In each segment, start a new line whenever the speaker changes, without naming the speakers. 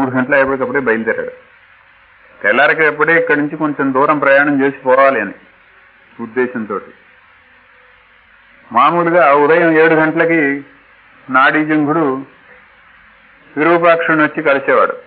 మూడు గంటల ఎప్పటికప్పుడే బయలుదేరాడు తెల్లారికి ఎప్పుడే ఇక్కడి నుంచి కొంచెం దూరం ప్రయాణం చేసి పోవాలి అని ఉద్దేశంతో మామూలుగా ఉదయం ఏడు గంటలకి నాడీజంగుడు విరూపాక్షుని వచ్చి కలిసేవాడు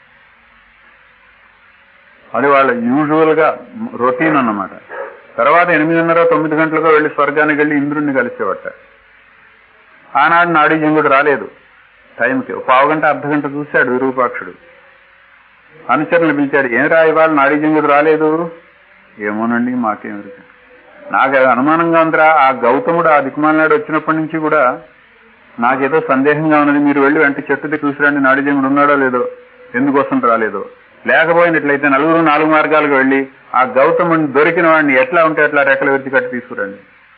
అది వాళ్ళ యూజువల్ గా రొటీన్ అన్నమాట తర్వాత ఎనిమిదిన్నర తొమ్మిది గంటలకు వెళ్లి స్వర్గానికి వెళ్లి ఇంద్రుణ్ణి కలిసేవట ఆనాడు నాడీజంగుడు రాలేదు టైంకి ఒక పావు గంట అర్ధ గంట చూశాడు విరూపాక్షుడు అనుచరులు పిలిచాడు ఏం రా ఇవాళ నాడీజంగుడు రాలేదు ఏమోనండి మాకేం ఎరుక. నాకు అది అనుమానంగా ఉందిరా ఆ గౌతముడు ఆ దిక్కుమాలనాడు వచ్చినప్పటి నుంచి కూడా నాకేదో సందేహంగా ఉన్నది మీరు వెళ్ళి వెంట చెట్టు దిక్కు చూసిరండి నాడీజంగుడు ఉన్నాడో లేదో ఎందుకోసం రాలేదో లేకపోయినట్లయితే నలుగురు నాలుగు మార్గాలకు వెళ్ళి ఆ గౌతముడిని దొరికిన వాడిని ఎట్లా ఉంటే అట్లా రెక్కలు విరిచి కట్టి తీసుకురండి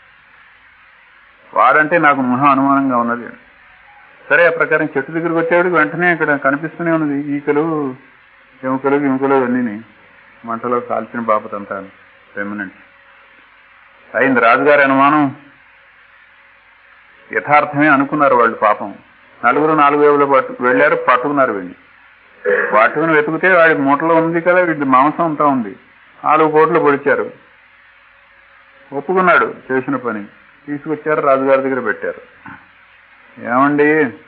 వాడంటే నాకు మహా అనుమానంగా ఉన్నది సరే ఆ ప్రకారం చెట్టు దగ్గరికి వచ్చేవాడికి వెంటనే ఇక్కడ కనిపిస్తూనే ఉన్నది ఈకలు ఎముకలు ఎముకలు అన్నీ మంటలో కాల్చిన బాపతంతా రెమినెంట్ అయింది రాజుగారి అనుమానం యథార్థమే అనుకున్నారు వాళ్ళు పాపం నలుగురు నాలుగు వేవులు పట్టు వెళ్ళారు పట్టుకున్నారు వీడిని పట్టుకుని వెతికితే వాడి మూటలో ఉంది కదా వీడి మాంసం అంతా ఉంది నాలుగు కోట్లు పొడిచారు ఒప్పుకున్నాడు చేసిన పని తీసుకొచ్చారు రాజుగారి దగ్గర పెట్టారు ఏమండి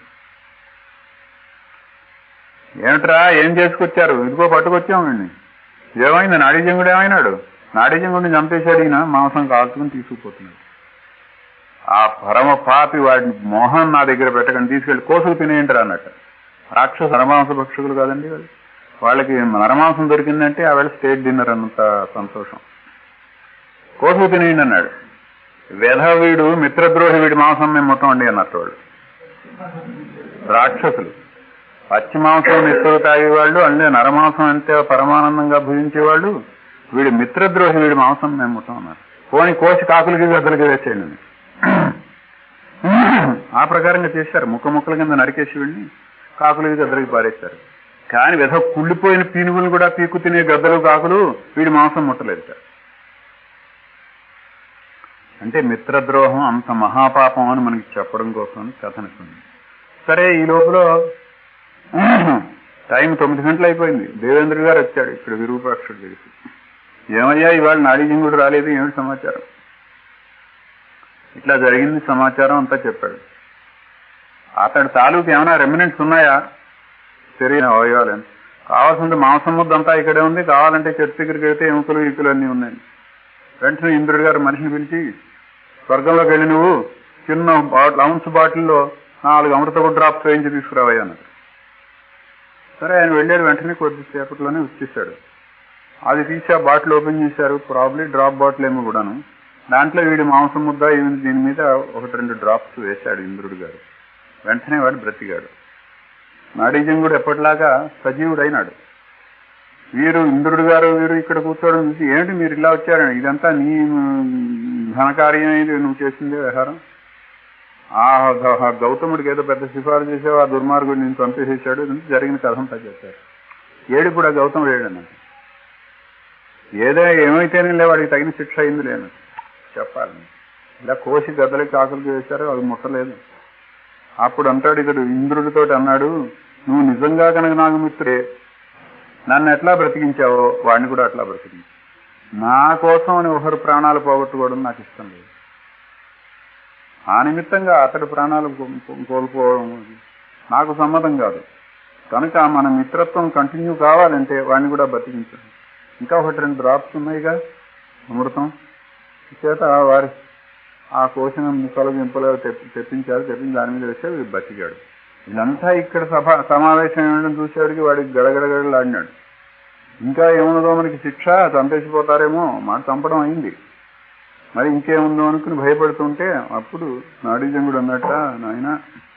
ఏమిట్రా ఏం చేసుకొచ్చారు ఇదిగో పట్టుకొచ్చాం వీడిని ఏమైంది నాడీజంగుడు ఏమైనాడు నాడీజంగుడిని చంపేశాడు ఈయన మాంసం కాల్చుకుని తీసుకుపోతున్నాడు ఆ పరమ పాపి వాడిని మోహన్ నా దగ్గర పెట్టకండి తీసుకెళ్లి కోసులు తినేయంటారు అన్నట్టు రాక్షస నరమాంస భక్షకులు కాదండి వాళ్ళు వాళ్ళకి నరమాంసం దొరికిందంటే ఆ వేళ స్టేట్ డిన్నర్ అన్నంత సంతోషం కోసులు తినేయండి అన్నాడు వేధవీడు మిత్రద్రోహి వీడి మాంసం మేము మొత్తం అండి అన్నట్టు వాళ్ళు రాక్షసులు పచ్చి మాంసం నిత్తులు తాగేవాళ్ళు అంటే నరమాంసం అంతే పరమానందంగా భుజించేవాళ్ళు వీడి మిత్రద్రోహి వీడి మాంసం మేము మొత్తం అన్నారు పోని కోసి కాకులకి గద్దలకి వేసేయండి ఆ ప్రకారంగా చేశారు ముక్క ముక్కల కింద నరికేసి వీడిని కాకులకి గద్దలకి పారేశారు కానీ విధ కుళ్ళిపోయిన పీనుగులు కూడా పీకు తినే గద్దలు కాకులు వీడి మాంసం ముట్టలేదు సార్ అంటే మిత్రద్రోహం అంత మహాపాపం అని మనకి చెప్పడం కోసం కథ అనుకుంది సరే ఈ లోపల టైం తొమ్మిది గంటలు అయిపోయింది దేవేంద్ర గారు వచ్చాడు ఇక్కడ విరూపాక్షుడు తెలిసి ఏమయ్యా ఇవాళ నాడీజింగుడు రాలేదు ఏమిటి సమాచారం ఇట్లా జరిగింది సమాచారం అంతా చెప్పాడు అతడి తాలూకు ఏమైనా రెమినెంట్స్ ఉన్నాయా శరీరం అవయవాలని కావాల్సింది మాంసం ముద్ద అంతా ఇక్కడే ఉంది కావాలంటే చెట్టు దగ్గరికి వెళ్తే ఎముకలు ఈకులు అన్నీ ఉన్నాయి వెంటనే ఇంద్రుడు గారు మనిషిని పిలిచి స్వర్గంలోకి వెళ్ళి నువ్వు చిన్న బాటిల్ ఔన్స్ బాటిల్లో నాలుగు అమృతపు డ్రాప్స్ వేయించి తీసుకురావయ్యా అన్నాడు సరే ఆయన వెళ్ళాడు వెంటనే కొద్దిసేపట్లోనే వచ్చేసాడు అది తీసి ఆ బాటిల్ ఓపెన్ చేశారు ప్రాబ్లీ డ్రాప్ బాటిల్ ఏమో కూడాను దాంట్లో వీడి మాంసం ముద్ద ఈవెన్ దీని మీద ఒకటి రెండు డ్రాప్స్ వేశాడు ఇంద్రుడు గారు వెంటనే వాడు బ్రతికాడు నాడీజంగుడు ఎప్పటిలాగా సజీవుడైనాడు వీరు ఇంద్రుడు గారు వీరు ఇక్కడ కూర్చోవడం చూసి ఏమిటి మీరు ఇలా వచ్చారని ఇదంతా నీ ఘనకార్యం ఇది నువ్వు చేసిందే వ్యవహారం ఆ గ- గౌతముడికి ఏదో పెద్ద సిఫారు చేసావు ఆ దుర్మార్గుడు నేను చంపేసేసాడు ఇదంతా జరిగిన కథ అంతా చెప్పారు ఏడు కూడా గౌతముడు ఏడన్నాడు ఏదో ఏమైతేనే వాడికి తగిన శిక్ష అయింది లేను చెప్పాలి ఇలా కోసి గద్దలకి ఆకలికి వేశారు అది ముట్టలేదు అప్పుడు అంటాడు ఇక్కడ ఇంద్రుడితో అన్నాడు నువ్వు నిజంగా కనుక నాకు మిత్రుడే నన్ను ఎట్లా బ్రతికించావో వాడిని కూడా అట్లా బ్రతికించు నా కోసం అని ఒకరు ప్రాణాలు పోగొట్టుకోవడం నాకు ఇష్టం లేదు ఆ నిమిత్తంగా అతడి ప్రాణాలు కో- కో- కోల్పోవడం నాకు సమ్మతం కాదు కనుక మన మిత్రత్వం కంటిన్యూ కావాలంటే వాడిని కూడా బతికించండి ఇంకా ఒకటి రెండు డ్రాప్స్ ఉన్నాయిగా అమృతం చేత వారి ఆ కోసిన ముక్కలు గింపలు తెప్పి- తెప్పించారు తెప్పించి దాని మీద వేస్తే వీడు బతికాడు ఇదంతా ఇక్కడ సభ సమావేశం ఏమడం చూసేవాడికి వాడికి గడగడగడలాడినాడు ఇంకా ఏమున్నదో మనకి శిక్ష చంపేసిపోతారేమో మాట చంపడం అయింది మరి ఇంకేముందో అనుకుని భయపడుతుంటే అప్పుడు నాడీజంగుడు అన్నట్ట నాయన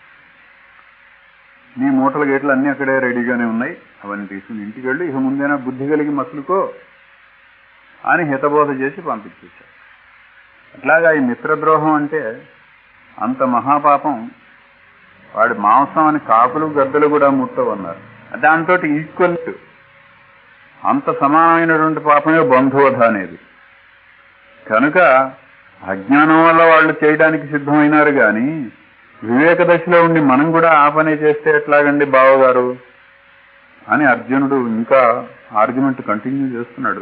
నీ మూటల గేట్లు అన్ని అక్కడే రెడీగానే ఉన్నాయి అవన్నీ తీసుకుని ఇంటికి వెళ్ళి ఇక ముందేనా బుద్ధి కలిగి మసులుకో అని హితబోధ చేసి పంపించేశాడు అట్లాగా ఈ మిత్రద్రోహం అంటే అంత మహాపాపం వాడి మాంసం అని కాకులు గద్దలు కూడా ముట్టవన్నారు దాంతో ఈక్వల్ అంత సమానమైనటువంటి పాపమే బంధువధ అనేది కనుక అజ్ఞానం వల్ల వాళ్ళు చేయడానికి సిద్ధమైనారు కానీ వివేక దశలో ఉండి మనం కూడా ఆ పనే చేస్తే ఎట్లాగండి బావగారు అని అర్జునుడు ఇంకా ఆర్గ్యుమెంట్ కంటిన్యూ చేస్తున్నాడు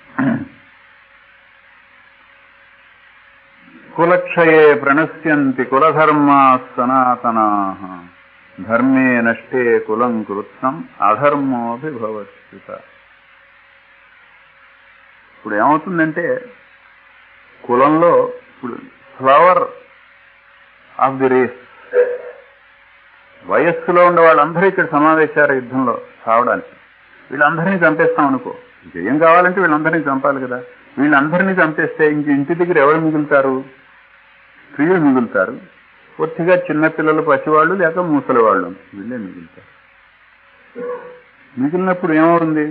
కులక్షయే ప్రణశ్యంతి కులధర్మా సనాతనా ధర్మే నష్టే కులం కృత్సం అధర్మోభిభవత్యుత ఇప్పుడు ఏమవుతుందంటే కులంలో ఇప్పుడు ఫ్లవర్ ఆఫ్ ది రేస్ వయస్సులో ఉండే వాళ్ళందరూ ఇక్కడ సమావేశారు యుద్ధంలో సావడానికి వీళ్ళందరినీ చంపేస్తాం అనుకో ఇంకేం కావాలంటే వీళ్ళందరినీ చంపాలి కదా వీళ్ళందరినీ చంపేస్తే ఇంక ఇంటి దగ్గర ఎవరు మిగులుతారు స్త్రీలు మిగులుతారు పూర్తిగా చిన్నపిల్లలు పసివాళ్ళు లేక ముసలి వాళ్ళు వీళ్ళే మిగులుతారు మిగిలినప్పుడు ఏమవుతుంది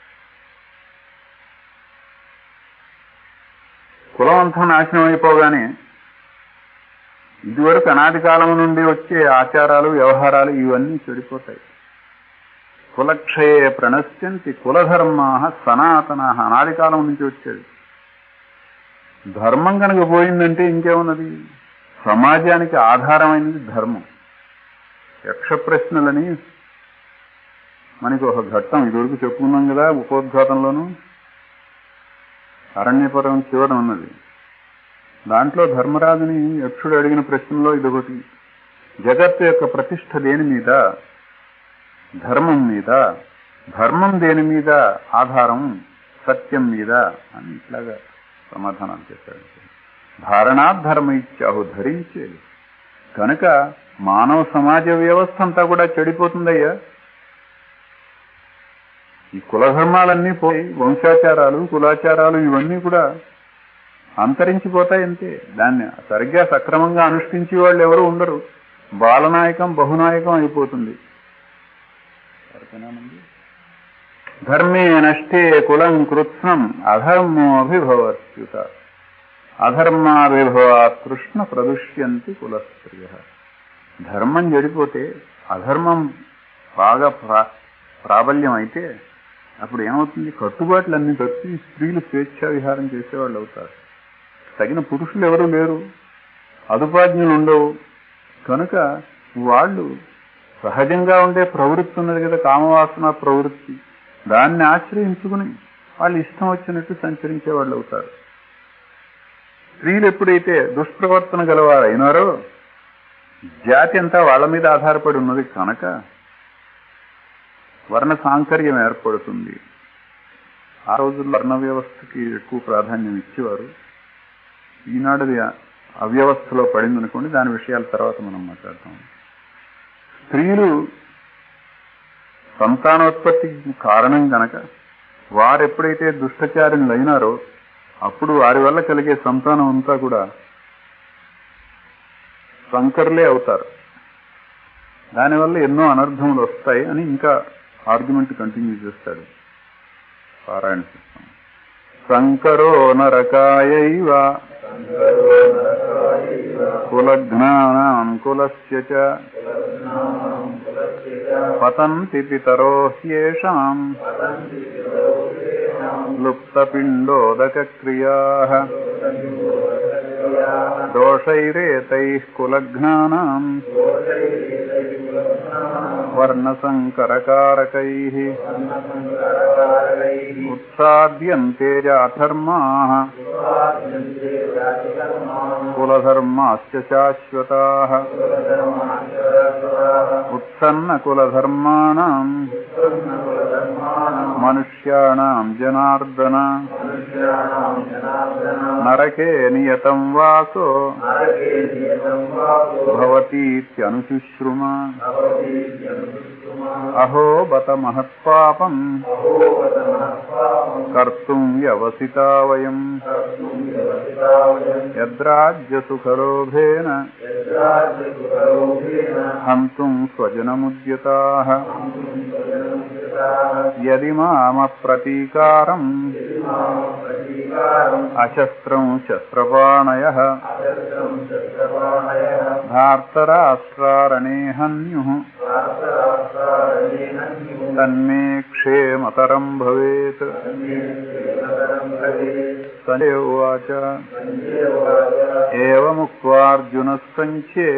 కులం అంతా నాశనం అయిపోగానే ఇదివరకు అనాది కాలం నుండి వచ్చే ఆచారాలు వ్యవహారాలు ఇవన్నీ చెడిపోతాయి కులక్షయే ప్రణశ్యంతి కులధర్మా సనాతన అనాది కాలం నుంచి వచ్చేది ధర్మం కనుక పోయిందంటే ఇంకేమున్నది సమాజానికి ఆధారమైనది ధర్మం యక్ష ప్రశ్నలని మనకి ఒక ఘట్టం ఇదివరకు చెప్పుకున్నాం కదా ఉపోద్ఘాతంలోనూ అరణ్యపురం చివర ఉన్నది దాంట్లో ధర్మరాజుని యక్షుడు అడిగిన ప్రశ్నలో ఇదొకటి జగత్తు యొక్క ప్రతిష్ట దేని మీద ధర్మం మీద ధర్మం దేని మీద ఆధారం సత్యం మీద అని ఇట్లాగా సమాధానాలు చెప్పాడు ధారణాధర్మ ఇచ్చాహు ధరించేది కనుక మానవ సమాజ వ్యవస్థ అంతా కూడా చెడిపోతుందయ్యా ఈ కులధర్మాలన్నీ పోయి వంశాచారాలు కులాచారాలు ఇవన్నీ కూడా అంతరించిపోతాయి అంతే దాన్ని సరిగ్గా సక్రమంగా అనుష్ఠించే వాళ్ళు ఎవరు ఉండరు బాలనాయకం బహునాయకం అయిపోతుంది సరిపోయినానండి? ధర్మే నష్టే కులం కృత్స్నం అధర్మోభిభవత్యుత అధర్మాభిభవాత్ కృష్ణ ప్రదుష్యంతి కులస్త్రియ ధర్మం చెడిపోతే అధర్మం బాగా ప్రా- ప్రాబల్యం అయితే అప్పుడు ఏమవుతుంది కట్టుబాట్లన్నీ తప్పి స్త్రీలు స్వేచ్ఛా విహారం చేసేవాళ్ళు అవుతారు తగిన పురుషులు ఎవరు లేరు అదుపాజ్ఞులు ఉండవు కనుక వాళ్ళు సహజంగా ఉండే ప్రవృత్తి ఉన్నది కదా కామవాసన ప్రవృత్తి దాన్ని ఆశ్రయించుకుని వాళ్ళు ఇష్టం వచ్చినట్టు సంచరించే వాళ్ళు అవుతారు స్త్రీలు ఎప్పుడైతే దుష్ప్రవర్తన గలవారు అయినారో జాతి అంతా వాళ్ళ మీద ఆధారపడి ఉన్నది కనుక వర్ణ సాంకర్యం ఏర్పడుతుంది ఆ రోజుల్లో వర్ణ వ్యవస్థకి ఎక్కువ ప్రాధాన్యం ఇచ్చేవారు ఈనాడు అది అవ్యవస్థలో పడింది అనుకోండి దాని విషయాల తర్వాత మనం మాట్లాడతాం స్త్రీలు సంతానోత్పత్తికి కారణం గనక వారు ఎప్పుడైతే దుష్టచారిణులు అయినారో అప్పుడు వారి వల్ల కలిగే సంతానం అంతా కూడా సంకర్లే అవుతారు దానివల్ల ఎన్నో అనర్థములు వస్తాయి అని ఇంకా ఆర్గ్యుమెంట్ కంటిన్యూ చేస్తాడు పారాయణ చేస్తాం సంకరో నరకాయైవ కులఘ్నానాం కులస్య చ పతంతి పితరో హ్యేషాం లుప్తపిండోదక క్రియా దోషైరేతైః కులఘ్నానాం వర్ణసంకరకారకైः उत्साद्यन्ते जाधर्माः कुलधर्माश्च शाश्वताः उत्सन्नकुलधर्माणाम् मनुष्याणाम् जनार्दन नरके नियतं वासो भवतीत्यनुशुश्रुम अहो बत महत्पापम् कर्तुम् व्यवसिता वयम् यद्राज्यसुखलोभेन हन्तुम् स्वजनमुद्यताः यदि मामप्रतीकारम् अशस्त्रम् शस्त्रपाणयः धार्तराष्ट्रारणे हन्युः తన్మే క్షేమతరం భవేత్ సంజయ ఉవాచ ఏముక్వార్జున సంఖ్యే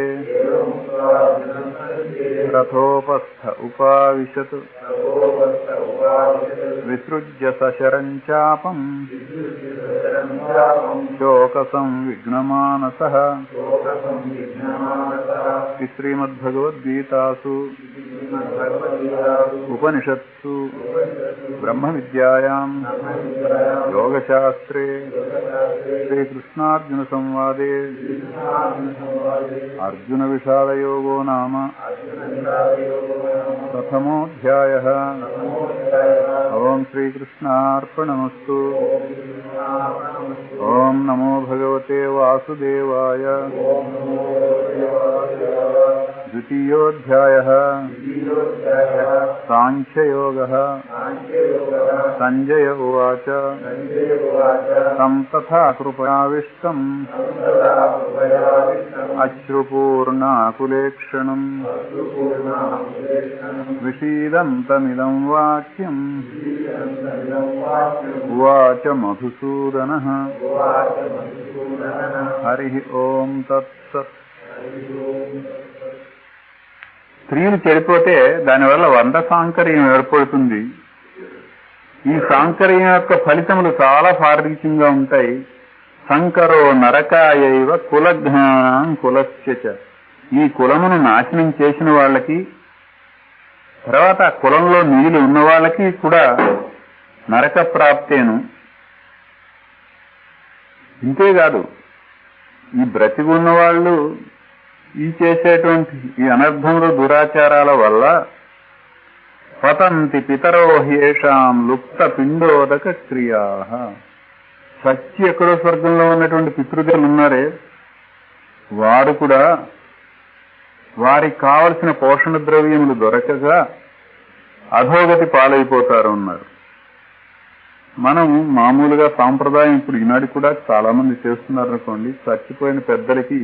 రథోపస్థ ఉపావిశత్ విసృజ్య సశరం చాపం శోక సంవిఘ్నమానస శ్రీమద్భగవద్గీతాసు ఉపనిషత్సు బ్రహ్మ విద్యాయాం యోగశాస్త్రే శ్రీకృష్ణార్జున సంవాదే అర్జున విషాదయోగో నామ ప్రథమోధ్యాయ ఓం శ్రీకృష్ణార్పణమస్తు ఓం నమో భగవతే వాసుదేవాయ ద్వితీయోధ్యాయ సాంఖ్యయోగ సంజయ ఉవాచ తం తథా కృపయావిష్టం అశ్రుపూర్ణాకులేక్షణం విషీదంతమిదం వాక్యం ఉవాచ మధుసూదన హరి ఓం తత్సత్ స్త్రీలు చెడిపోతే దానివల్ల వంద సాంకర్యం ఏర్పడుతుంది ఈ సాంకర్యం యొక్క ఫలితములు చాలా ఫారీకంగా ఉంటాయి సంకరో నరకాయైవ కులజ్ఞానం కులస్యచ ఈ కులమును నాశనం చేసిన వాళ్ళకి తర్వాత ఆ కులంలో మిగిలి ఉన్న వాళ్ళకి కూడా నరక ప్రాప్తేను ఇంతేకాదు ఈ బ్రతికి ఉన్న వాళ్ళు ఈ చేసేటువంటి ఈ అనర్థములు దురాచారాల వల్ల పతంతి పితరో హ్యేషాం లుప్త పిండోదక క్రియా సచ్చి ఎక్కడో స్వర్గంలో ఉన్నటువంటి పితృదేవులు ఉన్నారే వారు కూడా వారికి కావలసిన పోషణ ద్రవ్యములు దొరకగా అధోగతి పాలైపోతారు అన్నారు మనం మామూలుగా సాంప్రదాయం ఇప్పుడు ఈనాడు కూడా చాలా మంది చేస్తున్నారు అనుకోండి చచ్చిపోయిన పెద్దలకి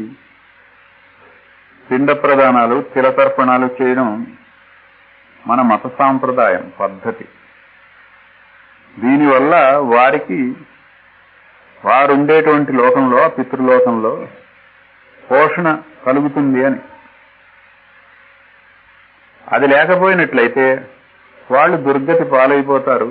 పిండ ప్రదానాలు తిలతర్పణాలు చేయడం మన మత సాంప్రదాయం పద్ధతి దీనివల్ల వారికి వారుండేటువంటి లోకంలో పితృలోకంలో పోషణ కలుగుతుంది అని అది లేకపోయినట్లయితే వాళ్ళు దుర్గతి పాలైపోతారు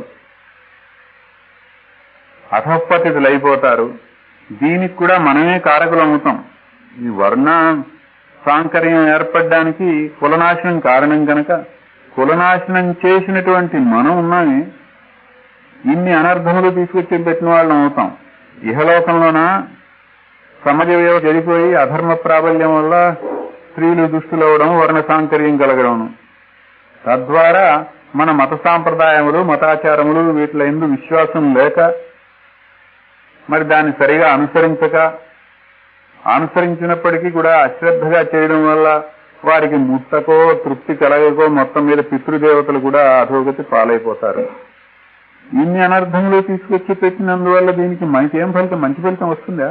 అధపతితులైపోతారు దీనికి కూడా మనమే కారకులవుతాం ఈ వర్ణ సాంకర్యం ఏర్పడడానికి కులనాశనం కారణం కనుక కులనాశనం చేసినటువంటి మనం ఉన్నామే ఇన్ని అనర్థములు తీసుకొచ్చి పెట్టిన వాళ్ళం అవుతాం ఇహలోకంలోన సమాజ వ్యవస్థ చెడిపోయి అధర్మ ప్రాబల్యం వల్ల స్త్రీలు దుష్టులవడం వర్ణ సాంకర్యం కలగడం తద్వారా మన మత సాంప్రదాయములు మతాచారములు వీటిలో ఎందు విశ్వాసం లేక మరి దాన్ని సరిగా అనుసరించక అనుసరించినప్పటికీ కూడా అశ్రద్ధగా చేయడం వల్ల వారికి ముట్టకో తృప్తి కలగకో మొత్తం మీద పితృదేవతలు కూడా అధోగతి పాలైపోతారు ఇన్ని అనర్థములు తీసుకొచ్చి పెట్టినందువల్ల దీనికి మనకి ఏం ఫలితం మంచి ఫలితం వస్తుందా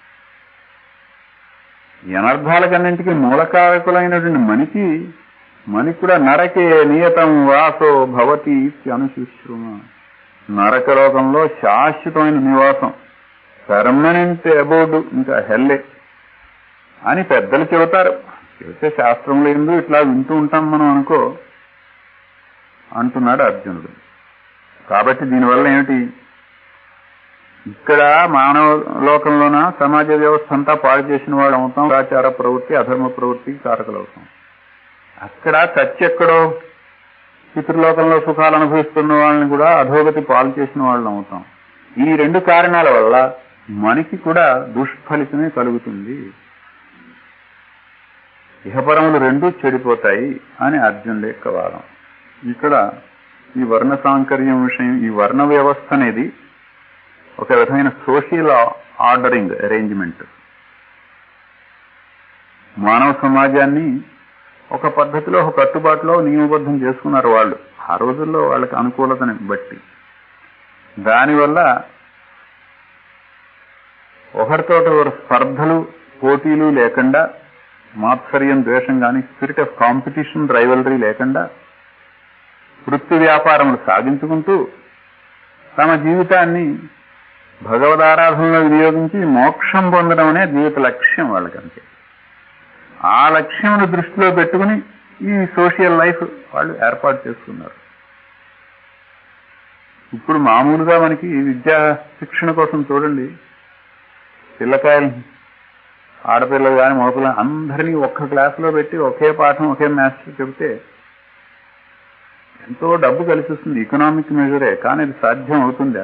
ఈ అనర్థాలకన్నింటికి మూలకారకులైనటువంటి మనికి మనికి కూడా నరకే నియతం వాసో భవతి అనుశుశ్రుమ నరకలోకంలో శాశ్వతమైన నివాసం పర్మనెంట్ అబౌడ్ ఇంకా హెల్లే అని పెద్దలు చెబుతారు చెబితే శాస్త్రంలో ఎందు ఇట్లా వింటూ ఉంటాం మనం అనుకో అంటున్నాడు అర్జునుడు కాబట్టి దీనివల్ల ఏమిటి ఇక్కడ మానవ లోకంలోన సమాజ వ్యవస్థ అంతా పాడు చేసిన వాడు అవుతాం ఆచార ప్రవృత్తి అధర్మ ప్రవృత్తి కారకులు అవుతాం అక్కడ చచ్చెక్కడో పితృలోకంలో సుఖాలు అనుభవిస్తున్న వాళ్ళని కూడా అధోగతి పాలు చేసిన వాళ్ళం అవుతాం ఈ రెండు కారణాల వల్ల మనకి కూడా దుష్ఫలితమే కలుగుతుంది ఇహపరములు రెండూ చెడిపోతాయి అని అర్జునుడి యొక్క వాదం ఇక్కడ ఈ వర్ణ సాంకర్యం విషయం ఈ వర్ణ వ్యవస్థ అనేది ఒక విధమైన సోషల్ ఆర్డరింగ్ అరేంజ్మెంట్ మానవ సమాజాన్ని ఒక పద్ధతిలో ఒక కట్టుబాటులో నియమబద్ధం చేసుకున్నారు వాళ్ళు ఆ రోజుల్లో వాళ్ళకి అనుకూలతని బట్టి దానివల్ల ఒకరితోటి ఒకరు స్పర్ధలు పోటీలు లేకుండా మాత్సర్యం ద్వేషం కానీ స్పిరిట్ ఆఫ్ కాంపిటీషన్ రైవలరీ లేకుండా వృత్తి వ్యాపారములు సాగించుకుంటూ తమ జీవితాన్ని భగవదారాధనలో వినియోగించి మోక్షం పొందడం అనే జీవిత లక్ష్యం వాళ్ళకంతే ఆ లక్ష్యమును దృష్టిలో పెట్టుకుని ఈ సోషల్ లైఫ్ వాళ్ళు ఏర్పాటు చేసుకున్నారు ఇప్పుడు మామూలుగా మనకి విద్యా శిక్షణ కోసం చూడండి పిల్లకాయలు ఆడపిల్లలు కానీ మగపిల్లలు అందరినీ ఒక్క క్లాసులో పెట్టి ఒకే పాఠం ఒకే మ్యాథ్స్ చెబితే ఎంతో డబ్బు కలిసి వస్తుంది ఎకనామిక్ మెజరే కానీ అది సాధ్యం అవుతుందా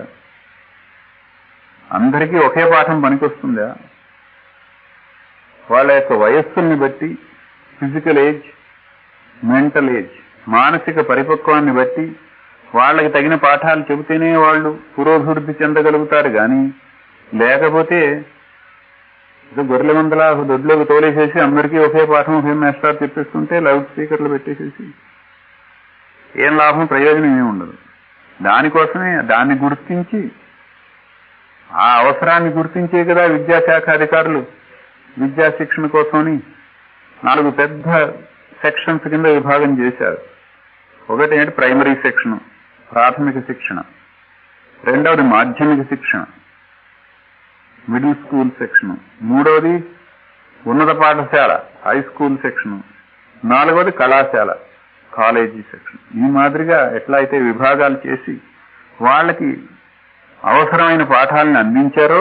అందరికీ ఒకే పాఠం పనికొస్తుందా వాళ్ళ యొక్క వయస్సుల్ని బట్టి ఫిజికల్ ఏజ్ మెంటల్ ఏజ్ మానసిక పరిపక్వాన్ని బట్టి వాళ్ళకి తగిన పాఠాలు చెబితేనే వాళ్ళు పురోభివృద్ధి చెందగలుగుతారు కానీ లేకపోతే ఏదో గొర్రెల మందల దొడ్లోకి తోలేసేసి అందరికీ ఒకే పాఠం ఒకే మాస్టర్ చెప్పేస్తుంటే లౌడ్ స్పీకర్లు పెట్టేసేసి ఏం లాభం ప్రయోజనం ఏమి ఉండదు దానికోసమే దాన్ని గుర్తించి ఆ అవసరాన్ని గుర్తించే కదా విద్యాశాఖ అధికారులు విద్యా శిక్షణ కోసమని నాలుగు పెద్ద సెక్షన్స్ కింద విభాగం చేశారు ఒకటి ఏంటి ప్రైమరీ సెక్షన్ ప్రాథమిక శిక్షణ రెండవది మాధ్యమిక శిక్షణ మిడిల్ స్కూల్ సెక్షన్ మూడవది ఉన్నత పాఠశాల హై స్కూల్ సెక్షన్ నాలుగవది కళాశాల కాలేజీ సెక్షన్ ఈ మాదిరిగా ఎట్లా అయితే విభాగాలు చేసి వాళ్ళకి అవసరమైన పాఠాలను అందించారో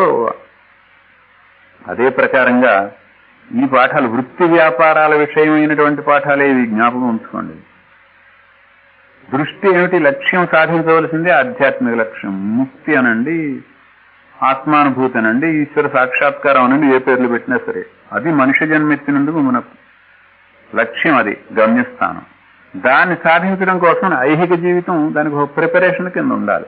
అదే ప్రకారంగా ఈ పాఠాలు వృత్తి వ్యాపారాల విషయమైనటువంటి పాఠాలే ఇవి జ్ఞాపకం ఉంచుకోండి దృష్టి ఏమిటి లక్ష్యం సాధించవలసిందే ఆధ్యాత్మిక లక్ష్యం ముక్తి అనండి ఆత్మానుభూతి అనండి ఈశ్వర సాక్షాత్కారం అనండి ఏ పేర్లు పెట్టినా సరే అది మనిషి జన్మెత్తినందుకు మనకు లక్ష్యం అది గమ్యస్థానం దాన్ని సాధించడం కోసం ఐహిక జీవితం దానికి ఒక ప్రిపరేషన్ కింద ఉండాలి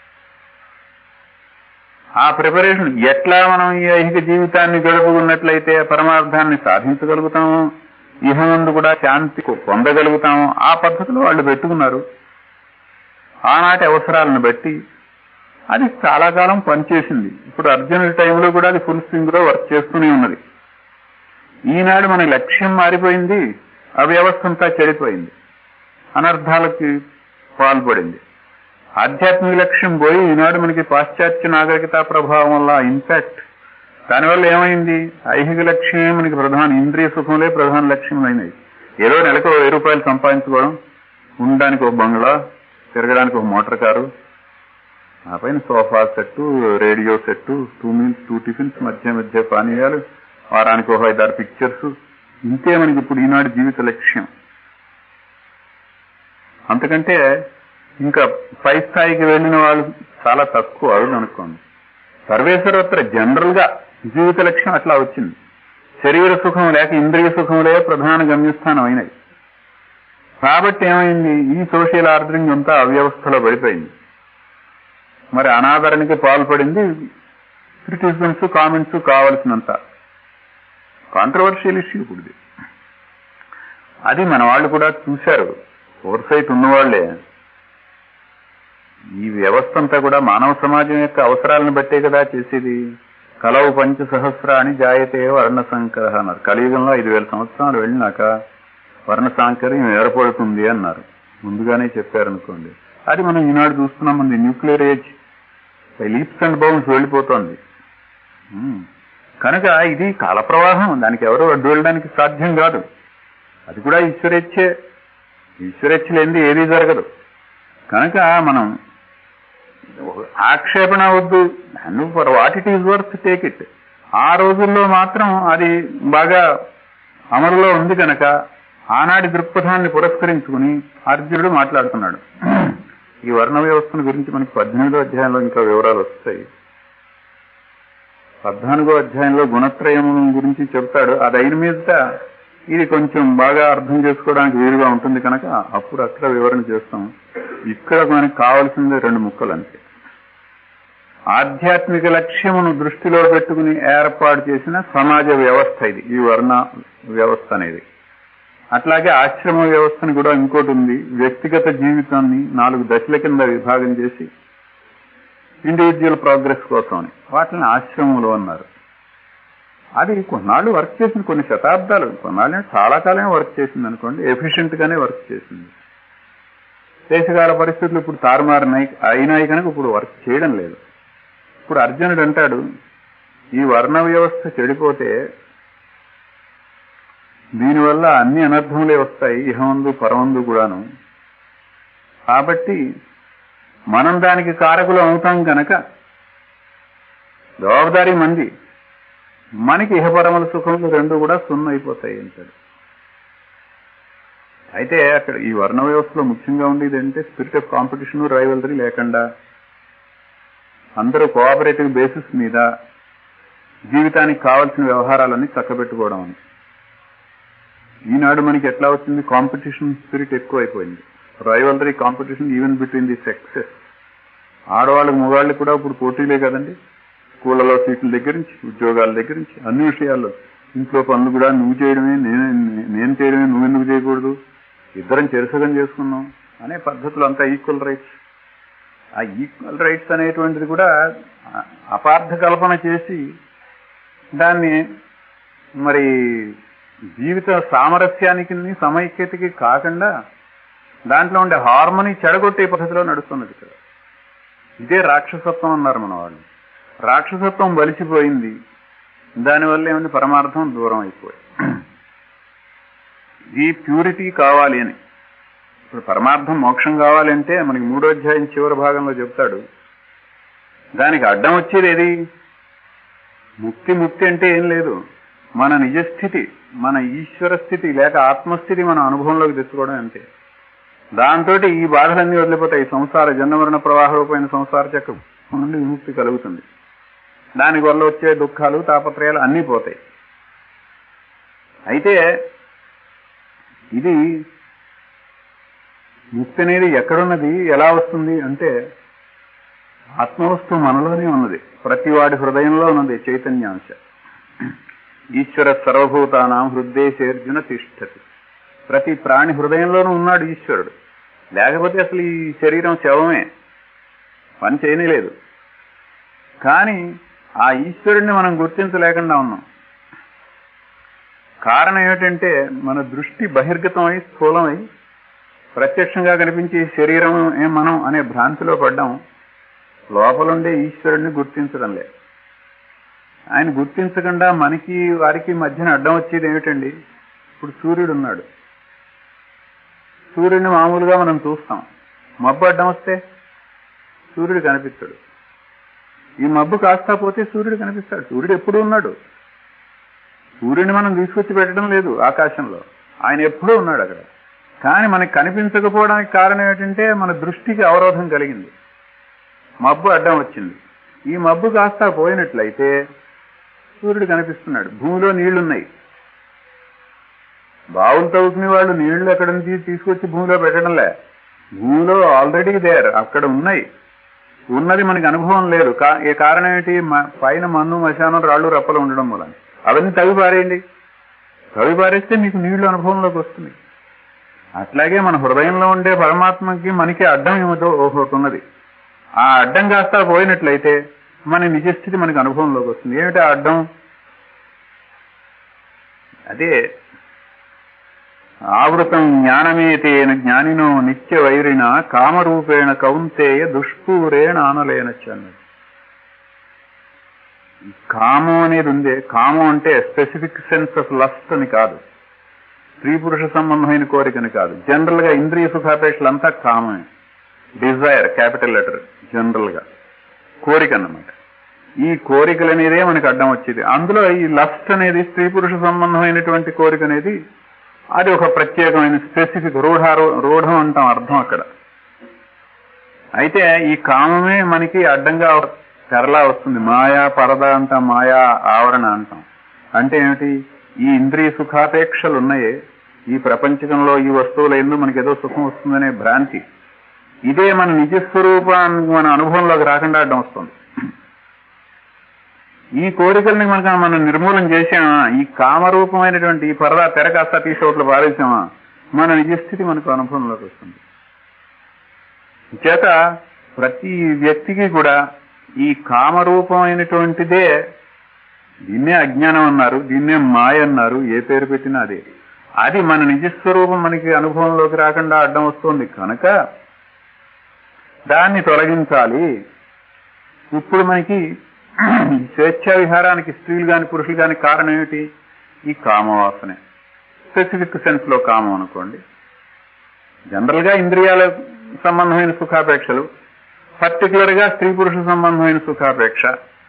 ఆ ప్రిపరేషన్ ఎట్లా మనం ఈ ఐహిక జీవితాన్ని గడుపుకున్నట్లయితే పరమార్థాన్ని సాధించగలుగుతామో ఇహమందు కూడా శాంతి పొందగలుగుతామో ఆ పద్ధతిలో వాళ్ళు పెట్టుకున్నారు ఆనాటి అవసరాలను బట్టి అది చాలా కాలం పనిచేసింది ఇప్పుడు అర్జునుడి టైంలో కూడా అది ఫుల్ స్వింగ్ లో వర్క్ చేస్తూనే ఉన్నది ఈనాడు మన లక్ష్యం మారిపోయింది ఆ వ్యవస్థ అంతా చెడిపోయింది అనర్థాలకి పాల్పడింది ఆధ్యాత్మిక లక్ష్యం పోయి ఈనాడు మనకి పాశ్చాత్య నాగరికత ప్రభావం వల్ల ఇంపాక్ట్ దానివల్ల ఏమైంది ఐహిక లక్ష్యమే మనకి ప్రధాన ఇంద్రియ సుఖంలే ప్రధాన లక్ష్యం అయినాయి ఏదో నెలకు ఓ వెయ్యి రూపాయలు సంపాదించుకోవడం ఉండడానికి ఒక బంగ్లా తిరగడానికి ఒక మోటార్ కారు ఆ పైన sofa set radio set two meals two tiffins మధ్య మధ్య పానీయాలు వారానికి ఒక ఐదారు పిక్చర్స్ ఇంతే మనకి ఇప్పుడు ఈనాడు జీవిత లక్ష్యం అంతకంటే ఇంకా పై స్థాయికి వెళ్ళిన వాళ్ళు చాలా తక్కువ అడుగు అనుకోండి సర్వేశ్వరత్ర జనరల్ గా జీవిత లక్ష్యం అట్లా వచ్చింది శరీర సుఖం లేక ఇంద్రియ సుఖంలే ప్రధాన గమ్యస్థానం అయినది కాబట్టి ఏమైంది ఈ సోషల్ ఆర్డరింగ్ అంతా అవ్యవస్థలో పడిపోయింది మరి అనాదరణకి పాల్పడింది క్రిటిసిజమ్స్ కామెంట్స్ కావలసినంత కాంట్రవర్షియల్ ఇష్యూ ఇప్పుడు ఇది. అది మన వాళ్ళు కూడా చూశారు ఓవర్సైట్ ఉన్నవాళ్లే ఈ వ్యవస్థ అంతా కూడా మానవ సమాజం యొక్క అవసరాలను బట్టే కదా చేసేది కలవు పంచ సహస్రాన్ని జాయతే వర్ణ సంకర అన్నారు కలియుగంలో ఐదు వేల సంవత్సరాలు వెళ్ళినాక వర్ణ సాంకర్యం ఏర్పడుతుంది అన్నారు ముందుగానే చెప్పారనుకోండి అది మనం ఈనాడు చూస్తున్నాం మన nuclear age leaps and bounds వెళ్ళిపోతోంది ఉమ్. కనుక ఇది కాల ప్రవాహం దానికి ఎవరు అడ్డు వెళ్ళడానికి సాధ్యం కాదు అది కూడా ఈశ్వరేచ్ఛే ఈశ్వరేచ్ఛ లేనిది ఏదీ జరగదు కనుక మనం ఆక్షేపణ వద్దు నువ్వు for what it is worth take it ఆ రోజుల్లో మాత్రం అది బాగా అమలులో ఉంది కనుక ఆనాటి దృక్పథాన్ని పురస్కరించుకుని అర్జునుడు మాట్లాడుతున్నాడు ఈ వర్ణ వ్యవస్థను గురించి మనకి పద్దెనిమిదో అధ్యాయంలో ఇంకా వివరాలు వస్తాయి పద్నాలుగో అధ్యాయంలో గుణత్రయం గురించి చెప్తాడు అది అయిన మీదట ఇది కొంచెం బాగా అర్థం చేసుకోవడానికి వీలుగా ఉంటుంది కనుక అప్పుడు అక్కడ వివరణ చేస్తాం ఇక్కడ మనకి కావాల్సిందే రెండు ముక్కలు అంతే ఆధ్యాత్మిక లక్ష్యమును దృష్టిలో పెట్టుకుని ఏర్పాటు చేసిన సమాజ వ్యవస్థ ఇది ఈ వర్ణ వ్యవస్థ అనేది అట్లాగే ఆశ్రమ వ్యవస్థని కూడా ఇంకోటి ఉంది వ్యక్తిగత జీవితాన్ని నాలుగు దశల కింద విభాగం చేసి ఇండివిజువల్ ప్రోగ్రెస్ కోసం అని వాటిని ఆశ్రమంలో అన్నారు అది కొన్నాళ్ళు వర్క్ చేసింది కొన్ని శతాబ్దాలు కొన్నాళ్ళు చాలా కాలమే వర్క్ చేసింది అనుకోండి ఎఫిషియెంట్ గానే వర్క్ చేసింది దేశకాల పరిస్థితులు ఇప్పుడు తారుమారినాయి అయినాయి కనుక ఇప్పుడు వర్క్ చేయడం లేదు ఇప్పుడు అర్జునుడు అంటాడు ఈ వర్ణ వ్యవస్థ చెడిపోతే దీనివల్ల అన్ని అనర్థములే వస్తాయి ఇహమందు పరమందు కూడాను కాబట్టి మనం దానికి కారకులు అవుతాం కనుక జవాబుదారీ మంది మనకి ఇహపరముల సుఖములు రెండు కూడా సున్న అయిపోతాయి అంటాడు అయితే అక్కడ ఈ వర్ణ వ్యవస్థలో ముఖ్యంగా ఉండేది అంటే స్పిరిట్ ఆఫ్ కాంపిటీషన్ రైవలరీ లేకుండా అందరూ కోఆపరేటివ్ బేసిస్ మీద జీవితానికి కావాల్సిన వ్యవహారాలన్నీ చక్కబెట్టుకోవడం అని ఈనాడు మనకి ఎట్లా వచ్చింది కాంపిటీషన్ స్పిరిట్ ఎక్కువైపోయింది rivalry competition even between the sexes ఆడవాళ్ళకి మగవాళ్ళకి కూడా ఇప్పుడు పోటీలే కదండి స్కూళ్ళలో సీట్ల దగ్గర నుంచి ఉద్యోగాల దగ్గర నుంచి అన్ని విషయాల్లో ఇంట్లో పనులు కూడా నువ్వు చేయడమే నేను నేను చేయడమే నువ్వు ఎందుకు చేయకూడదు ఇద్దరం చెరసగం చేసుకున్నాం అనే పద్ధతులు అంతా ఈక్వల్ రైట్స్ ఆ ఈక్వల్ రైట్స్ అనేటువంటిది కూడా అపార్థ కల్పన చేసి దాన్ని మరి జీవిత సామరస్యానికి సమైక్యతకి కాకుండా దాంట్లో ఉండే హార్మోని చెడగొట్టే పద్ధతిలో నడుస్తున్నది ఇక్కడ ఇదే రాక్షసత్వం అన్నారు మన వాళ్ళు రాక్షసత్వం బలిసిపోయింది దానివల్ల ఏమైంది పరమార్థం దూరం అయిపోయి ఈ ప్యూరిటీ కావాలి అని ఇప్పుడు పరమార్థం మోక్షం కావాలంటే మనకి మూడో అధ్యాయం చివరి భాగంలో చెప్తాడు దానికి అడ్డం వచ్చేది ఏది ముక్తి ముక్తి అంటే ఏం లేదు మన నిజస్థితి మన ఈశ్వర స్థితి లేక ఆత్మస్థితి మన అనుభవంలోకి తెచ్చుకోవడం అంతే దాంతో ఈ బాధలన్నీ వదిలిపోతాయి సంసార జన్మమరణ ప్రవాహ రూపమైన సంసార చక్రం నుండి విముక్తి కలుగుతుంది దాని వల్ల వచ్చే దుఃఖాలు తాపత్రయాలు అన్నీ పోతాయి అయితే ఇది ముక్తి అనేది ఎక్కడున్నది ఎలా వస్తుంది అంటే ఆత్మవస్తు మనలోనే ఉన్నది ప్రతి వాడి హృదయంలో ఉన్నది చైతన్యాంశ ఈశ్వర సర్వభూతానాం హృదయశేర్జున తిష్టతి ప్రతి ప్రాణి హృదయంలోనూ ఉన్నాడు ఈశ్వరుడు లేకపోతే అసలు ఈ శరీరం శవమే పని చేయలేదు కానీ ఆ ఈశ్వరుడిని మనం గుర్తించలేకుండా ఉన్నాం కారణం ఏమిటంటే మన దృష్టి బహిర్గతమై స్థూలమై ప్రత్యక్షంగా కనిపించే శరీరం ఏం మనం అనే భ్రాంతిలో పడ్డాం లోపలుండే ఈశ్వరుడిని గుర్తించడం లేదు ఆయన గుర్తించకుండా మనకి వారికి మధ్యన అడ్డం వచ్చేది ఏమిటండి ఇప్పుడు సూర్యుడు ఉన్నాడు సూర్యుడిని మామూలుగా మనం చూస్తాం మబ్బు అడ్డం వస్తే సూర్యుడు కనిపిస్తాడు ఈ మబ్బు కాస్తా పోతే సూర్యుడు కనిపిస్తాడు సూర్యుడు ఎప్పుడు ఉన్నాడు సూర్యుడిని మనం తీసుకొచ్చి పెట్టడం లేదు ఆకాశంలో ఆయన ఎప్పుడూ ఉన్నాడు అక్కడ కానీ మనకి కనిపించకపోవడానికి కారణం ఏంటంటే మన దృష్టికి అవరోధం కలిగింది మబ్బు అడ్డం వచ్చింది ఈ మబ్బు కాస్త పోయినట్లయితే సూర్యుడు కనిపిస్తున్నాడు భూమిలో నీళ్లున్నాయి బావులు తవ్వుకునే వాళ్ళు నీళ్లు ఎక్కడ నుంచి తీసుకొచ్చి భూమిలో పెట్టడంలే భూమిలో ఆల్రెడీ దేర్ అక్కడ ఉన్నాయి ఉన్నది మనకి అనుభవం లేదు కా- ఏ కారణం ఏంటి మ- పైన మన్ను మశానం రాళ్ళు రప్పలు ఉండడం మూలం అవన్నీ తవ్వి పారేయండి తవ్వి పారేస్తే మీకు నీళ్లు అనుభవంలోకి వస్తుంది అట్లాగే మన హృదయంలో ఉండే పరమాత్మకి మనకి అడ్డం ఏమిటో ఒకటి ఉన్నది ఆ అడ్డం కాస్త పోయినట్లయితే మన నిజస్థితి మనకి అనుభవంలోకి వస్తుంది ఏమిటి ఆ అడ్డం అదే ఆవృతం జ్ఞానమేతేన జ్ఞానినో నిత్య వైరిణ కామరూపేణ కౌంతేయ దుష్పూరేణ ఆనలేనచ్చు అన్నది ఈ కామం అనేది ఉందే కామం అంటే స్పెసిఫిక్ సెన్స్ ఆఫ్ లస్ట్ అని కాదు స్త్రీ పురుష సంబంధమైన కోరికని కాదు జనరల్ గా ఇంద్రియ సుఖాపేక్షలంతా కామమే డిజైర్ క్యాపిటల్ లెటర్ జనరల్ గా కోరిక అన్నమాట ఈ కోరికలు అనేదే మనకు అడ్డం వచ్చేది అందులో ఈ లస్ట్ అనేది స్త్రీ పురుష సంబంధమైనటువంటి కోరిక అనేది అది ఒక ప్రత్యేకమైన స్పెసిఫిక్ రూఢారో రూఢం అంటాం అర్థం అక్కడ అయితే ఈ కామమే మనకి అడ్డంగా తెరలా వస్తుంది మాయా పరద అంటాం మాయా ఆవరణ అంటాం అంటే ఏమిటి ఈ ఇంద్రియ సుఖాపేక్షలు ఉన్నాయే ఈ ప్రపంచకంలో ఈ వస్తువుల ఎందు మనకి ఏదో సుఖం వస్తుందనే భ్రాంతి ఇదే మన నిజస్వరూపానికి మన అనుభవంలోకి రాకుండా అడ్డం వస్తుంది ఈ కోరికల్ని మనకు మనం నిర్మూలన చేసామా ఈ కామరూపమైనటువంటి ఈ పరదా తెర కాస్త తీసోట్లు పారేసామా మన నిజస్థితి మనకు అనుభవంలోకి వస్తుంది చేత ప్రతి వ్యక్తికి కూడా ఈ కామరూపమైనటువంటిదే దీన్నే అజ్ఞానం అన్నారు దీన్నే మాయ అన్నారు ఏ పేరు పెట్టినా అదే అది మన నిజస్వరూపం మనకి అనుభవంలోకి రాకుండా అడ్డం వస్తుంది కనుక దాన్ని తొలగించాలి ఇప్పుడు మనకి స్వేచ్ఛా విహారానికి స్త్రీలు కాని పురుషులు కాని కారణం ఏమిటి ఈ కామవాసనే స్పెసిఫిక్ సెన్స్ లో కామం అనుకోండి జనరల్ గా ఇంద్రియాల సంబంధమైన సుఖాపేక్షలు పర్టికులర్ గా స్త్రీ పురుష సంబంధమైన సుఖాపేక్ష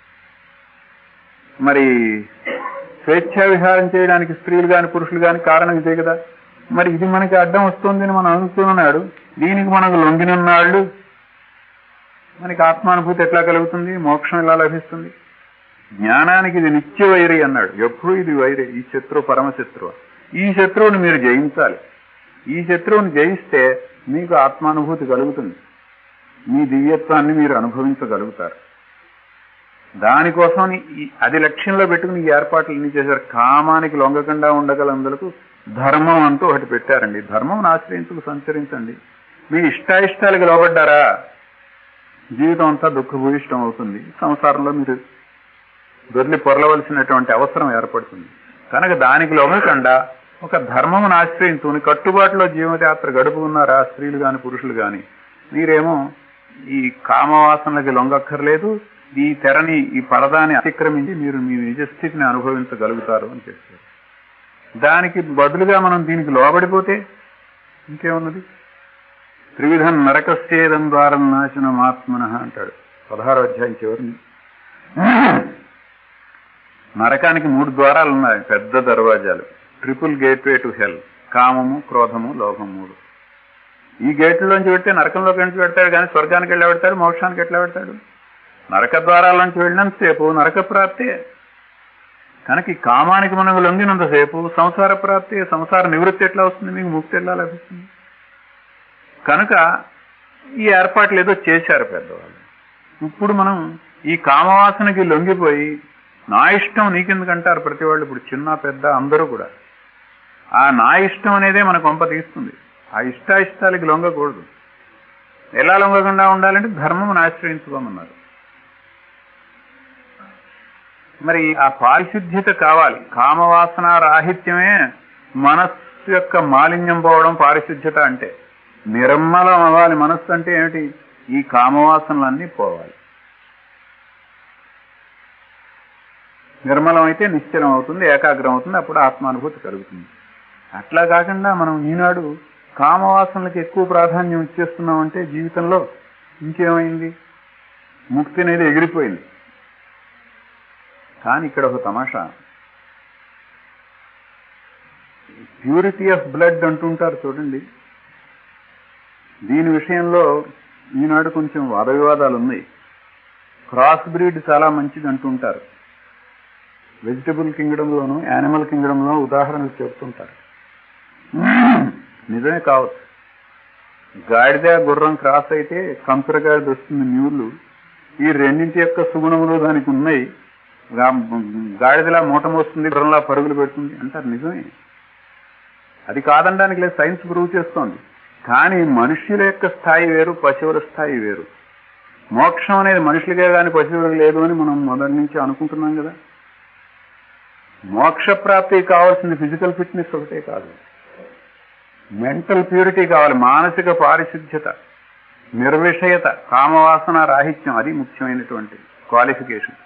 మరి స్వేచ్ఛా విహారం చేయడానికి స్త్రీలు కాని పురుషులు కాని కారణం ఇదే కదా మరి ఇది మనకి అడ్డం వస్తుంది అని మనం అనుకున్నాడు దీనికి మనకు లొంగినున్నాళ్ళు మనకి ఆత్మానుభూతి ఎట్లా కలుగుతుంది మోక్షం ఎలా లభిస్తుంది జ్ఞానానికి ఇది నిత్య వైరి అన్నాడు ఎప్పుడు ఇది వైరి ఈ శత్రువు పరమ శత్రువు ఈ శత్రువుని మీరు జయించాలి ఈ శత్రువుని జయిస్తే మీకు ఆత్మానుభూతి కలుగుతుంది మీ దివ్యత్వాన్ని మీరు అనుభవించగలుగుతారు దానికోసం ఈ- అది లక్ష్యంలో పెట్టుకుని ఈ ఏర్పాట్లు ఎన్ని చేశారు కామానికి లొంగకుండా ఉండగలందులకు ధర్మం అంటూ ఒకటి పెట్టారండి ధర్మం ఆశ్రయించుకు సంచరించండి మీ ఇష్టాయిష్టాలకు లోబడ్డారా జీవితం అంతా దుఃఖభూయిష్టం అవుతుంది సంసారంలో మీరు దొర్లి పొరలవలసినటువంటి అవసరం ఏర్పడుతుంది కనుక దానికి లొంగకుండా ఒక ధర్మమును ఆశ్రయించుకుని కట్టుబాటులో జీవనయాత్ర గడుపుకున్నారా స్త్రీలు గాని పురుషులు గాని మీరేమో ఈ కామవాసనలకి లొంగక్కర్లేదు ఈ తెరని ఈ పరదాన్ని అతిక్రమించి మీరు మీ నిజస్థితిని అనుభవించగలుగుతారు అని చెప్పారు దానికి బదులుగా మనం దీనికి లోబడిపోతే ఇంకేమున్నది త్రివిధం నరకస్యేదం ద్వారా నాశనం ఆత్మన అంటాడు పదహారో అధ్యాయం చివరిని నరకానికి మూడు ద్వారాలు ఉన్నాయి పెద్ద దర్వాజాలు ట్రిపుల్ గేట్వే టు హెల్ కామము క్రోధము లోభం మూడు ఈ గేట్లోంచి పెడితే నరకంలోకి నుంచి పెడతాడు కానీ స్వర్గానికి వెళ్ళి పెడతాడు మోక్షానికి ఎట్లా పెడతాడు నరక ద్వారాల్లోంచి వెళ్ళినంతసేపు నరక ప్రాప్తే కనుక ఈ కామానికి మనకు లొంగినంతసేపు సంసార ప్రాప్తి సంసార నివృత్తి ఎట్లా వస్తుంది మీకు ముక్తి ఎట్లా లభిస్తుంది కనుక ఈ ఏర్పాట్లు ఏదో చేశారు పెద్దవాళ్ళు ఇప్పుడు మనం ఈ కామవాసనకి లొంగిపోయి నా ఇష్టం నీకెందుకంటారు ప్రతి వాళ్ళు ఇప్పుడు చిన్న పెద్ద అందరూ కూడా ఆ నా ఇష్టం అనేదే మన కొంప తీస్తుంది ఆ ఇష్టాయిష్టాలకి లొంగకూడదు ఎలా లొంగకుండా ఉండాలంటే ధర్మం ఆశ్రయించుకోమన్నారు మరి ఆ పారిశుద్ధ్యత కావాలి కామవాసన రాహిత్యమే మనస్సు యొక్క మాలిన్యం పోవడం పారిశుద్ధ్యత అంటే నిర్మలం అవ్వాలి మనస్సు అంటే ఏమిటి ఈ కామవాసనలన్నీ పోవాలి నిర్మలం అయితే నిశ్చలం అవుతుంది ఏకాగ్రం అవుతుంది అప్పుడు ఆత్మానుభూతి కలుగుతుంది అట్లా కాకుండా మనం ఈనాడు కామవాసనలకు ఎక్కువ ప్రాధాన్యం ఇచ్చేస్తున్నామంటే జీవితంలో ఇంకేమైంది ముక్తి అనేది ఎగిరిపోయింది కానీ ఇక్కడ ఒక తమాషా ప్యూరిటీ ఆఫ్ బ్లడ్ అంటుంటారు చూడండి దీని విషయంలో ఈనాడు కొంచెం వాద వివాదాలు ఉన్నాయి క్రాస్ బ్రీడ్ చాలా మంచిది అంటుంటారు వెజిటబుల్ కింగ్డంలోను యానిమల్ కింగ్డంలో ఉదాహరణలు చెప్తుంటారు నిజమే కావచ్చు గాడిద గుర్రం క్రాస్ అయితే కంపెర గాడిద వస్తుంది న్యూలు ఈ రెండింటి యొక్క సుగుణములు దానికి ఉన్నాయి గా- గాడిదలా మూట మోస్తుంది గుర్రంలా పరుగులు పెడుతుంది అంటారు నిజమే అది కాదనడానికి లేదు సైన్స్ ప్రూవ్ చేస్తోంది కానీ మనుష్యుల యొక్క స్థాయి వేరు పశువుల స్థాయి వేరు మోక్షం అనేది మనుషులకే కానీ పశువులకు లేదు అని మనం మొదటి నుంచి అనుకుంటున్నాం కదా మోక్ష ప్రాప్తి కావాల్సింది ఫిజికల్ ఫిట్నెస్ ఒకటే కాదు మెంటల్ ప్యూరిటీ కావాలి మానసిక పారిశుద్ధ్యత నిర్విషయత కామవాసన రాహిత్యం అది ముఖ్యమైనటువంటి క్వాలిఫికేషన్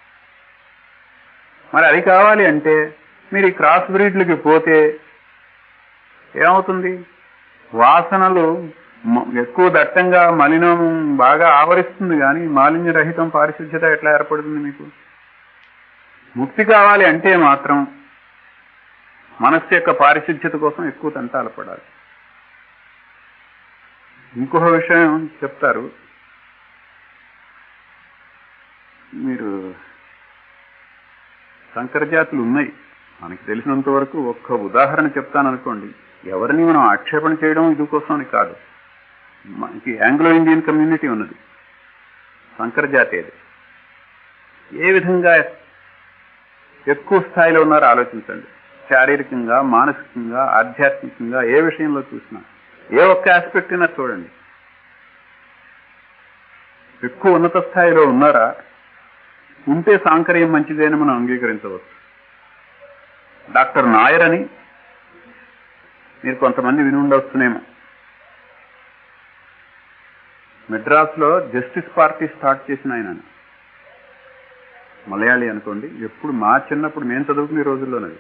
మరి అది కావాలి అంటే మీరు ఈ క్రాస్ బ్రీడ్లకి పోతే ఏమవుతుంది వాసనలు మ- ఎక్కువ దట్టంగా మలినం బాగా ఆవరిస్తుంది కానీ మాలిన్య రహితం పారిశుద్ధ్యత ఎట్లా ఏర్పడుతుంది మీకు ముక్తి కావాలి అంటే మాత్రం మనస్సు యొక్క పారిశుద్ధ్యత కోసం ఎక్కువ తంటాలు పడాలి ఇంకొక విషయం చెప్తారు మీరు సంకర జాతులు ఉన్నాయి మనకి తెలిసినంత వరకు ఒక్క ఉదాహరణ చెప్తాననుకోండి ఎవరిని మనం ఆక్షేపణ చేయడం ఇందుకోసం అని కాదు మనకి ఆంగ్లో ఇండియన్ కమ్యూనిటీ ఉన్నది సంకర జాతి అది ఏ విధంగా ఎక్కువ స్థాయిలో ఉన్నారో ఆలోచించండి శారీరకంగా మానసికంగా ఆధ్యాత్మికంగా ఏ విషయంలో చూసినా ఏ ఒక్క ఆస్పెక్ట్ అయినా చూడండి ఎక్కువ ఉన్నత స్థాయిలో ఉన్నారా ఉంటే సాంకర్యం మంచిదే అని మనం అంగీకరించవచ్చు డాక్టర్ నాయర్ అని మీరు కొంతమంది విని ఉండవచ్చునేమో మెడ్రాస్లో జస్టిస్ పార్టీ స్టార్ట్ చేసిన ఆయన మలయాళీ అనుకోండి ఎప్పుడు మా చిన్నప్పుడు మేము చదువుకునే రోజుల్లోనది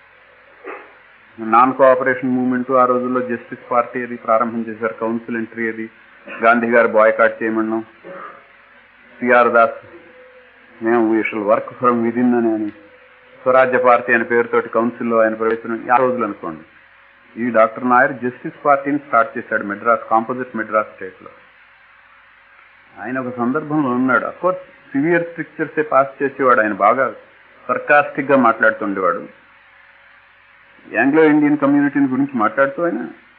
నాన్ కోఆపరేషన్ మూవ్మెంట్ ఆ రోజుల్లో జస్టిస్ పార్టీ అది ప్రారంభం చేశారు కౌన్సిల్ ఎంట్రీ అది గాంధీ గారు బాయ్కాట్ చేయమన్నాం సిఆర్ దాస్ మేము we shall work from within అని అని స్వరాజ్య పార్టీ అనే పేరుతోటి కౌన్సిల్లో ఆయన ప్రవేశం ఆ రోజులు అనుకోండి ఈ డాక్టర్ నాయర్ జస్టిస్ పార్టీని స్టార్ట్ చేశాడు మెడ్రాస్ కాంపోజిట్ మెడ్రాస్ స్టేట్ లో ఆయన ఒక సందర్భంలో ఉన్నాడు అఫ్కోర్స్ సివియర్ స్ట్రిక్చర్స్ పాస్ చేసేవాడు ఆయన బాగా సర్కాస్టిక్ గా మాట్లాడుతుండేవాడు ఆంగ్లో ఇండియన్ కమ్యూనిటీని గురించి మాట్లాడుతూ ఆయన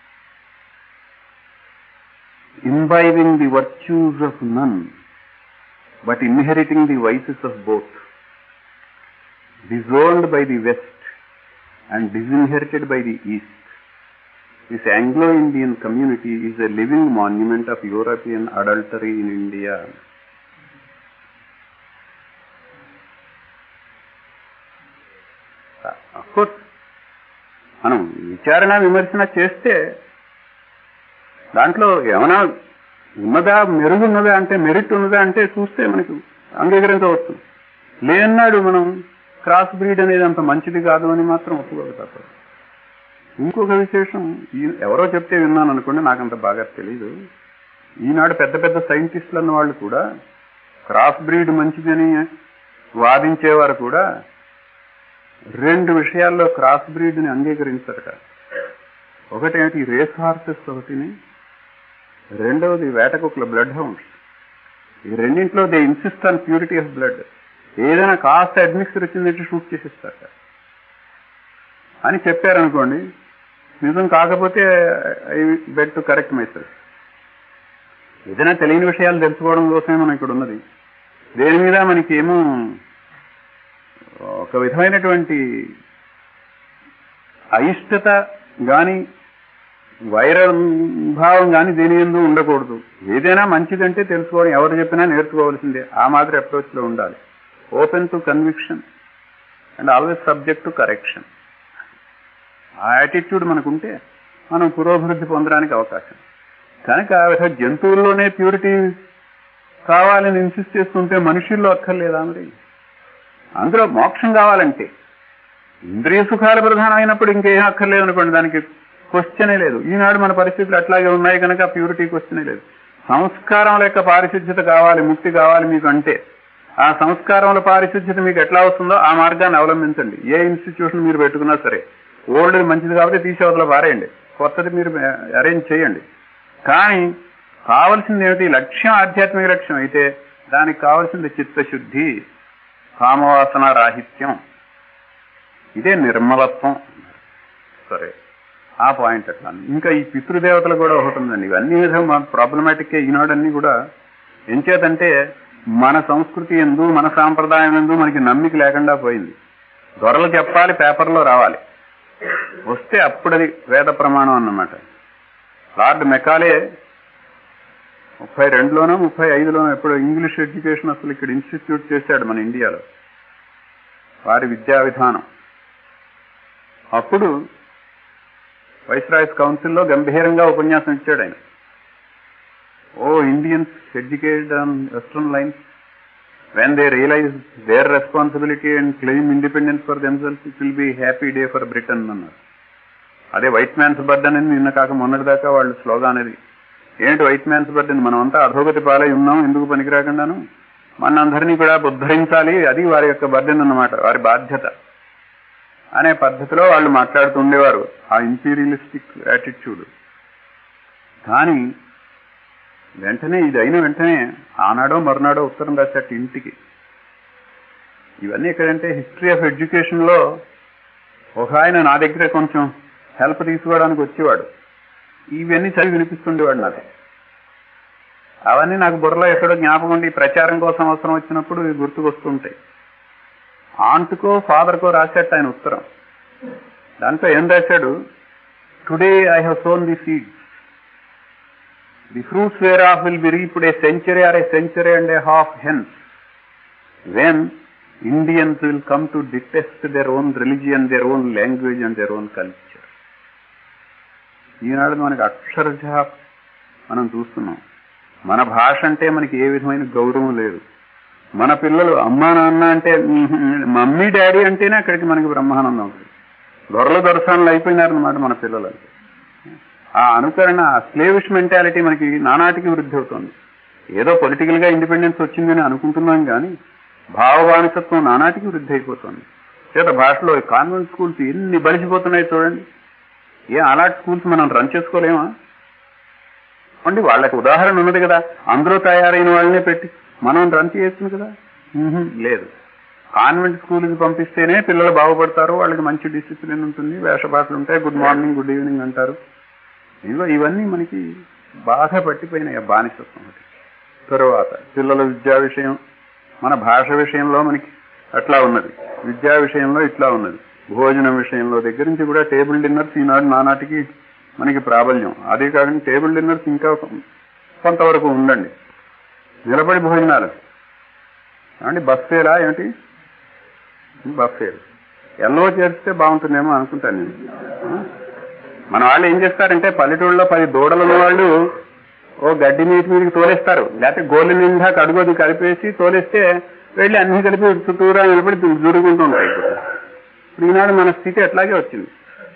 imbibing the virtues of none but inheriting the vices of both disowned by the West and disinherited by the East. This Anglo-Indian community is a living monument of European adultery in India. Of course, మనం విచారణ విమర్శన చేస్తే దాంట్లో ఏమైనా ఉన్నదా మెరుగున్నదా అంటే merit ఉన్నదా అంటే చూస్తే మనకు అంగీకరించవచ్చు లేన్నాడు మనం క్రాస్ బ్రీడ్ అనేది అంత మంచిది కాదు అని మాత్రం ఒప్పుకోక తప్పదు ఇంకొక విశేషం ఈ- ఎవరో చెప్తే విన్నాను అనుకోండి నాకంత బాగా తెలీదు ఈనాడు పెద్ద పెద్ద సైంటిస్టులు అన్న వాళ్ళు కూడా క్రాస్ బ్రీడ్ మంచిదని వాదించేవారు కూడా రెండు విషయాల్లో క్రాస్ బ్రీడ్ని అంగీకరించరట ఒకటేమిటి రేస్ హార్సెస్ ఒకటిని రెండవది వేటకుక్కల బ్లడ్ హౌండ్స్ ఈ రెండింటిలో they insist on purity of blood ఏదైనా కాస్త అడ్మిక్సర్ వచ్చిందంటే షూట్ చేసేస్తారు అని చెప్పారనుకోండి నిజం కాకపోతే I beg to correct myself ఏదైనా తెలియని విషయాలు తెలుసుకోవడం కోసమే మనం ఇక్కడ ఉన్నది దేని మీద మనకి ఏమో ఒక విధమైనటువంటి అయిష్టత గాని వైర భావం కానీ దేని ఎందు ఉండకూడదు ఏదైనా మంచిదంటే తెలుసుకోవడం ఎవరు చెప్పినా నేర్చుకోవాల్సిందే ఆ మాదిరి అప్రోచ్ లో ఉండాలి open to conviction and always subject to correction ఆ యాటిట్యూడ్ మనకుంటే మనం పురోభివృద్ధి పొందడానికి అవకాశం కనుక ఆ విధ జంతువుల్లోనే ప్యూరిటీ కావాలని ఇన్సిస్ట్ చేస్తుంటే మనుషుల్లో అక్కర్లేదా మరి అందులో మోక్షం కావాలంటే ఇంద్రియ సుఖాలు ప్రధానమైనప్పుడు ఇంకేం అక్కర్లేదు అనుకోండి దానికి క్వశ్చనే లేదు ఈనాడు మన పరిస్థితులు అట్లాగే ఉన్నాయి కనుక ప్యూరిటీ క్వశ్చనే లేదు సంస్కారం యొక్క పారిశుద్ధ్యత కావాలి ముక్తి కావాలి మీకు అంటే ఆ సంస్కారముల పారిశుద్ధ్యత మీకు ఎట్లా వస్తుందో ఆ మార్గాన్ని అవలంబించండి ఏ ఇన్స్టిట్యూషన్ మీరు పెట్టుకున్నా సరే ఓల్డ్ మంచిది కాబట్టి తీసేవతల పారేయండి కొత్తది మీరు అరేంజ్ చేయండి కానీ కావలసింది ఏమిటి లక్ష్యం ఆధ్యాత్మిక లక్ష్యం అయితే దానికి కావలసింది చిత్తశుద్ధి కామవాసన రాహిత్యం ఇదే నిర్మలత్వం సరే ఆ పాయింట్ అట్లా ఇంకా ఈ పితృదేవతలు కూడా ఒకటి ఉందండి ఇవన్నీ విధం ప్రాబ్లమాటిక్ ఈనాడు అన్ని కూడా ఎంచేతంటే మన సంస్కృతి ఎందు మన సాంప్రదాయం ఎందు మనకి నమ్మిక లేకుండా పోయింది దొరలు చెప్పాలి పేపర్లో రావాలి వస్తే అప్పుడది వేద ప్రమాణం అన్నమాట లార్డ్ మెకాలే ముప్పై రెండులోనో ముప్పై ఐదులోనో ఎప్పుడు ఇంగ్లీష్ ఎడ్యుకేషన్ అసలు ఇక్కడ ఇన్స్టిట్యూట్ చేశాడు మన ఇండియాలో వారి విద్యా విధానం అప్పుడు వైస్రాయ్స్ కౌన్సిల్లో గంభీరంగా ఉపన్యాసం ఇచ్చాడు ఆయన ఓ Indians educated on western lines when they realise their responsibility and claim independence for themselves it will be happy day for Britain అన్నారు అదే వైట్ మ్యాన్స్ బర్డన్ అని నిన్న కాక మొన్నటి దాకా వాళ్ళు స్లోగాన్ అది ఏంటి వైట్ మ్యాన్స్ బర్డన్ మనం అంతా అధోగతి పాలై ఉన్నాం ఎందుకు పనికిరాకుండాను మన అందరినీ కూడా ఉద్ధరించాలి అది వారి యొక్క బర్డెన్ అన్నమాట వారి బాధ్యత అనే పద్ధతిలో వాళ్ళు మాట్లాడుతుండేవారు ఆ ఇంపీరియలిస్టిక్ యాటిట్యూడ్ కానీ వెంటనే ఇది అయిన వెంటనే ఆనాడో మరునాడో ఉత్తరం రాసేట ఇంటికి ఇవన్నీ ఎక్కడంటే హిస్టరీ ఆఫ్ ఎడ్యుకేషన్ లో ఒక ఆయన నా దగ్గర కొంచెం హెల్ప్ తీసుకోవడానికి వచ్చేవాడు ఇవన్నీ చదివి వినిపిస్తుండేవాడు నాకు అవన్నీ నాకు బుర్రలో ఎక్కడో జ్ఞాపకం ఉండి ప్రచారం కోసం అవసరం వచ్చినప్పుడు ఇవి గుర్తుకొస్తుంటాయి ఆంట్కో ఫాదర్కో రాశాట ఆయన ఉత్తరం దాంట్లో ఏం రాశాడు today I have sown the seeds the fruits whereof will be reaped a century or a century and a half hence when Indians will come to detest their own religion their own language and their own culture ఈనాడు మనకి అక్షరశ మనం చూస్తున్నాం మన భాష అంటే మనకి ఏ విధమైన గౌరవం లేదు మన పిల్లలు అమ్మా నాన్న అంటే మ్మ్, మమ్మీ డాడీ అంటేనే అక్కడికి మనకి బ్రహ్మానందం ఉంటుంది దొరల దొరసానులు అయిపోయినారనమాట మన పిల్లలు అంటే ఆ అనుకరణ ఆ స్లేవిష్ మెంటాలిటీ మనకి నానాటికి వృద్ధి అవుతుంది ఏదో పొలిటికల్ గా ఇండిపెండెన్స్ వచ్చిందని అనుకుంటున్నాం కానీ భావబానిసత్వం నానాటికి వృద్ధి అయిపోతుంది చేత భాషలో కాన్వెంట్ స్కూల్స్ ఎన్ని బలిసిపోతున్నాయి చూడండి ఏ అలాంటి స్కూల్స్ మనం రన్ చేసుకోలేమా అండి వాళ్ళకి ఉదాహరణ ఉన్నది కదా అందరూ తయారైన వాళ్ళనే పెట్టి మనం రన్ చేయొచ్చు కదా మ్మ్హ్మ్, లేదు కాన్వెంట్ స్కూల్కి పంపిస్తేనే పిల్లలు బాగుపడతారు వాళ్ళకి మంచి డిసిప్లిన్ ఉంటుంది వేషభాషలు ఉంటాయి గుడ్ మార్నింగ్ గుడ్ ఈవినింగ్ అంటారు ఇదిగో ఇవన్నీ మనకి బాగా పట్టిపోయినాయి ఆ బానిసత్వం ఒకటి తరువాత పిల్లల విద్యా విషయం మన భాష విషయంలో మనకి అట్లా ఉన్నది విద్యా విషయంలో ఇట్లా ఉన్నది భోజనం విషయంలో దగ్గర నుంచి కూడా టేబుల్ డిన్నర్స్ ఈనాడు నానాటికి మనకి ప్రాబల్యం అదే కాకుండా టేబుల్ డిన్నర్స్ ఇంకా కొంతవరకు ఉండండి నిలబడి భోజనాలు ఏమండి బఫేలా ఏమిటి బఫేలు ఎల్లో చేస్తే బాగుంటుందేమో అనుకుంటాను నేను ఆ? మన వాళ్ళు ఏం చేస్తారంటే పల్లెటూళ్ళలో పది దూడలు ఉన్న వాళ్ళు ఓ గడ్డి నీటి మీదకి తోలేస్తారు లేకపోతే గోళ్ళ నిండా కడుగు అది కలిపేసి తోలేస్తే వెళ్ళి అన్ని కలిపి చుట్టూరా నిలబడి జురుగుంటూ ఉంటాయి ఇప్పుడు ఇప్పుడు ఈనాడు మన స్థితి అట్లాగే వచ్చింది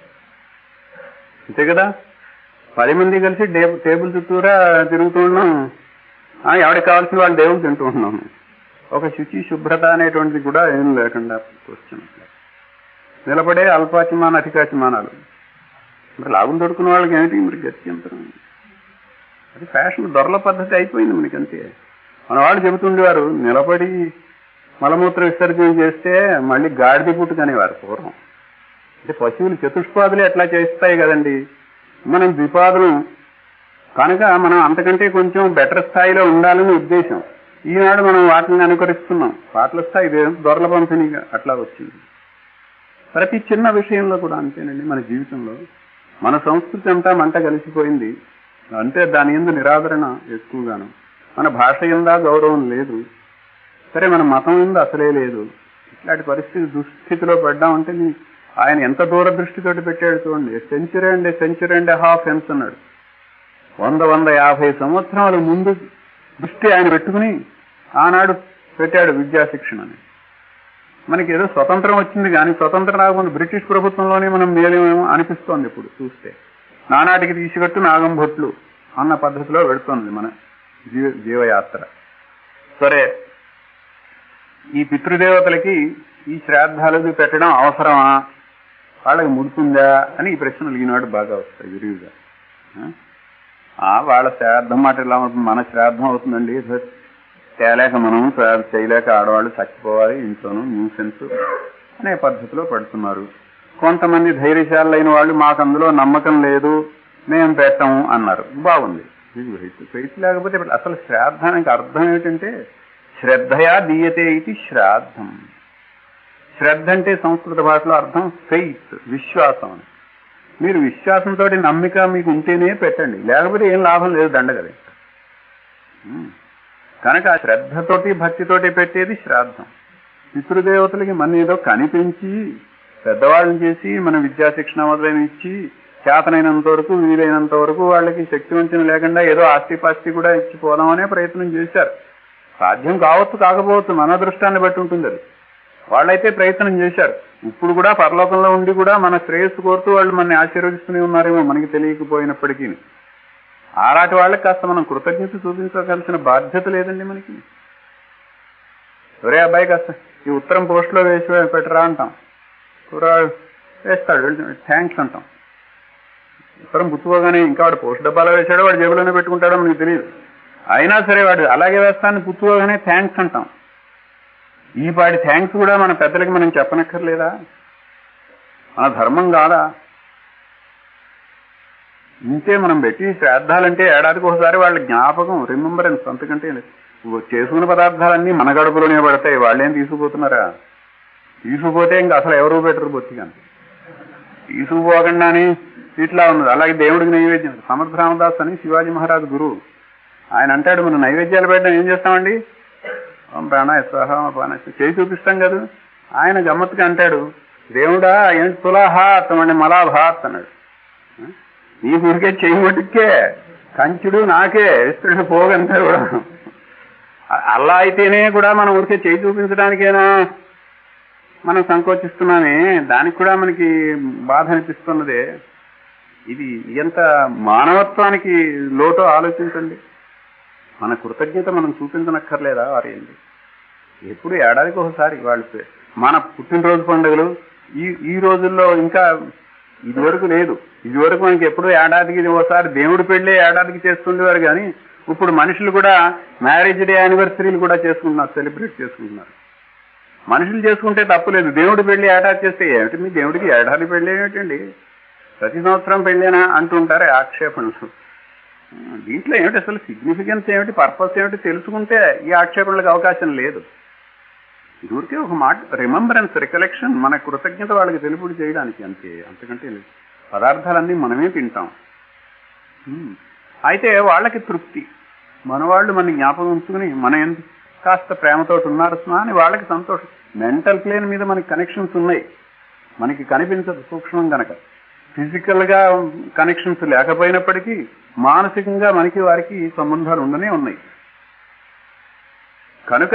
అంతే కదా పది మంది కలిసి డే- టేబుల్ చుట్టూరా తిరుగుతూ ఉన్నాం ఆ, ఎవరికి కావాల్సిన వాళ్ళు దేవుడు తింటూ ఉన్నాం ఒక శుచి శుభ్రత అనేటువంటిది కూడా ఏం లేకుండా క్వశ్చన్ నిలబడే అల్పాచమాన అధికాచమానాలు మరి లాభం దొరుకున్న వాళ్ళకి ఏమిటి మరి గత్యంతరం అది ఫ్యాషన్ దొరల పద్ధతి అయిపోయింది మనకి అంతే మన వాళ్ళు చెబుతుండేవారు నిలబడి మలమూత్ర విసర్జన చేస్తే మళ్ళీ గాడిద పుట్టుకనేవారు పూర్వం అంటే పశువులు చతుష్పాదులు ఎట్లా చేస్తాయి కదండి మనం ద్విపాదులు కనుక మనం అంతకంటే కొంచెం బెటర్ స్థాయిలో ఉండాలని ఉద్దేశం ఈనాడు మనం వాటిని అనుకరిస్తున్నాం పాటల స్థాయి ఇదే దొరల పంపిణీగా అట్లా వచ్చింది ప్రతి చిన్న విషయంలో కూడా అంతేనండి మన జీవితంలో మన సంస్కృతి అంతా మంట కలిసిపోయింది అంటే దాని ఎందు నిరాదరణ ఎక్కువగాను మన భాష ఎందా గౌరవం లేదు సరే మన మతం ఎందు అసలే లేదు ఇట్లాంటి పరిస్థితి దుస్థితిలో పడ్డామంటే నీ- ఆయన ఎంత దూరదృష్టితోటి పెట్టాడు చూడండి century and century and half hence అన్నాడు వంద వంద యాభై సంవత్సరాల ముందు దృష్టి ఆయన పెట్టుకుని ఆనాడు పెట్టాడు విద్యా శిక్షణని మనకి ఏదో స్వతంత్రం వచ్చింది కానీ స్వతంత్రం రాకుండా బ్రిటిష్ ప్రభుత్వంలోనే మనం మేలేమేమో అనిపిస్తోంది ఇప్పుడు చూస్తే నానాటికి తీసుకట్టు నాగం భొట్లు అన్న పద్ధతిలో పెడుతోంది మన జీవ జీవయాత్ర సరే ఈ పితృదేవతలకి ఈ శ్రాద్ధాలు పెట్టడం అవసరమా వాళ్ళకి ముడుతుందా అని ఈ ప్రశ్నలు ఈనాడు బాగా వస్తాయి విరివిగా ఆ? ఆ, వాళ్ళ శ్రాద్ధం మాట ఎలా ఉంటుంది మన శ్రాద్ధం అవుతుందండి ఏదో తేలేక మనం శ్రాద్ధం చేయలేక ఆడవాళ్ళు చచ్చిపోవాలి ఇంట్లోనూ న్యూసెన్స్ అనే పద్ధతిలో పెడుతున్నారు కొంతమంది ధైర్యశాలైన వాళ్ళు మాకు అందులో నమ్మకం లేదు మేము పెట్టము అన్నారు బాగుంది ఇది రైతు రైతు లేకపోతే ఇప్పుడు అసలు శ్రాద్ధానికి అర్థం ఏమిటంటే శ్రద్ధయా దీయతే ఇది శ్రాద్ధం శ్రద్ధ అంటే సంస్కృత భాషలో అర్థం ఫెయిత్ విశ్వాసం అని మీరు విశ్వాసంతో నమ్మిక మీకు ఉంటేనే పెట్టండి లేకపోతే ఏం లాభం లేదు దండగది ఉమ్. కనుక ఆ శ్రద్ధతోటి భక్తితోటి పెట్టేది శ్రాద్ధం పితృదేవతలకి మన ఏదో కనిపించి పెద్దవాళ్ళని చేసి మన విద్యా శిక్షణ మొదలైన ఇచ్చి చేతనైనంత వరకు వీలైనంత వరకు వాళ్ళకి శక్తి వంచన లేకుండా ఏదో ఆస్తిపాస్తి కూడా ఇచ్చి పోదామనే ప్రయత్నం చేశారు సాధ్యం కావచ్చు కాకపోవచ్చు మన దృష్టాన్ని బట్టి ఉంటుంది అది వాళ్ళైతే ప్రయత్నం చేశారు ఇప్పుడు కూడా పరలోకంలో ఉండి కూడా మన శ్రేయస్సు కోరుతూ వాళ్ళు మనని ఆశీర్వదిస్తూనే ఉన్నారేమో మనకి తెలియకపోయినప్పటికీ ఆరాటి వాళ్ళకి కాస్త మనం కృతజ్ఞత చూపించవలసిన బాధ్యత లేదండి మనకి ఒరే అబ్బాయి కాస్త ఈ ఉత్తరం పోస్ట్లో వేసి పెట్టరా అంటాం కుర్రాడు వేస్తాడు థ్యాంక్స్ అంటాం ఉత్తరం పుచ్చుకోగానే ఇంకా వాడు పోస్ట్ డబ్బాలో వేసాడో వాడు జేబులోనే పెట్టుకుంటాడో మనకి తెలియదు అయినా సరే వాడు అలాగే వేస్తాను పుచ్చుకోగానే థ్యాంక్స్ అంటాం ఈ పాటి థ్యాంక్స్ కూడా మన పెద్దలకి మనం చెప్పనక్కర్లేదా మన ధర్మం కాదా ఇంతే మనం పెట్టి శ్రాద్ధాలంటే ఏడాదికి ఒకసారి వాళ్ళ జ్ఞాపకం రిమెంబరెన్స్ అంతకంటే లేదు. చేసుకున్న పదార్థాలన్నీ మన గడుపులోనే పడతాయి వాళ్ళేం తీసుకుపోతున్నారా తీసుకుపోతే ఇంకా అసలు ఎవరు పెట్టరు బొత్తిగా తీసుకుపోకుండానే ఇట్లా ఉన్నది అలాగే దేవుడికి నైవేద్యం సమర్థ రామదాస్ అని శివాజీ మహారాజ్ గురువు ఆయన అంటాడు మనం నైవేద్యాలు పెట్టడం ఏం చేస్తామండి ఓం ప్రాణాయ స్వాహ ఓం ప్రాణాయ స్వాహ. చేయి చూపిస్తాం కదా ఆయన గమ్మత్తుగా అంటాడు దేవుడా ఏంటి తులాహాత్ అంటే మలాభాత్ అన్నాడు నీ ఊరికే చేయి మటుకే కంచుడు నాకే ఇస్తుడు పోగంతా కూడా అ- అలా అయితేనే కూడా మనం ఊరికే చేయి చూపించడానికేనా మనం సంకోచిస్తున్నామే దానికి కూడా మనకి బాధ అనిపిస్తున్నదే ఇది ఎంత మానవత్వానికి లోటో ఆలోచించండి మన కృతజ్ఞత మనం చూపించనక్కర్లేదా వారి ఏంటి ఎప్పుడు ఏడాదికి ఒకసారి వాళ్ళు పే- మన పుట్టినరోజు పండుగలు ఈ ఈ రోజుల్లో ఇంకా ఇదివరకు లేదు ఇదివరకు మనకి ఎప్పుడు ఏడాదికి ఇది ఒకసారి దేవుడి పెళ్ళి ఏడాదికి చేస్తుండేవారు కానీ ఇప్పుడు మనుషులు కూడా మ్యారేజ్ డే యానివర్సరీలు కూడా చేసుకుంటున్నారు సెలబ్రేట్ చేసుకుంటున్నారు మనుషులు చేసుకుంటే తప్పులేదు దేవుడి పెళ్లి ఏడాది చేస్తే ఏమిటి మీ దేవుడికి ఏడాది పెళ్లి ఏమిటండి ప్రతి సంవత్సరం పెళ్ళేనా అంటుంటారు ఆక్షేపణలు దీంట్లో ఏమిటి అసలు సిగ్నిఫికెన్స్ ఏమిటి పర్పస్ ఏమిటి తెలుసుకుంటే ఈ ఆక్షేపణలకు అవకాశం లేదు ఇదివరకే ఒక మాట రిమెంబరెన్స్ రికలెక్షన్ మన కృతజ్ఞత వాళ్ళకి తెలుపుడు చేయడానికి అంతే అంతకంటే లేదు. పదార్థాలన్నీ మనమే తింటాం ఉమ్. అయితే వాళ్ళకి తృప్తి మన వాళ్ళు మన జ్ఞాపకం ఉంచుకుని మన ఎంత కాస్త ప్రేమతో ఉన్నారు సుమా అని వాళ్ళకి సంతోషం మెంటల్ ప్లేన్ మీద మనకి కనెక్షన్స్ ఉన్నాయి మనకి కనిపించదు సూక్ష్మం గనక ఫిజికల్ గా కనెక్షన్స్ లేకపోయినప్పటికీ మానసికంగా మనకి వారికి సంబంధాలు ఉండనే ఉన్నాయి కనుక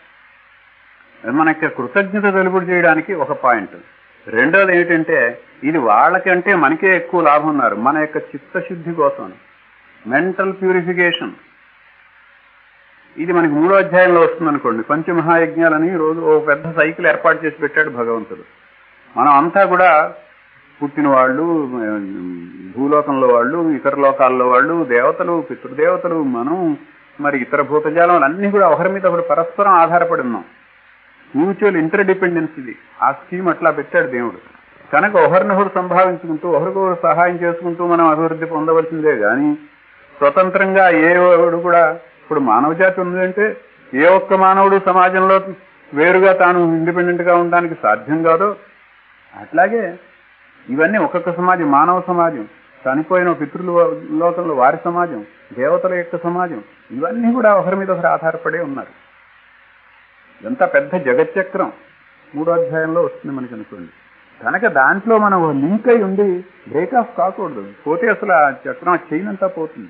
మనకి కృతజ్ఞత తెలుపుడు చేయడానికి ఒక పాయింట్ రెండోది ఏమిటంటే ఇది వాళ్ళకంటే మనకే ఎక్కువ లాభం ఉన్నారు మన యొక్క చిత్తశుద్ధి కోసం మెంటల్ ప్యూరిఫికేషన్ ఇది మనకి మూడో అధ్యాయంలో వస్తుంది అనుకోండి పంచమహాయజ్ఞాలని రోజు ఓ పెద్ద సైకిల్ ఏర్పాటు చేసి పెట్టాడు భగవంతుడు మనం అంతా కూడా పుట్టిన వాళ్ళు భూలోకంలో వాళ్ళు ఇతర లోకాల్లో వాళ్ళు దేవతలు పితృదేవతలు మనం మరి ఇతర భూతజాలం అన్నీ కూడా ఒకరి మీద ఒకరు పరస్పరం ఆధారపడి ఉన్నాం మ్యూచువల్ ఇంటర్ డిపెండెన్స్ ఇది ఆ స్కీమ్ అట్లా పెట్టాడు దేవుడు కనుక ఒకరినొకరు సంభావించుకుంటూ ఒకరికొకరు సహాయం చేసుకుంటూ మనం అభివృద్ధి పొందవలసిందే గాని స్వతంత్రంగా ఏ వాడు కూడా ఇప్పుడు మానవ జాతి ఉందంటే ఏ ఒక్క మానవుడు సమాజంలో వేరుగా తాను ఇండిపెండెంట్ గా ఉండడానికి సాధ్యం కాదో అట్లాగే ఇవన్నీ ఒక్కొక్క సమాజం మానవ సమాజం చనిపోయిన పితృల లోకంలో వారి సమాజం దేవతల యొక్క సమాజం ఇవన్నీ కూడా ఒకరి మీద ఒకరు ఆధారపడే ఉన్నారు ఎంత పెద్ద జగచ్చక్రం మూడో అధ్యాయంలో వస్తుంది మనకి అనుకోండి కనుక దాంట్లో మనం లింక్ అయి ఉండి బ్రేక్ ఆఫ్ కాకూడదు పోతే అసలు ఆ చక్రం ఆ చైన్ అంతా పోతుంది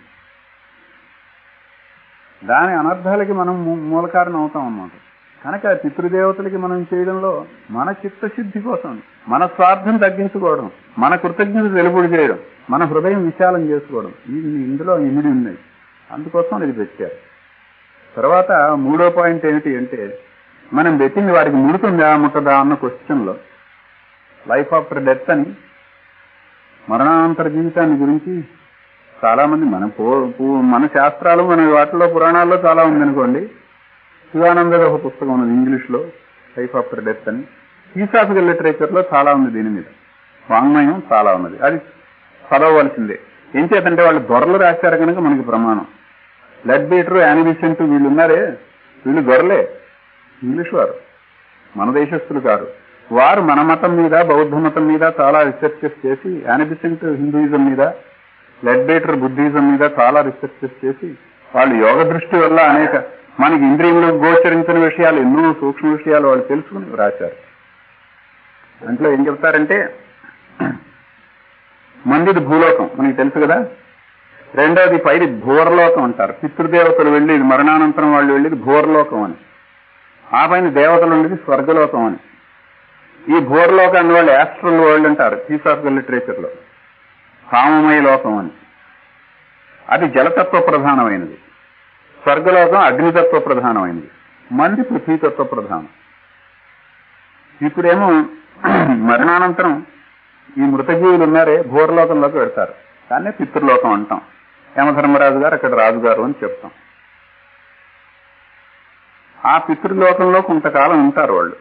దాని అనర్థాలకి మనం మూ- మూల కారణం అవుతాం అన్నమాట కనుక పితృదేవతలకి మనం చేయడంలో మన చిత్తశుద్ధి కోసం మన స్వార్థం తగ్గించుకోవడం మన కృతజ్ఞత వెలుపుడు చేయడం మన హృదయం విశాలం చేసుకోవడం ఇది ఇందులో ఇమిడి ఉన్నాయి అందుకోసం ఇది పెట్టారు తర్వాత మూడో పాయింట్ ఏమిటి అంటే మనం పెట్టింది వాడికి ముడుతుందా ముట్టదా అన్న క్వశ్చన్లో లైఫ్ ఆఫ్టర్ డెత్ అని మరణానంతర జీవితాన్ని గురించి చాలా మంది మన పో- పూ- మన శాస్త్రాలు మన వాటిలో పురాణాల్లో చాలా ఉందనుకోండి శివానంద ఒక పుస్తకం ఉన్నది ఇంగ్లీష్ లో లైఫ్ ఆఫ్టర్ డెత్ అని ఫిలాసాఫికల్ లిటరేచర్ లో చాలా ఉంది దీని మీద వాంగ్మయం చాలా ఉన్నది అది చదవవలసిందే ఏం చేతంటే వాళ్ళు దొరలు రాశారు కనుక మనకి ప్రమాణం లెడ్ బీటర్ యానిబిసెంట్ వీళ్ళు ఉన్నారే వీళ్ళు దొరలే ఇంగ్లీష్ వారు మన దేశస్తులు కాదు వారు మన మతం మీద బౌద్ధ మతం మీద చాలా రీసెర్చెస్ చేసి యానిబిసెంట్ హిందూయిజం మీద లెడ్ బీటర్ బుద్ధిజం మీద చాలా రీసెర్చెస్ చేసి వాళ్ళు యోగ దృష్టి వల్ల అనేక మనకి ఇంద్రియంలో గోచరించిన విషయాలు ఎన్నో సూక్ష్మ విషయాలు వాళ్ళు తెలుసుకుని రాశారు దాంట్లో ఏం చెప్తారంటే మందిది భూలోకం మనకి తెలుసు కదా రెండోది పైది భూవర్లోకం అంటారు పితృదేవతలు వెళ్ళేది మరణానంతరం వాళ్ళు వెళ్ళేది భూవర్లోకం అని ఆ పైన దేవతలు ఉండేది స్వర్గలోకం అని ఈ భూవర్లోకాన్ని వాళ్ళు యాస్ట్రల్ వరల్డ్ అంటారు థియోసాఫికల్ లిటరేచర్ లో కామమయ లోకం అని అది జలతత్వ ప్రధానమైనది స్వర్గలోకం అగ్నితత్వ ప్రధానమైనది మంది పృథ్వీతత్వ ప్రధానం ఇప్పుడేమో మరణానంతరం ఈ మృతజీవులు ఉన్నారే భూరలోకంలోకి వెళ్తారు దాన్నే పితృలోకం అంటాం యమధర్మరాజు గారు అక్కడ రాజుగారు అని చెప్తాం ఆ పితృలోకంలో కొంతకాలం ఉంటారు వాళ్ళు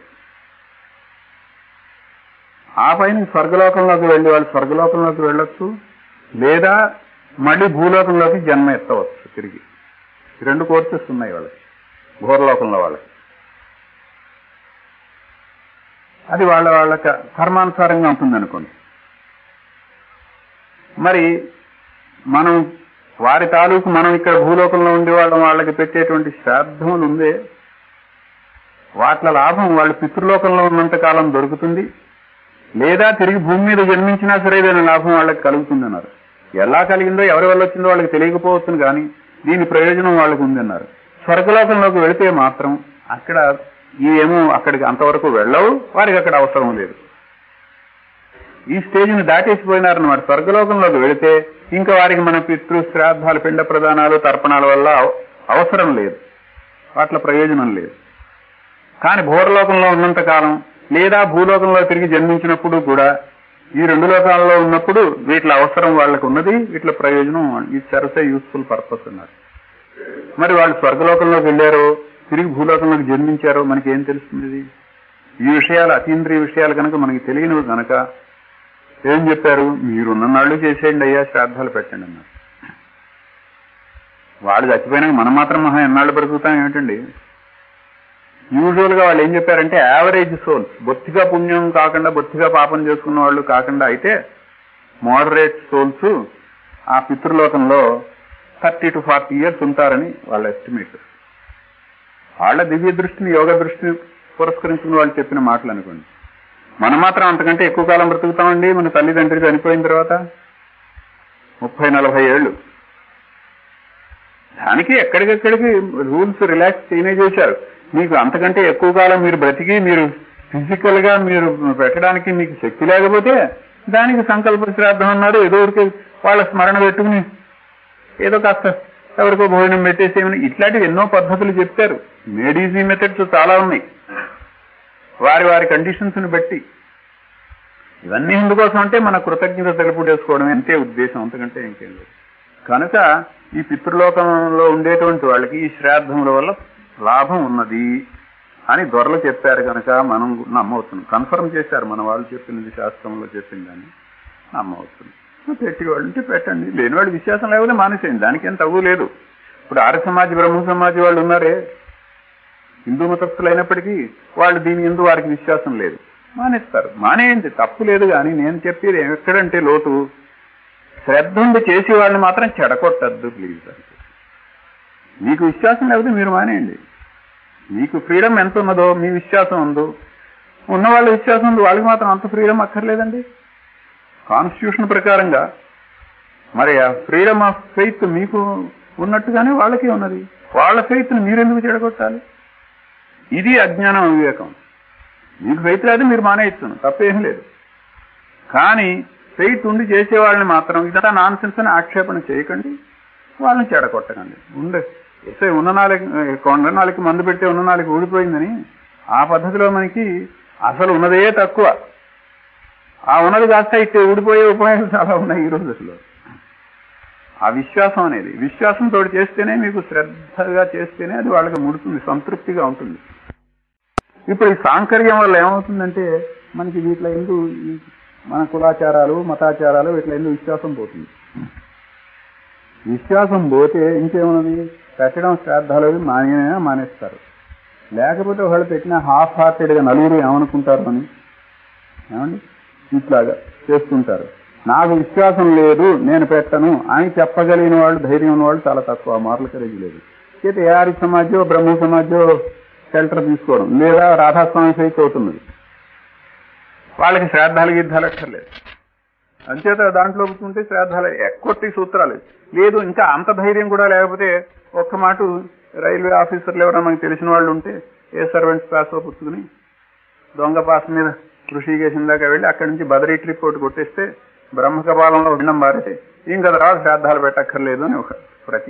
ఆ పైన స్వర్గలోకంలోకి వెళ్ళి వాళ్ళు స్వర్గలోకంలోకి వెళ్ళొచ్చు లేదా మళ్ళీ భూలోకంలోకి జన్మ ఎత్తవచ్చు తిరిగి ఈ రెండు కోర్సెస్ ఉన్నాయి వాళ్ళకి ఘోరలోకంలో వాళ్ళకి అది వాళ్ళ వాళ్ళ క- కర్మానుసారంగా ఉంటుంది అనుకోండి మరి మనం వారి తాలూకు మనం ఇక్కడ భూలోకంలో ఉండే వాళ్ళం వాళ్ళకి పెట్టేటువంటి శ్రాద్ధములు ఉందే వాట్ల లాభం వాళ్ళు పితృలోకంలో ఉన్నంత కాలం దొరుకుతుంది లేదా తిరిగి భూమి మీద జన్మించినా సరే దాని లాభం వాళ్ళకి కలుగుతుంది అన్నారు ఎలా కలిగిందో ఎవరి వల్ల వచ్చిందో వాళ్ళకి తెలియకపోవచ్చును కానీ దీని ప్రయోజనం వాళ్ళకు ఉందన్నారు స్వర్గలోకంలోకి వెళితే మాత్రం అక్కడ ఇవేమో అక్కడికి అంతవరకు వెళ్ళవు వారికి అక్కడ అవసరం లేదు ఈ స్టేజ్ని దాటేసిపోయినారన్నమాట స్వర్గలోకంలోకి వెళితే ఇంకా వారికి మన పితృ శ్రాద్ధాలు పిండ ప్రదానాలు తర్పణాల వల్ల అవ- అవసరం లేదు వాటిలో ప్రయోజనం లేదు కానీ భూరలోకంలో ఉన్నంత కాలం లేదా భూలోకంలో తిరిగి జన్మించినప్పుడు కూడా ఈ రెండు లోకాల్లో ఉన్నప్పుడు వీటిలో అవసరం వాళ్ళకు ఉన్నది వీటిలో ప్రయోజనం ఈ సర్వసే యూస్ఫుల్ పర్పస్ అన్నారు మరి వాళ్ళు స్వర్గలోకంలోకి వెళ్ళారో తిరిగి భూలోకంలోకి జన్మించారో మనకి ఏం తెలుస్తుంది ఈ విషయాలు అతీంద్రియ విషయాలు కనుక మనకి తెలియనివి కనుక ఏం చెప్పారు మీరున్న నాళ్ళు చేసేయండి అయ్యా శ్రాద్ధాలు పెట్టండి అన్నారు వాళ్ళు చచ్చిపోయినాక మనం మాత్రం మహా ఎన్నాళ్ళు బ్రతుకుతాం ఏమిటండి యూజువల్ గా వాళ్ళు ఏం చెప్పారంటే యావరేజ్ సోల్స్ బొత్తిగా పుణ్యం కాకుండా బొత్తిగా పాపం చేసుకున్న వాళ్ళు కాకుండా అయితే మోడరేట్ సోల్స్ ఆ పితృలోకంలో థర్టీ టు ఫార్టీ ఇయర్స్ ఉంటారని వాళ్ళ ఎస్టిమేట్ వాళ్ళ దివ్య దృష్టిని యోగ దృష్టిని పురస్కరించుకుని వాళ్ళు చెప్పిన మాటలు అనుకోండి మనం మాత్రం అంతకంటే ఎక్కువ కాలం బ్రతుకుతామండి మన తల్లిదండ్రులు చనిపోయిన తర్వాత ముప్పై నలభై ఏళ్ళు దానికి ఎక్కడికెక్కడికి రూల్స్ రిలాక్స్ చేయనే చేశారు మీకు అంతకంటే ఎక్కువ కాలం మీరు బ్రతికి మీరు ఫిజికల్ గా మీరు పెట్టడానికి మీకు శక్తి లేకపోతే దానికి సంకల్ప శ్రాద్ధం అన్నారు ఏదో ఊరికే వాళ్ళ స్మరణ పెట్టుకుని ఏదో కాస్త ఎవరికో భోజనం పెట్టేసేమని ఇట్లాంటివి ఎన్నో పద్ధతులు చెప్పారు మేడీజీ మెథడ్స్ చాలా ఉన్నాయి వారి వారి కండిషన్స్ ని బట్టి ఇవన్నీ ఎందుకోసం అంటే మన కృతజ్ఞత తెలుపు చేసుకోవడం అంతే ఉద్దేశం అంతకంటే ఇంకేం లేదు కనుక ఈ పితృలోకంలో ఉండేటువంటి వాళ్ళకి ఈ శ్రాద్ధముల వల్ల లాభం ఉన్నది అని దొరలు చెప్పారు కనుక మనం నమ్మవుతున్నాం కన్ఫర్మ్ చేశారు మన వాళ్ళు చెప్పింది శాస్త్రంలో చెప్పిందని నమ్మవుతుంది పెట్టేవాళ్ళు ఉంటే పెట్టండి లేనివాడు విశ్వాసం లేకపోతే మానేసేయండి దానికేం తగ్గు లేదు ఇప్పుడు ఆర్య సమాజ్ బ్రహ్మ సమాజ్ వాళ్ళు ఉన్నారే హిందూ మతస్థులు అయినప్పటికీ వాళ్ళు దీని ఎందు వారికి విశ్వాసం లేదు మానేస్తారు మానేయండి తప్పు లేదు కానీ నేను చెప్పేది ఎక్కడంటే లోటు శ్రద్ధ ఉండి చేసే వాళ్ళని మాత్రం చెడగొట్టద్దు ప్లీజ్ అంటే మీకు విశ్వాసం లేకపోతే మీరు మానేయండి మీకు ఫ్రీడమ్ ఎంత ఉన్నదో మీ విశ్వాసం ఉందో ఉన్న వాళ్ళ విశ్వాసం ఉంది వాళ్ళకి మాత్రం అంత ఫ్రీడమ్ అక్కర్లేదండి కాన్స్టిట్యూషన్ ప్రకారంగా మరి ఆ ఫ్రీడమ్ ఆఫ్ ఫెయిత్ మీకు ఉన్నట్టుగానే వాళ్ళకి ఉన్నది వాళ్ళ ఫెయిత్ని మీరెందుకు చెడగొట్టాలి ఇది అజ్ఞానం వివేకం మీకు ఫెయిత్ లేదు మీరు మానేయచ్చు తప్పేం లేదు కానీ ఫెయిత్ ఉండి చేసే వాళ్ళని మాత్రం ఇదంతా నాన్ సెన్స్ అని ఆక్షేపణ చేయకండి వాళ్ళని చెడగొట్టకండి ఉండే ఎస్ఐ ఉన్న నాలుగు కొండ నాలుగు మందు పెట్టి ఉన్న నాలుగు ఊడిపోయిందని ఆ పద్ధతిలో మనకి అసలు ఉన్నదే తక్కువ ఆ ఉన్నది కాస్త ఇట్టే ఊడిపోయే ఉపాయాలు చాలా ఉన్నాయి ఈ రోజుల్లో ఆ విశ్వాసం అనేది విశ్వాసంతో చేస్తేనే మీకు శ్రద్ధగా చేస్తేనే అది వాళ్ళకి ముడుతుంది సంతృప్తిగా ఉంటుంది ఇప్పుడు ఈ సాంకర్యం వల్ల ఏమవుతుందంటే మనకి వీటిలో ఎందు ఈ మన కులాచారాలు మతాచారాలు వీటిలో ఎందు విశ్వాసం పోతుంది విశ్వాసం పోతే ఇంకేమున్నది పెట్టడం శ్రాద్ధాలు అవి మానేనా మానేస్తారు లేకపోతే ఒకళ్ళు పెట్టిన హాఫ్ హార్టెడ్గా నలుగురు ఏమనుకుంటారు అని ఏమండి ఇట్లాగా చేస్తుంటారు నాకు విశ్వాసం లేదు నేను పెట్టను అని చెప్పగలిగిన వాళ్ళు ధైర్యం ఉన్న వాళ్ళు చాలా తక్కువ మార్ల కరేజ్ లేదు అయితే ఏ ఆర్య సమాజో బ్రహ్మ సమాజో షెల్టర్ తీసుకోవడం లేదా రాధాస్వామి సైకి అవుతున్నది వాళ్ళకి శ్రాద్ధాలు గిద్ధాలు అక్కర్లేదు అంచేత దాంట్లో కూర్చుంటే శ్రాద్ధాలు ఎక్కొట్టి సూత్రాలు లేదు ఇంకా అంత ధైర్యం కూడా లేకపోతే ఒక్క మాట రైల్వే ఆఫీసర్లు ఎవరైనా మనకు తెలిసిన వాళ్ళు ఉంటే ఏ సర్వెంట్స్ పాస్ పుచ్చుకుని దొంగ పాస్ మీద ఋషికేశం దాకా వెళ్ళి అక్కడి నుంచి బదరీ ట్రిప్ ఒకటి కొట్టేస్తే బ్రహ్మకపాలంలో ఉండం మారితే ఇంకా తర్వాత శ్రాద్ధాలు పెట్టక్కర్లేదు అని ఒక ప్రతి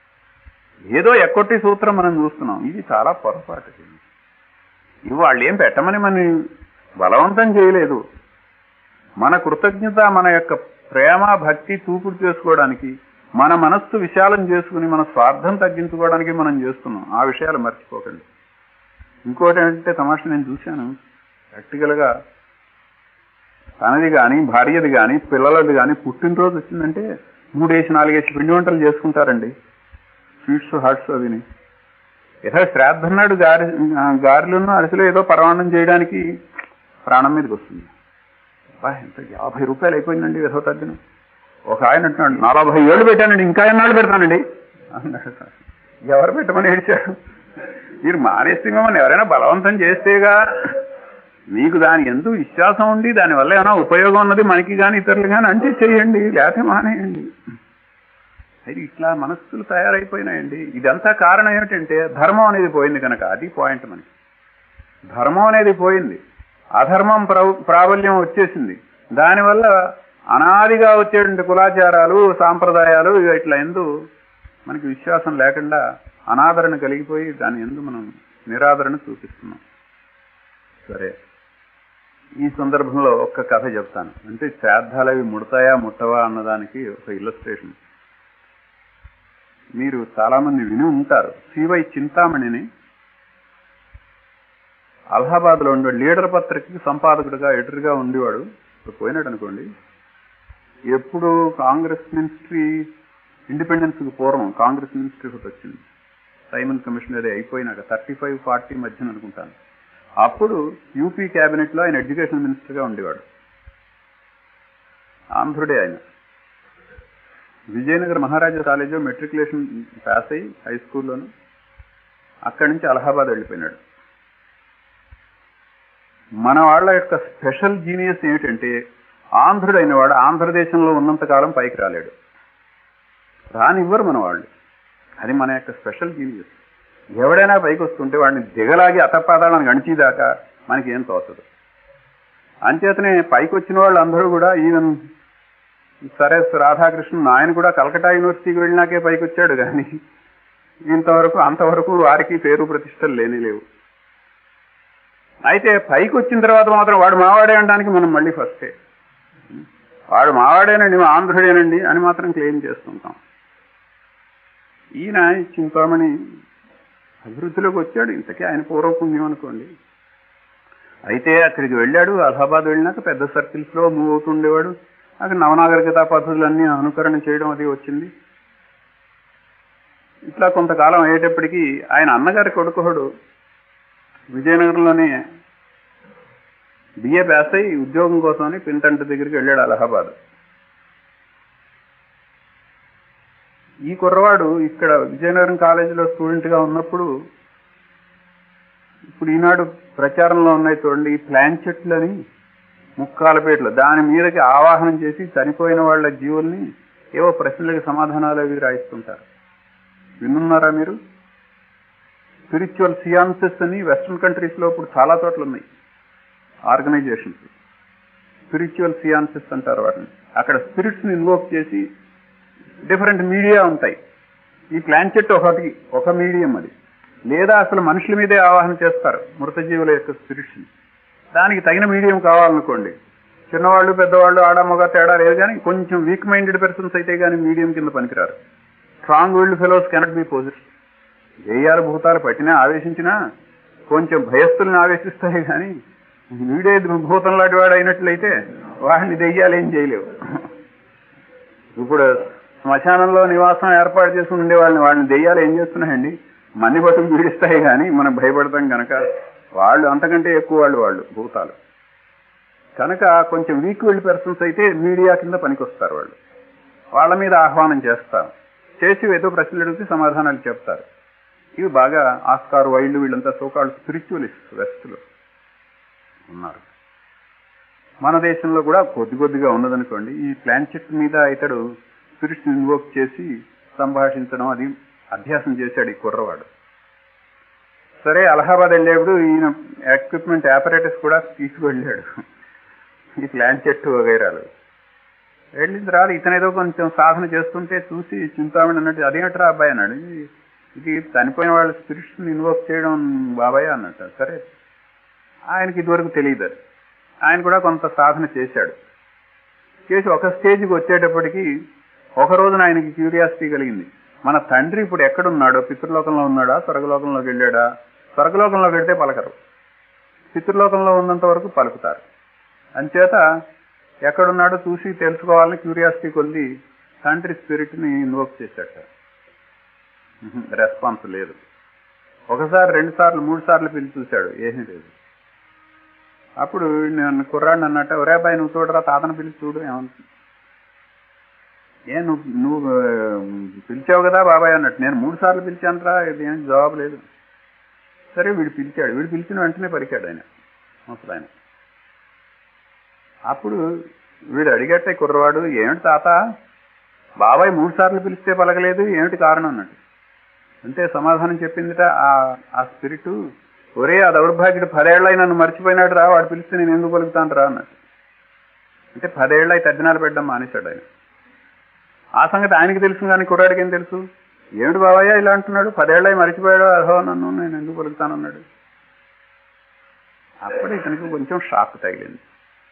ఏదో ఎక్కొట్టి సూత్రం మనం చూస్తున్నాం ఇది చాలా పొరపాటు ఇవి వాళ్ళు ఏం పెట్టమని మనం బలవంతం చేయలేదు మన కృతజ్ఞత మన యొక్క ప్రేమ భక్తి చూపుడు చేసుకోవడానికి మన మనస్సు విశాలం చేసుకుని మన స్వార్థం తగ్గించుకోవడానికి మనం చేస్తున్నాం ఆ విషయాలు మర్చిపోకండి ఇంకోటి ఏంటంటే తమాష నేను చూశాను ప్రాక్టికల్ గా తనది కానీ భార్యది కానీ పిల్లలది కానీ పుట్టినరోజు వచ్చిందంటే మూడేసి నాలుగేసి పిండి వంటలు చేసుకుంటారండి స్వీట్స్ హాట్స్ అవిని ఏదో శ్రాద్ధం నాడు గారి గారెలను అరిసెలు ఏదో పరమాణం చేయడానికి ప్రాణం మీదకి వస్తుంది అబ్బా ఎంత యాభై రూపాయలు అయిపోయిందండి ఏదో తగ్గిన ఒక ఆయన అంటున్నాడు నలభై ఏళ్ళు పెట్టానండి ఇంకా ఎన్నాళ్ళు పెడతానండి అన్నాడు ఎవరు పెట్టమని ఏడిచారు మీరు మానేస్తే మిమ్మల్ని ఎవరైనా బలవంతం చేస్తేగా మీకు దాని ఎందుకు విశ్వాసం ఉండి దానివల్ల ఏమైనా ఉపయోగం ఉన్నది మనకి కానీ ఇతరులు కానీ అంటే చేయండి లేకపోతే మానేయండి అది ఇట్లా మనస్సులు తయారైపోయినాయండి ఇదంతా కారణం ఏమిటంటే ధర్మం అనేది పోయింది కనుక అది పాయింట్ మనకి ధర్మం అనేది పోయింది అధర్మం ప్ర- ప్రాబల్యం వచ్చేసింది దానివల్ల అనాదిగా వచ్చేటువంటి కులాచారాలు సాంప్రదాయాలు ఇక ఇట్లా ఎందు మనకి విశ్వాసం లేకుండా అనాదరణ కలిగిపోయి దాని ఎందు మనం నిరాదరణ చూపిస్తున్నాం సరే ఈ సందర్భంలో ఒక్క కథ చెప్తాను అంటే శ్రాద్ధాలు అవి ముడతాయా ముట్టవా అన్నదానికి ఒక ఇల్లస్ట్రేషన్ మీరు చాలా మంది విని ఉంటారు సివై చింతామణిని అలహాబాద్ లో ఉండే లీడర్ పత్రికకి సంపాదకుడిగా ఎడిటర్గా ఉండేవాడు ఇప్పుడు పోయినాడు అనుకోండి ఎప్పుడు కాంగ్రెస్ మినిస్ట్రీ ఇండిపెండెన్స్ కు పూర్వం కాంగ్రెస్ మినిస్ట్రీ ఒకటి వచ్చింది సైమన్ కమిషన్ అది అయిపోయినాక థర్టీ ఫైవ్ ఫార్టీ మధ్యన అనుకుంటాను అప్పుడు యూపీ క్యాబినెట్ లో ఆయన ఎడ్యుకేషన్ మినిస్టర్ గా ఉండేవాడు ఆంధ్రుడే ఆయన విజయనగర్ మహారాజా కాలేజీలో మెట్రికులేషన్ పాస్ అయ్యి హై స్కూల్లోను అక్కడి నుంచి అలహాబాద్ వెళ్ళిపోయినాడు మన వాళ్ళ యొక్క స్పెషల్ జీనియస్ ఏమిటంటే ఆంధ్రుడైన వాడు ఆంధ్రదేశంలో ఉన్నంత కాలం పైకి రాలేడు రానివ్వరు మన వాళ్ళు అది మన యొక్క స్పెషల్ జీనియస్ ఎవడైనా పైకి వస్తుంటే వాడిని దిగలాగి అతపాదాలను గణిచేదాకా మనకి ఏం తోచదు అంచేతనే పైకి వచ్చిన వాళ్ళు అందరూ కూడా ఈవెన్ సరే రాధాకృష్ణన్ ఆయన కూడా కలకటా యూనివర్సిటీకి వెళ్ళినాకే పైకి వచ్చాడు కానీ ఇంతవరకు అంతవరకు వారికి పేరు ప్రతిష్టలు లేని లేవు అయితే పైకి వచ్చిన తర్వాత మాత్రం వాడు మావాడే అనడానికి మనం మళ్ళీ ఫస్టే వాడు మావాడేనండి మా ఆంధ్రుడేనండి అని మాత్రం క్లెయిమ్ చేస్తుంటాం ఈయన చింతామణి అభివృద్ధిలోకి వచ్చాడు ఇంతకీ ఆయన పూర్వపుణ్యం అనుకోండి అయితే అక్కడికి వెళ్ళాడు అలహాబాద్ వెళ్ళినాక పెద్ద సర్కిల్స్ లో మూవ్ అవుతుండేవాడు అక్కడ నవనాగరికత పద్ధతులన్నీ అనుకరణ చేయడం అది వచ్చింది ఇట్లా కొంతకాలం అయ్యేటప్పటికీ ఆయన అన్నగారి కొడుకుడు విజయనగరంలోనే బిఏ పాస్ అయి ఉద్యోగం కోసమని పింటంట దగ్గరికి వెళ్ళాడు అలహాబాద్ ఈ కుర్రవాడు ఇక్కడ విజయనగరం కాలేజీలో స్టూడెంట్ గా ఉన్నప్పుడు ఇప్పుడు ఈనాడు ప్రచారంలో ఉన్నాయి చూడండి ఈ ప్లాన్ చెట్లని ముక్కాలపేటలో దాని మీదకి ఆవాహనం చేసి చనిపోయిన వాళ్ళ జీవుల్ని ఏవో ప్రశ్నలకి సమాధానాలు అవి రాయిస్తుంటారు వినున్నారా మీరు స్పిరిచువల్ సియాన్సెస్ అని వెస్ట్రన్ కంట్రీస్ లో ఇప్పుడు చాలా చోట్ల ఉన్నాయి ఆర్గనైజేషన్స్ స్పిరిచువల్ సియాన్సెస్ అంటారు వాటిని అక్కడ స్పిరిట్స్ ని ఇన్వోక్ చేసి డిఫరెంట్ మీడియా ఉంటాయి ఈ ప్లాన్ చెట్టు ఒకటి ఒక మీడియం అది లేదా అసలు మనుషుల మీదే ఆవాహన చేస్తారు మృత జీవుల యొక్క స్పిరిట్స్ దానికి తగిన మీడియం కావాలనుకోండి చిన్నవాళ్ళు పెద్దవాళ్ళు ఆడ మగ తేడా లేదు కానీ కొంచెం వీక్ మైండెడ్ పర్సన్స్ అయితే కానీ మీడియం కింద పనికిరారు strong willed fellows cannot be possessed దెయ్యాలు భూతాలు పట్టినా ఆవేశించినా కొంచెం భయస్థుల్ని ఆవేశిస్తాయి కానీ వీడే భూతం లాంటి వాడు అయినట్లయితే వాడిని దెయ్యాలు ఏం చేయలేవు ఇప్పుడు శ్మశానంలో నివాసం ఏర్పాటు చేసి ఉండేవాళ్ళని వాళ్ళని దెయ్యాలు ఏం చేస్తున్నాయండి మన్ని పట్టుకు పీడిస్తాయి కానీ మనం భయపడతాం కనుక వాళ్ళు అంతకంటే ఎక్కువ వాళ్ళు వాళ్ళు భూతాలు కనుక కొంచెం వీక్ విల్డ్ పర్సన్స్ అయితే మీడియా కింద పనికొస్తారు వాళ్ళు వాళ్ళ మీద ఆహ్వానం చేస్తారు చేసి ఏదో ప్రశ్నలు అడిగితే సమాధానాలు చెప్తారు ఇవి బాగా ఆస్కార్ వైల్డ్ వీళ్ళంతా సోకాళ్ళు స్పిరిచువలిస్ట్ వెస్ట్లో ఉన్నారు మన దేశంలో కూడా కొద్ది కొద్దిగా ఉన్నదనుకోండి ఈ ప్లాన్ చెట్ మీద ఇతడు స్పిరిట్స్ ఇన్వోక్ చేసి సంభాషించడం అది అభ్యాసం చేశాడు ఈ కుర్రవాడు సరే అలహాబాద్ వెళ్ళేప్పుడు ఈయన ఎక్విప్మెంట్ ఆపరేటర్స్ కూడా తీసుకువెళ్ళాడు ఈ ప్లాన్ చెట్టు వగైరాలు వెళ్ళిన తర్వాత ఇతనేదో కొంచెం సాధన చేస్తుంటే చూసి చింతామణి అన్నట్టు అదేంటరా అబ్బాయి అన్నాడు "ఇది- ఇది చనిపోయిన వాళ్ళ స్పిరిట్స్ ఇన్వోక్ చేయడం బాబాయ్ అన్నట్టు సరే ఆయనకి ఇదివరకు తెలియదు అది ఆయన కూడా కొంత సాధన చేశాడు చేసి ఒక స్టేజ్కి వచ్చేటప్పటికి ఒక రోజున ఆయనకి క్యూరియాసిటీ కలిగింది మన తండ్రి ఇప్పుడు ఎక్కడున్నాడో పితృలోకంలో ఉన్నాడా స్వర్గలోకంలోకి వెళ్ళాడా స్వర్గలోకంలోకి వెళ్తే పలకరు పితృలోకంలో ఉన్నంత వరకు పలుకుతారు అంచేత ఎక్కడున్నాడో చూసి తెలుసుకోవాలని క్యూరియాసిటీ కొద్ది తండ్రి స్పిరిట్ ని ఇన్వోక్ చేశాట రెస్పాన్స్ లేదు ఒకసారి రెండు సార్లు మూడు సార్లు పిలిచి చూశాడు ఏమీ లేదు అప్పుడు నేను కుర్రాడిని అన్నట్టు ఒరే అబ్బాయి నువ్వు చూడరా తాతను పిలిచి చూడు ఏమంటుంది ఏ నువ్వు నువ్వు ఆ, పిలిచావు కదా బాబాయ్ అన్నట్టు నేను మూడు సార్లు పిలిచానురా ఇది ఏం జవాబు లేదు సరే వీడు పిలిచాడు వీడు పిలిచిన వెంటనే పరికాడు ఆయన ముసలు ఆయన అప్పుడు వీడు అడిగట్ట ఈ కుర్రవాడు ఏమిటి తాత బాబాయ్ మూడు సార్లు పిలిస్తే పలకలేదు ఏమిటి కారణం అన్నట్టు అంటే సమాధానం చెప్పిందిట ఆ- ఆ స్పిరిట్ ఒరే ఆ దౌర్భాగ్యుడు పదేళ్ళై నన్ను మర్చిపోయినాడు రా వాడు పిలిస్తే నేను ఎందుకు పలుకుతాను రా అన్నట్టు అంటే పదేళ్ళై తద్దినాలు పెట్టడం మానేశాడు ఆయన ఆ సంగతి ఆయనకి తెలుసు కానీ కుర్రాడికి ఏం తెలుసు ఏమిటి బాబాయ్య ఇలా అంటున్నాడు పదేళ్ళై మర్చిపోయాడు అహో నన్ను నేను ఎందుకు పలుకుతానన్నాడు అప్పుడు ఇతనికి కొంచెం షాక్ తగిలింది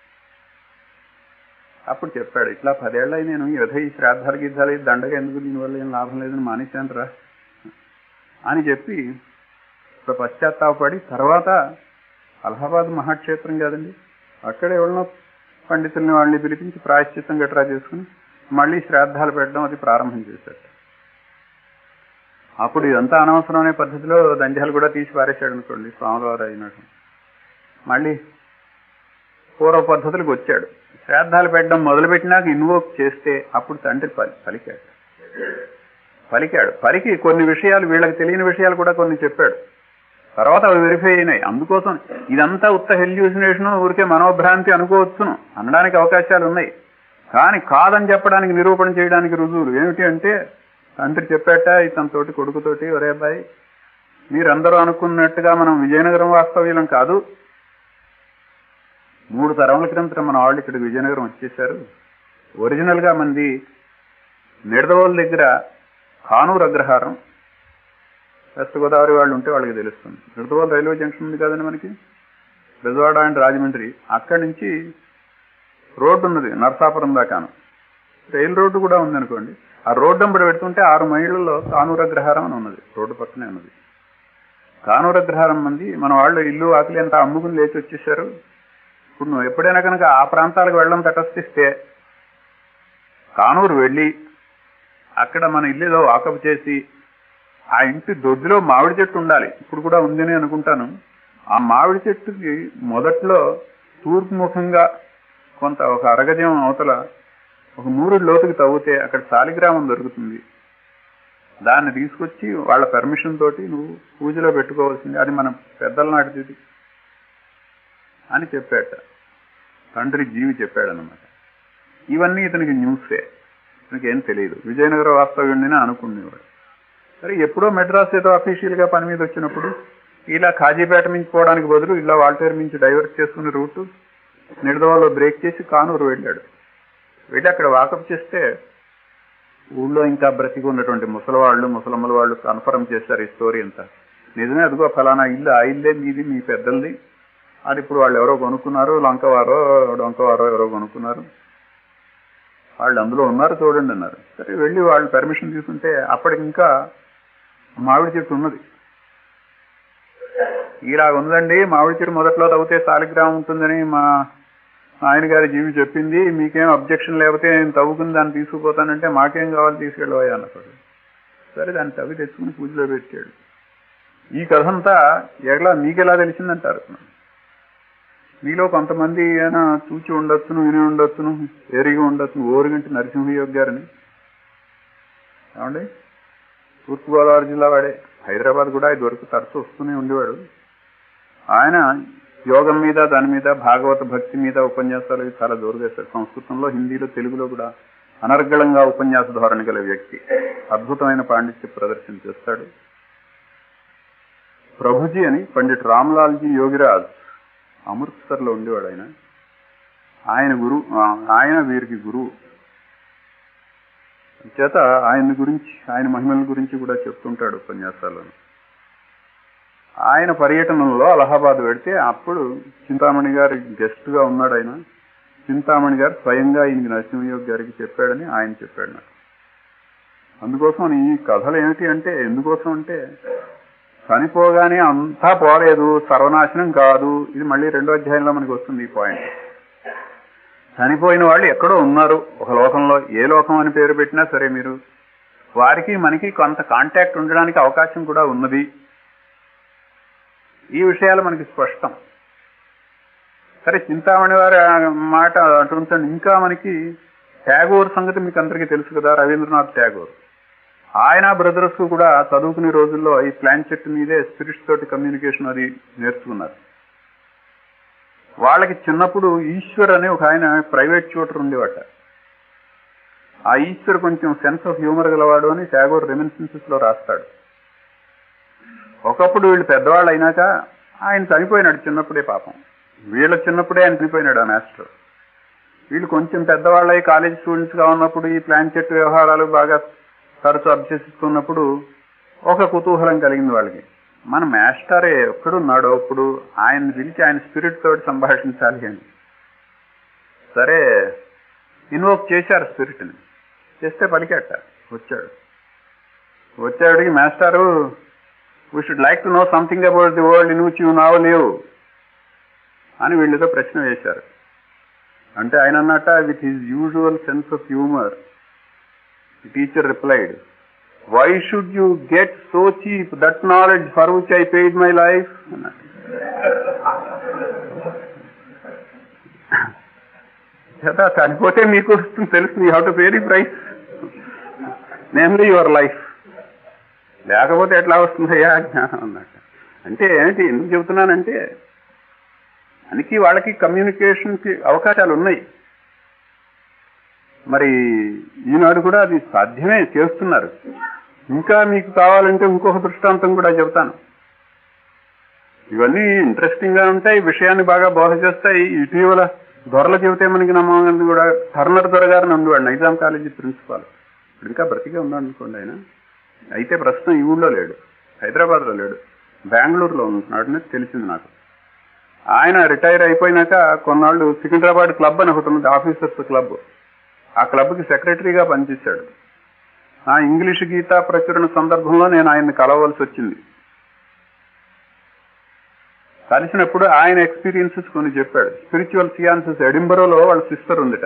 అప్పుడు చెప్పాడు ఇట్లా పదేళ్ళై నేను ఈ విధ ఈ శ్రాద్ధాలు గిద్దాలు ఈ దండగా ఎందుకు దీనివల్ల ఏం లాభం లేదని మానేశాను రా అని చెప్పి ఇప్పుడు పశ్చాత్తాపడి తర్వాత అలహాబాద్ మహాక్షేత్రం కాదండి అక్కడ ఎవరినో పండితుల్ని వాళ్ళని పిలిపించి ప్రాయశ్చిత్తం గట్రా చేసుకుని మళ్ళీ శ్రాద్ధాలు పెట్టడం అది ప్రారంభం చేశాడు అప్పుడు ఇదంతా అనవసరమైన పద్ధతిలో దంజాలు కూడా తీసి పారేశాడు అనుకోండి స్వామివారు అయినట్టు మళ్ళీ పూర్వ పద్ధతులకు వచ్చాడు శ్రాద్ధాలు పెట్టడం మొదలుపెట్టినాక ఇన్వోక్ చేస్తే అప్పుడు తండ్రి పలి పలికాడు పలికాడు పలికి కొన్ని విషయాలు వీళ్ళకి తెలియని విషయాలు కూడా కొన్ని చెప్పాడు తర్వాత అవి వెరిఫై అయినాయి అందుకోసం ఇదంతా ఉత్త హెల్యూసినేషన్ ఊరికే మనోభ్రాంతి అనుకోవచ్చును అనడానికి అవకాశాలు ఉన్నాయి కానీ కాదని చెప్పడానికి నిరూపణ చేయడానికి రుజువులు ఏమిటి అంటే తండ్రి చెప్పాట ఇతనితోటి కొడుకుతోటి ఒరే అబ్బాయి మీరందరూ అనుకున్నట్టుగా మనం విజయనగరం వాస్తవ్యం కాదు మూడు తరముల క్రితం మన వాళ్ళు ఇక్కడికి విజయనగరం వచ్చేసారు ఒరిజినల్ గా మంది నిడదవోలు దగ్గర కానూరు అగ్రహారం వెస్ట్ గోదావరి వాళ్ళు ఉంటే వాళ్ళకి తెలుస్తుంది నిడదవోలు రైల్వే జంక్షన్ ఉంది కదండి మనకి బెజవాడ అండ్ రాజమండ్రి అక్కడి నుంచి రోడ్డు ఉన్నది నరసాపురం దాకాను రైల్ రోడ్డు కూడా ఉంది అనుకోండి ఆ రోడ్డు అంబడి పెడుతుంటే ఆరు మైళ్ళలో కానూరు అగ్రహారం అని ఉన్నది రోడ్డు పక్కనే ఉన్నది కానూరు అగ్రహారం మంది మన వాళ్ళు ఇల్లు ఆకలి అంతా అమ్ముకుని లేచి వచ్చేసారు ఇప్పుడు నువ్వు ఎప్పుడైనా కనుక ఆ ప్రాంతాలకు వెళ్ళడం తటస్థిస్తే కానూరు వెళ్ళి అక్కడ మన ఇల్లులో వాకప్ చేసి ఆ ఇంటి దొడ్డిలో మామిడి చెట్టు ఉండాలి ఇప్పుడు కూడా ఉందని అనుకుంటాను ఆ మామిడి చెట్టుకి మొదట్లో తూర్పు ముఖంగా కొంత ఒక అరగజం అవతల ఒక నూరు లోతుకి తవ్వితే అక్కడ శాలిగ్రామం దొరుకుతుంది దాన్ని తీసుకొచ్చి వాళ్ళ పర్మిషన్ తోటి నువ్వు పూజలో పెట్టుకోవాల్సింది అది మన పెద్దల నాటిది అని చెప్పాట తండ్రి జీవి చెప్పాడనమాట ఇవన్నీ ఇతనికి న్యూసే ఇతనికి ఏం తెలియదు విజయనగర వాస్తవ్యుడిని అనుకునేవాడు సరే ఎప్పుడో మెడ్రాస్ ఏదో అఫీషియల్ గా పని మీద వచ్చినప్పుడు ఇలా కాజీపేట నుంచి పోవడానికి బదులు ఇలా వాల్టేర్ నుంచి డైవర్ట్ చేసుకునే రూట్ నిడదవాలో బ్రేక్ చేసి కానూరు వెళ్ళాడు వెళ్ళి అక్కడ వాకప్ చేస్తే ఊళ్ళో ఇంకా బ్రతికి ఉన్నటువంటి ముసలివాళ్ళు ముసలమ్మల వాళ్ళు కన్ఫర్మ్ చేశారు ఈ స్టోరీ అంతా నిజమే అదిగో ఫలానా ఇల్లు ఆ ఇల్లే మీది మీ పెద్దల్ది అది ఇప్పుడు వాళ్ళు ఎవరో కొనుక్కున్నారు లంకవారో డొంకవారో ఎవరో కొనుక్కున్నారు వాళ్ళు అందులో ఉన్నారు చూడండి అన్నారు సరే వెళ్ళి వాళ్ళు పర్మిషన్ తీసుకుంటే అప్పటికి ఇంకా మామిడి చెట్టు ఉన్నది ఇలా ఉందండి మామిడి చెట్టు మొదట్లో తవ్వితే సాలిగ్రామం ఉంటుందని మా ఆయన గారి జీవి చెప్పింది మీకేం అబ్జెక్షన్ లేకపోతే నేను తవ్వుకుని దాన్ని తీసుకుపోతానంటే మాకేం కావాలి తీసుకెళ్ళవా అన్నప్పుడు సరే దాన్ని తవ్వి తెచ్చుకుని పూజలో పెట్టాడు ఈ కథ అంతా ఎట్లా మీకెలా తెలిసిందంటారు మీలో కొంతమంది అయినా చూచి ఉండొచ్చును విని ఉండొచ్చును ఎరిగి ఉండొచ్చును ఓరిగంటి నరసింహయోగి గారిని ఏమండి తూర్పుగోదావరి జిల్లా వాడే హైదరాబాద్ కూడా ఇది వరకు తరచు వస్తూనే ఉండేవాడు ఆయన యోగం మీద దాని మీద భాగవత భక్తి మీద ఉపన్యాసాలు ఇవి చాలా జోరుగేశారు సంస్కృతంలో హిందీలో తెలుగులో కూడా అనర్గళంగా ఉపన్యాస ధోరణి గల వ్యక్తి అద్భుతమైన పాండిత్య ప్రదర్శన చేస్తాడు ప్రభుజీ అని పండిట్ రామ్లాల్జీ యోగిరాజ్ అమృత్సర్ లో ఉండేవాడు ఆయన ఆయన గురు ఆయన వీరికి గురువు చేత ఆయన గురించి ఆయన మహిమల గురించి కూడా చెప్తుంటాడు ఉపన్యాసాల్లో ఆయన పర్యటనలో అలహాబాద్ పెడితే అప్పుడు చింతామణి గారి గెస్ట్ గా ఉన్నాడు ఆయన చింతామణి గారు స్వయంగా ఈయనకి నరసింహయోగి గారికి చెప్పాడని ఆయన చెప్పాడు నాకు అందుకోసం ఈ కథలు ఏమిటి అంటే ఎందుకోసం అంటే చనిపోగానే అంతా పోలేదు సర్వనాశనం కాదు ఇది మళ్ళీ రెండో అధ్యాయంలో మనకి వస్తుంది ఈ పాయింట్ చనిపోయిన వాళ్ళు ఎక్కడో ఉన్నారు ఒక లోకంలో ఏ లోకం అని పేరు పెట్టినా సరే మీరు వారికి మనకి కొంత కాంటాక్ట్ ఉండడానికి అవకాశం కూడా ఉన్నది ఈ విషయాలు మనకి స్పష్టం సరే చింతామణి వారి మాట అటువంటి ఇంకా మనకి ట్యాగోర్ సంగతి మీకు అందరికీ తెలుసు కదా రవీంద్రనాథ్ ట్యాగోర్ ఆయన బ్రదర్స్ కూడా చదువుకునే రోజుల్లో ఈ ప్లాన్ చెట్టు మీదే స్పిరిట్స్ తోటి కమ్యూనికేషన్ అది నేర్చుకున్నారు వాళ్ళకి చిన్నప్పుడు ఈశ్వర్ అనే ఒక ఆయన ప్రైవేట్ ట్యూటర్ ఉండేవాట ఆ ఈశ్వర్ కొంచెం సెన్స్ ఆఫ్ హ్యూమర్ గలవాడు అని ట్యాగోర్ రెమినిసెన్సెస్ లో రాస్తాడు ఒకప్పుడు వీళ్ళు పెద్దవాళ్ళు అయినాక ఆయన చనిపోయినాడు చిన్నప్పుడే పాపం వీళ్ళ చిన్నప్పుడే ఆయన చనిపోయినాడు ఆ మాస్టర్ వీళ్ళు కొంచెం పెద్దవాళ్ళై కాలేజ్ స్టూడెంట్స్ గా ఉన్నప్పుడు ఈ ప్లాంచెట్ వ్యవహారాలు బాగా తరచు అభ్యసిస్తున్నప్పుడు ఒక కుతూహలం కలిగింది వాళ్ళకి మన మాస్టరే ఎక్కడున్నాడో అప్పుడు ఆయన పిలిచి ఆయన స్పిరిట్ తోటి సంభాషించాలి అని సరే ఇన్వోక్ చేశారు స్పిరిట్ని చేస్తే పలికేట వచ్చాడు వచ్చాడికి మాస్టారు we should like to know something about the world in which you now లేవు అని వీళ్ళతో ప్రశ్న వేశారు అంటే ఆయన అన్నట్ట with his usual sense of humour teacher replied why should you get so cheap that knowledge for which I paid my life అన్నట్టు కదా చనిపోతే మీకు వస్తుంది తెలుస్తుంది how to pay price namely your life లేకపోతే ఎట్లా వస్తుందయ్యా జ్ఞానం అన్నట్టు అంటే ఏంటి ఎందుకు చెబుతున్నానంటే అందుకే వాళ్ళకి కమ్యూనికేషన్కి అవకాశాలు ఉన్నాయి మరి ఈనాడు కూడా అది సాధ్యమే చేస్తున్నారు ఇంకా మీకు కావాలంటే ఇంకొక దృష్టాంతం కూడా చెబుతాను ఇవన్నీ ఇంట్రెస్టింగ్ గా ఉంటాయి విషయాన్ని బాగా బోధ చేస్తాయి ఇటీవల దొరలు చెబితే మనకి నమ్మకం కూడా టర్నర్ దొర గారు నందువాడు నైజాం కాలేజీ ప్రిన్సిపాల్ ఇప్పుడు ఇంకా బ్రతికే ఉన్నాడు అనుకోండి ఆయన అయితే ప్రస్తుతం ఈ ఊళ్ళో లేడు హైదరాబాద్ లో లేడు బెంగళూరులో ఉంటున్నాడని తెలిసింది నాకు ఆయన రిటైర్ అయిపోయినాక కొన్నాళ్ళు సికింద్రాబాద్ క్లబ్ అని ఒకటి ఉంది ఆఫీసర్స్ క్లబ్ ఆ క్లబ్కి సెక్రటరీగా పనిచేశాడు ఆ ఇంగ్లీష్ గీతా ప్రచురణ సందర్భంలో నేను ఆయన్ని కలవలసి వచ్చింది కలిసినప్పుడు ఆయన ఎక్స్పీరియన్సెస్ కొన్ని చెప్పాడు స్పిరిచువల్ సియాన్సెస్ ఎడింబరోలో వాళ్ళ సిస్టర్ ఉందిట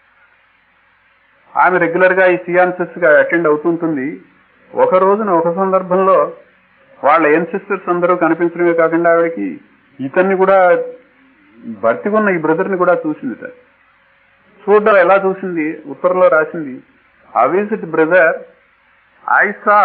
ఆమె రెగ్యులర్ గా ఈ సియాన్సెస్ గా అటెండ్ అవుతుంటుంది ఒక రోజున ఒక సందర్భంలో వాళ్ళ ఎన్సిస్టర్స్ అందరూ కనిపించడమే కాకుండా ఆవిడకి ఇతన్ని కూడా భర్తీగా ఈ బ్రదర్ ని కూడా చూసింది సార్ చూడడం ఎలా చూసింది ఉత్తరంలో రాసింది అవిజిట్ brother I saw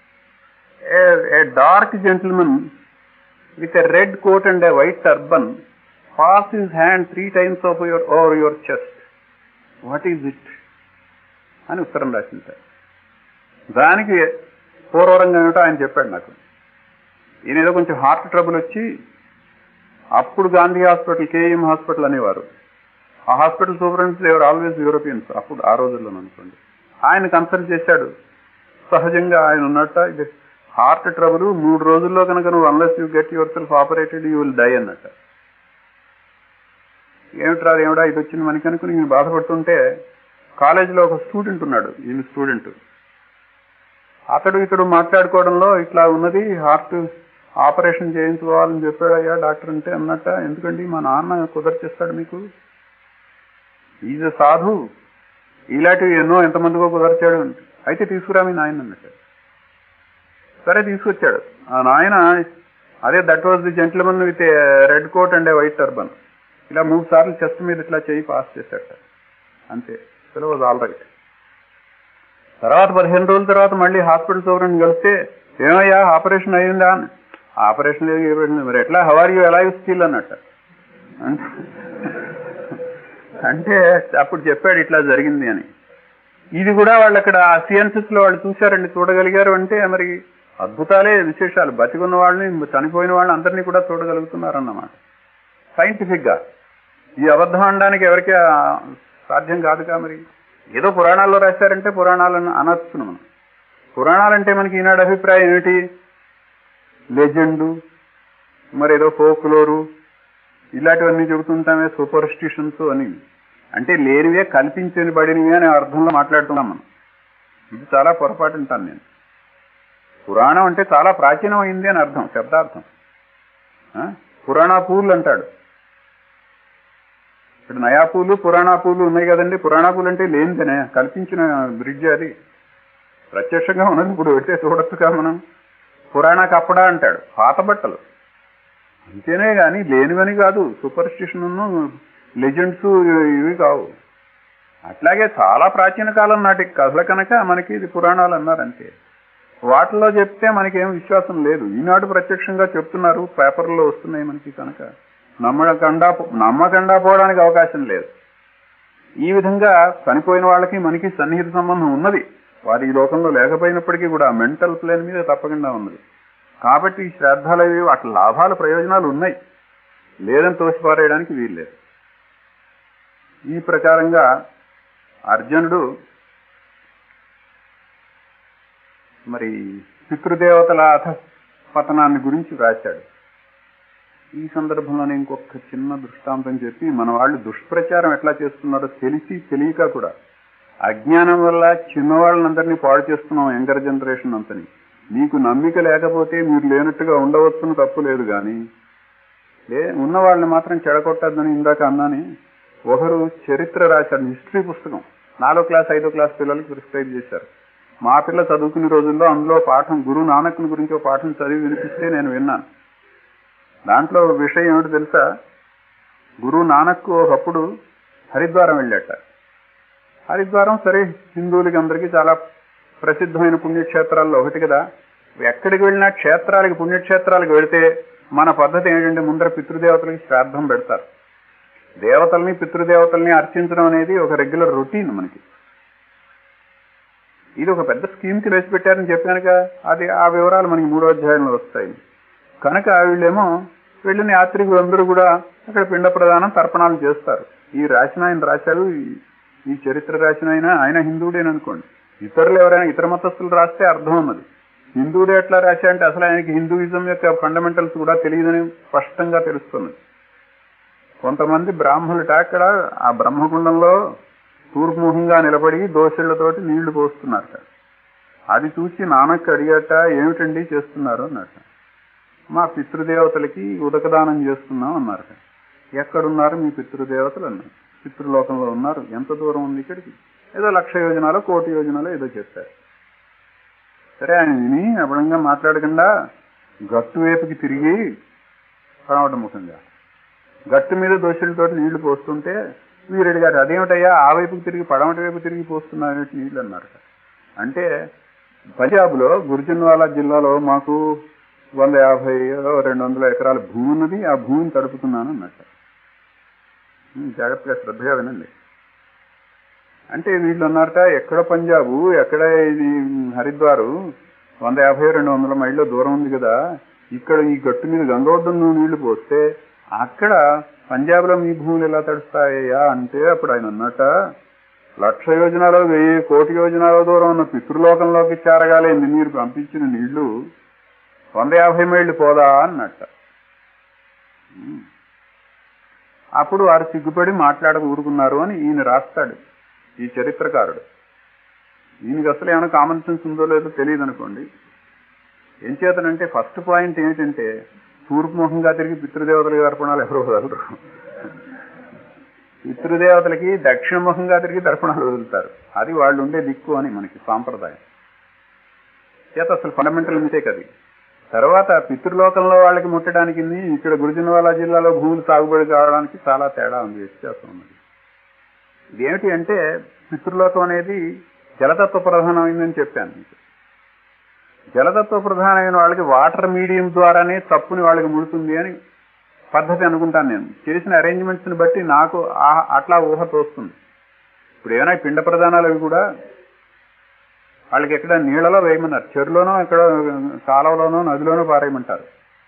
a dark gentlemen with a red coat and a white turban pass his hand three times of your over your chest what is it అని ఉత్తరం రాసింది సార్ దానికి పూర్వరంగా ఏమిటో ఆయన చెప్పాడు నాకు ఈయన ఏదో కొంచెం హార్ట్ ట్రబుల్ వచ్చి అప్పుడు గాంధీ హాస్పిటల్ కేఎం హాస్పిటల్ అనేవారు ఆ హాస్పిటల్ సూపరింటెండెంట్స్ ఎవరు ఆల్వేస్ యూరోపియన్స్ అప్పుడు ఆ రోజుల్లో అనుకోండి ఆయన కన్సల్ట్ చేశాడు సహజంగా ఆయన ఉన్నట్ట ఇది హార్ట్ ట్రబుల్ మూడు రోజుల్లో కనుక నువ్వు unless you get yourself operated you will die అన్నట్ట ఏమిట్రా ఏమిటా ఇది వచ్చింది మనకి అనుకుని నేను బాధపడుతుంటే కాలేజీలో ఒక స్టూడెంట్ ఉన్నాడు ఈయన స్టూడెంట్ అతడు ఇతడు మాట్లాడుకోవడంలో ఇట్లా ఉన్నది హార్ట్ ఆపరేషన్ చేయించుకోవాలని చెప్పాడు అయ్యా డాక్టర్ అంటే అన్నట్ట ఎందుకండి మా నాన్న కుదర్చిస్తాడు మీకు ఈజ్ సాధు ఇలాంటివి ఎన్నో ఎంతమందికో కుదర్చాడు అయితే తీసుకురా మీ నాయన అన్నట్టు సరే తీసుకొచ్చాడు ఆ నాయన అదే that was the gentleman with red coat and white turban ఇలా మూడు సార్లు చెస్ట్ మీద ఇట్లా చేయి పాస్ చేశాట అంతే సో వాజ్ ఆల్ రైట్ తర్వాత పదిహేను రోజుల తర్వాత మళ్ళీ హాస్పిటల్ సూపరెంట్ కలిస్తే ఏమయ్యా ఆపరేషన్ అయ్యిందా అని ఆపరేషన్ లేదు ఏమైంది మరి ఎట్లా హవర్ యూ ఎలా స్కిల్ అన్నట్ట అంటే అప్పుడు చెప్పాడు ఇట్లా జరిగింది అని ఇది కూడా వాళ్ళు అక్కడ ఆ సియన్సెస్ లో వాళ్ళు చూశారండి చూడగలిగారు అంటే మరి అద్భుతాలే విశేషాలు బతికున్న వాళ్ళని చనిపోయిన వాళ్ళని అందరినీ కూడా చూడగలుగుతున్నారు అన్నమాట సైంటిఫిక్ గా ఈ అబద్ధం అనడానికి ఎవరికి సాధ్యం కాదుగా మరి ఏదో పురాణాల్లో రాశారంటే పురాణాలను అనొచ్చు మనం పురాణాలంటే మనకి ఈనాడు అభిప్రాయం ఏమిటి లెజెండు మరి ఏదో ఫోక్లోరు ఇలాంటివన్నీ చెబుతుంటామే సూపర్స్టిషన్స్ అని అంటే లేనివే కల్పించని బడినవి అనే అర్థంలో మాట్లాడుతున్నాం మనం ఇది చాలా పొరపాటు అంటాను నేను పురాణం అంటే చాలా ప్రాచీనమైంది అని అర్థం శబ్దార్థం పురాణ పూలు అంటాడు ఇప్పుడు నయా పూలు పురాణా పూలు ఉన్నాయి కదండి పురాణా పూలు అంటే లేనిదనే కల్పించిన బ్రిడ్జ్ అది ప్రత్యక్షంగా ఉన్నది ఇప్పుడు పెడితే చూడొచ్చుగా మనం పురాణ కప్పడా అంటాడు పాత బట్టలు అంతేనే గాని లేనివని కాదు సూపర్ స్టిషన్ లెజెండ్స్ ఇవి కావు అట్లాగే చాలా ప్రాచీన కాలం నాటి కథల కనుక మనకి ఇది పురాణాలు అన్నారు అంతే వాటిలో చెప్తే మనకేం విశ్వాసం లేదు ఈనాడు ప్రత్యక్షంగా చెప్తున్నారు పేపర్లో వస్తున్నాయి మనకి కనుక నమ్మకుండా నమ్మకుండా పోవడానికి అవకాశం లేదు ఈ విధంగా చనిపోయిన వాళ్ళకి మనకి సన్నిహిత సంబంధం ఉన్నది వారి ఈ లోకంలో లేకపోయినప్పటికీ కూడా మెంటల్ ప్లేన్ మీద తప్పకుండా ఉన్నది కాబట్టి ఈ శ్రాద్ధాలు అవి వాటి లాభాలు ప్రయోజనాలు ఉన్నాయి లేదని తోసిపారేయడానికి వీల్లేదు ఈ ప్రకారంగా అర్జునుడు మరి పితృదేవతల అథ పతనాన్ని గురించి రాశాడు ఈ సందర్భంలోనే ఇంకొక చిన్న దృష్టాంతం చెప్పి మన వాళ్ళు దుష్ప్రచారం ఎట్లా చేస్తున్నారో తెలిసి తెలియక కూడా అజ్ఞానం వల్ల చిన్నవాళ్ళందరినీ పాడు చేస్తున్నాం యంగర్ జనరేషన్ అంతని మీకు నమ్మిక లేకపోతే మీరు లేనట్టుగా ఉండవచ్చును తప్పు లేదు కానీ లే ఉన్న వాళ్ళని మాత్రం చెడగొట్టద్దని ఇందాక అన్నాని ఒకరు చరిత్ర రాశాడు హిస్టరీ పుస్తకం నాలుగో క్లాస్ ఐదో క్లాస్ పిల్లలకి ప్రిస్క్రైబ్ చేశారు మా పిల్ల చదువుకునే రోజుల్లో అందులో పాఠం గురు నానక్ని గురించి ఒక పాఠం చదివి వినిపిస్తే నేను విన్నాను దాంట్లో విషయం ఏమిటి తెలుసా గురు నానక్ ఒకప్పుడు హరిద్వారం వెళ్ళాట హరిద్వారం సరే హిందువులకి అందరికీ చాలా ప్రసిద్ధమైన పుణ్యక్షేత్రాల్లో ఒకటి కదా ఎక్కడికి వెళ్ళినా క్షేత్రాలకి పుణ్యక్షేత్రాలకు వెళితే మన పద్ధతి ఏంటంటే ముందర పితృదేవతలకి శ్రాద్ధం పెడతారు దేవతల్ని పితృదేవతల్ని అర్చించడం అనేది ఒక రెగ్యులర్ రొటీన్ మనకి ఇది ఒక పెద్ద స్కీమ్ కి వేసి పెట్టారని చెప్పానుక అది ఆ వివరాలు మనకి మూడో అధ్యాయంలో వస్తాయి కనుక వీళ్ళేమో వెళ్ళిన యాత్రికులందరూ కూడా అక్కడ పిండ ప్రదానం తర్పణాలు చేస్తారు ఈ రాసిన ఆయన రాశారు ఈ- ఈ చరిత్ర రాసిన ఆయన ఆయన హిందువుడేననుకోండి ఇతరులు ఎవరైనా ఇతర మతస్థులు రాస్తే అర్థం ఉన్నది హిందువుడే ఎట్లా రాశా అంటే అసలు ఆయనకి హిందూయిజం యొక్క ఫండమెంటల్స్ కూడా తెలియదని స్పష్టంగా తెలుస్తున్నది కొంతమంది బ్రాహ్మణుట అక్కడ ఆ బ్రహ్మకుండంలో తూర్పుముఖంగా నిలబడి దోషులతోటి నీళ్లు పోస్తున్నారట అది చూసి నానక్కి అడిగట ఏమిటండి చేస్తున్నారు అన్నట్ట మా పితృదేవతలకి ఉదకదానం చేస్తున్నాం అన్నారట ఎక్కడున్నారు మీ పితృదేవతలు అన్నారు పితృలోకంలో ఉన్నారు ఎంత దూరం ఉంది ఇక్కడికి ఏదో లక్ష యోజనాలో కోటి యోజనాలో ఏదో చెప్పారు సరే ఆయన విని అబడంగా మాట్లాడకుండా గట్టు వైపుకి తిరిగి పడమట ముఖంగా గట్టు మీద దోషులతో నీళ్లు పోస్తుంటే వీరెడ్డి గారు అదేమిటయ్యా ఆ వైపుకి తిరిగి పడమటి వైపు తిరిగి పోస్తున్నారు నీళ్లు అన్నారు అంటే పంజాబ్లో గుర్జన్వాలా జిల్లాలో మాకు వంద యాభై రెండు వందల ఎకరాల భూమి ఉన్నది ఆ భూమిని తడుపుతున్నాను అన్నట్టు ఉమ్, జాగ్రత్తగా శ్రద్ధగా వినండి అంటే వీళ్ళు అన్నారట ఎక్కడ పంజాబు ఎక్కడ ఇది హరిద్వారు వంద యాభై రెండు వందల మైళ్ళ దూరం ఉంది కదా ఇక్కడ ఈ గట్టు మీద గంగోడ్డం నువ్వు నీళ్లు పోస్తే అక్కడ పంజాబ్లో మీ భూములు ఎలా తడుస్తాయా అంటే అప్పుడు ఆయన అన్నట లక్ష యోజనాలో వెయ్యి కోటి యోజనాల దూరం ఉన్న పితృలోకంలోకి చేరగాలేంది మీరు పంపించిన నీళ్లు వంద యాభై మైళ్ళు పోదా అన్నట్ట ఉమ్. అప్పుడు వారు సిగ్గుపడి మాట్లాడక ఊరుకున్నారు అని ఈయన రాస్తాడు ఈ చరిత్రకారుడు ఈయనకి అసలు ఏమైనా కామన్ సెన్స్ ఉందో లేదో తెలియదు అనుకోండి ఏం చేతనంటే ఫస్ట్ పాయింట్ ఏంటంటే తూర్పుముఖంగా తిరిగి పితృదేవతలకి తర్పణాలు ఎవరు వదలరు పితృదేవతలకి దక్షిణముఖంగా తిరిగి తర్పణాలు వదులుతారు అది వాళ్ళు ఉండే దిక్కు అని మనకి సాంప్రదాయం చేత అసలు ఫండమెంటల్ మిస్టేక్ అది తర్వాత పితృలోకంలో వాళ్ళకి ముట్టడానికి ఇక్కడ గురుజనవాలా జిల్లాలో భూములు సాగుబడి కావడానికి చాలా తేడా ఉంది వ్యత్యాసం ఉన్నది ఇదేమిటి అంటే పితృలోకం అనేది జలతత్వ ప్రధానమైందని చెప్పాను మీకు జలతత్వ ప్రధానమైన వాళ్ళకి వాటర్ మీడియం ద్వారానే తప్పుని వాళ్ళకి ముడుతుంది అని పద్ధతి అనుకుంటాను నేను చేసిన అరేంజ్మెంట్స్ ని బట్టి నాకు ఆ- అట్లా ఊహ తోస్తుంది ఇప్పుడు ఏమైనా ఈ పిండ ప్రధానాలు అవి కూడా వాళ్ళకి ఎక్కడ నీళ్ళలో వేయమన్నారు చెరులోనో ఎక్కడ కాలువలోనో నదిలోనో పారేయమంటారు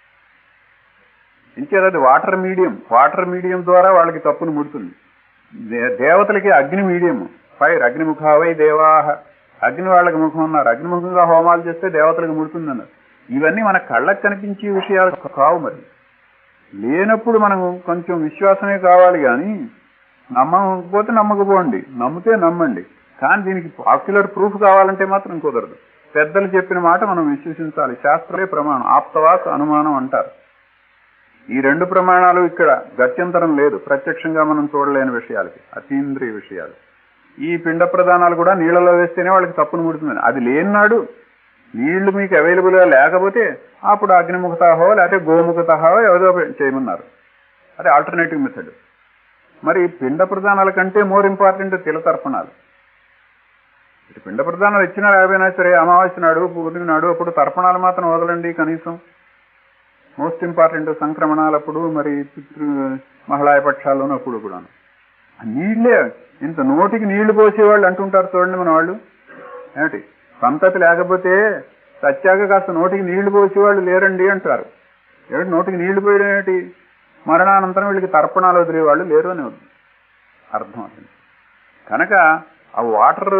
ఇంకేది అది వాటర్ మీడియం వాటర్ మీడియం ద్వారా వాళ్ళకి తప్పును ముడుతుంది దే- దేవతలకి అగ్ని మీడియం ఫైర్ అగ్నిముఖావై దేవాహ అగ్ని వాళ్ళకి ముఖం అన్నారు అగ్నిముఖంగా హోమాలు చేస్తే దేవతలకు ముడుతుంది అన్నారు ఇవన్నీ మన కళ్ళకు కనిపించే విషయాలు కావు మరి లేనప్పుడు మనం కొంచెం విశ్వాసమే కావాలి కానీ నమ్మకపోతే నమ్మకపోండి నమ్మితే నమ్మండి కానీ దీనికి పాపులర్ ప్రూఫ్ కావాలంటే మాత్రం కుదరదు పెద్దలు చెప్పిన మాట మనం విశ్వసించాలి శాస్త్రలే ప్రమాణం ఆప్తవాక్ అనుమానం అంటారు ఈ రెండు ప్రమాణాలు ఇక్కడ గత్యంతరం లేదు ప్రత్యక్షంగా మనం చూడలేని విషయాలకి అతీంద్రియ విషయాలు ఈ పిండ ప్రదానాలు కూడా నీళ్ళలో వేస్తేనే వాళ్ళకి తప్పును ముడుతుంది అది లేనినాడు నీళ్లు మీకు అవైలబుల్ గా లేకపోతే అప్పుడు అగ్నిముఖతాహో లేకపోతే గోముఖతాహో ఏదో చేయమన్నారు అది ఆల్టర్నేటివ్ మెథడ్ మరి పిండ ప్రదానాల కంటే మోర్ ఇంపార్టెంట్ తిలతర్పణాలు ఇటు పిండ ప్రదానాలు ఇచ్చినా లేకపోయినా సరే అమావాస్య నాడు పూర్ణిమ నాడు అప్పుడు తర్పణాలు మాత్రం వదలండి కనీసం మోస్ట్ ఇంపార్టెంట్ సంక్రమణాలప్పుడు మరి పితృ మహిళాయ పక్షాల్లోనప్పుడు కూడా ఆ నీళ్లే ఇంత నోటికి నీళ్లు పోసేవాళ్ళు అంటుంటారు చూడండి మన వాళ్ళు ఏమిటి సంతతి లేకపోతే సత్యాక కాస్త నోటికి నీళ్లు పోసేవాళ్ళు లేరండి అంటారు ఏమిటి నోటికి నీళ్లు పోయడం ఏమిటి మరణానంతరం వీళ్ళకి తర్పణాలు వదిలే వాళ్ళు లేరు అని అర్థం అవుతుంది కనుక ఆ వాటర్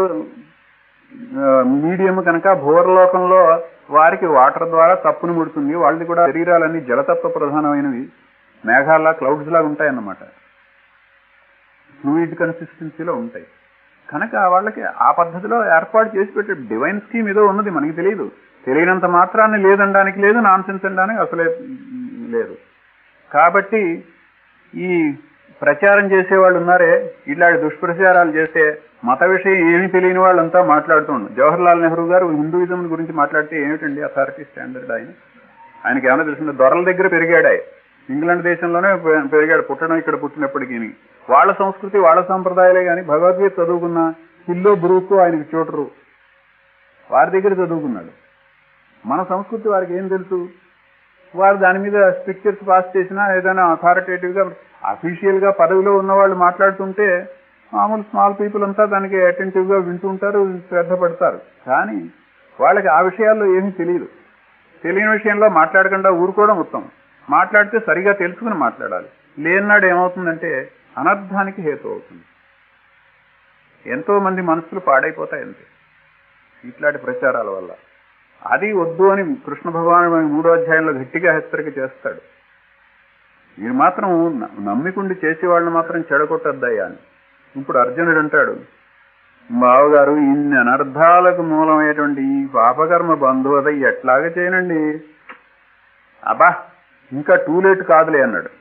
మీడియం కనుక భూరలోకంలో వారికి వాటర్ ద్వారా తప్పును ముడుతుంది వాళ్ళది కూడా శరీరాలన్నీ జలతత్వ ప్రధానమైనవి మేఘాల్లా క్లౌడ్స్ లాగా ఉంటాయన్నమాట ఫ్లూయిడ్ కన్సిస్టెన్సీలో ఉంటాయి కనుక వాళ్ళకి ఆ పద్ధతిలో ఏర్పాటు చేసి పెట్టే డివైన్ స్కీమ్ ఏదో ఉన్నది మనకి తెలియదు తెలియనంత మాత్రాన్ని లేదనడానికి లేదు నాన్ సెన్స్ అనడానికి అసలే లేదు కాబట్టి ఈ ప్రచారం చేసేవాళ్ళు ఉన్నారే ఇలాంటి దుష్ప్రచారాలు చేస్తే మత విషయం ఏమీ తెలియని వాళ్ళంతా మాట్లాడుతుండ్రు జవహర్ లాల్ నెహ్రూ గారు హిందూయిజం గురించి మాట్లాడితే ఏమిటండి అథారిటీ స్టాండర్డ్ ఆయన ఆయనకి ఏమైనా తెలిసింది దొరల దగ్గర పెరిగాడు ఆయన ఇంగ్లాండ్ దేశంలోనే పె- పెరిగాడు పుట్టడం ఇక్కడ పుట్టినప్పటికీ వాళ్ళ సంస్కృతి వాళ్ళ సంప్రదాయాలే కానీ భగవద్గీత చదువుకున్న హిల్లో బ్రూక్ ఆయనకి చూడరు వారి దగ్గర చదువుకున్నాడు మన సంస్కృతి వారికి ఏం తెలుసు వారు దాని మీద పిక్చర్స్ పాస్ చేసినా ఏదైనా అథారిటేటివ్ గా అఫీషియల్ గా పదవిలో ఉన్న వాళ్ళు మాట్లాడుతుంటే మామూలు స్మాల్ పీపుల్ అంతా దానికి అటెంటివ్ గా వింటుంటారు శ్రద్ధ పడతారు కానీ వాళ్ళకి ఆ విషయాల్లో ఏమీ తెలియదు తెలియని విషయంలో మాట్లాడకుండా ఊరుకోవడం ఉత్తమం మాట్లాడితే సరిగా తెలుసుకుని మాట్లాడాలి లేనాడు ఏమవుతుందంటే అనర్థానికి హేతు అవుతుంది ఎంతో మంది మనసులు పాడైపోతాయి అంతే ఇట్లాంటి ప్రచారాల వల్ల అది వద్దు అని కృష్ణ భగవాను మనకి మూడో అధ్యాయంలో గట్టిగా హెచ్చరిక చేస్తాడు మీరు మాత్రం న- నమ్మికుండి చేసేవాళ్ళని మాత్రం చెడగొట్టద్దయ్యా అని ఇప్పుడు అర్జునుడు అంటాడు బావగారు ఇన్ని అనర్థాలకు మూలమైనటువంటి ఈ పాపకర్మ బంధువద ఎట్లాగ చేయనండి అబ్బా ఇంకా టూ లేట్ కాదులే అన్నాడు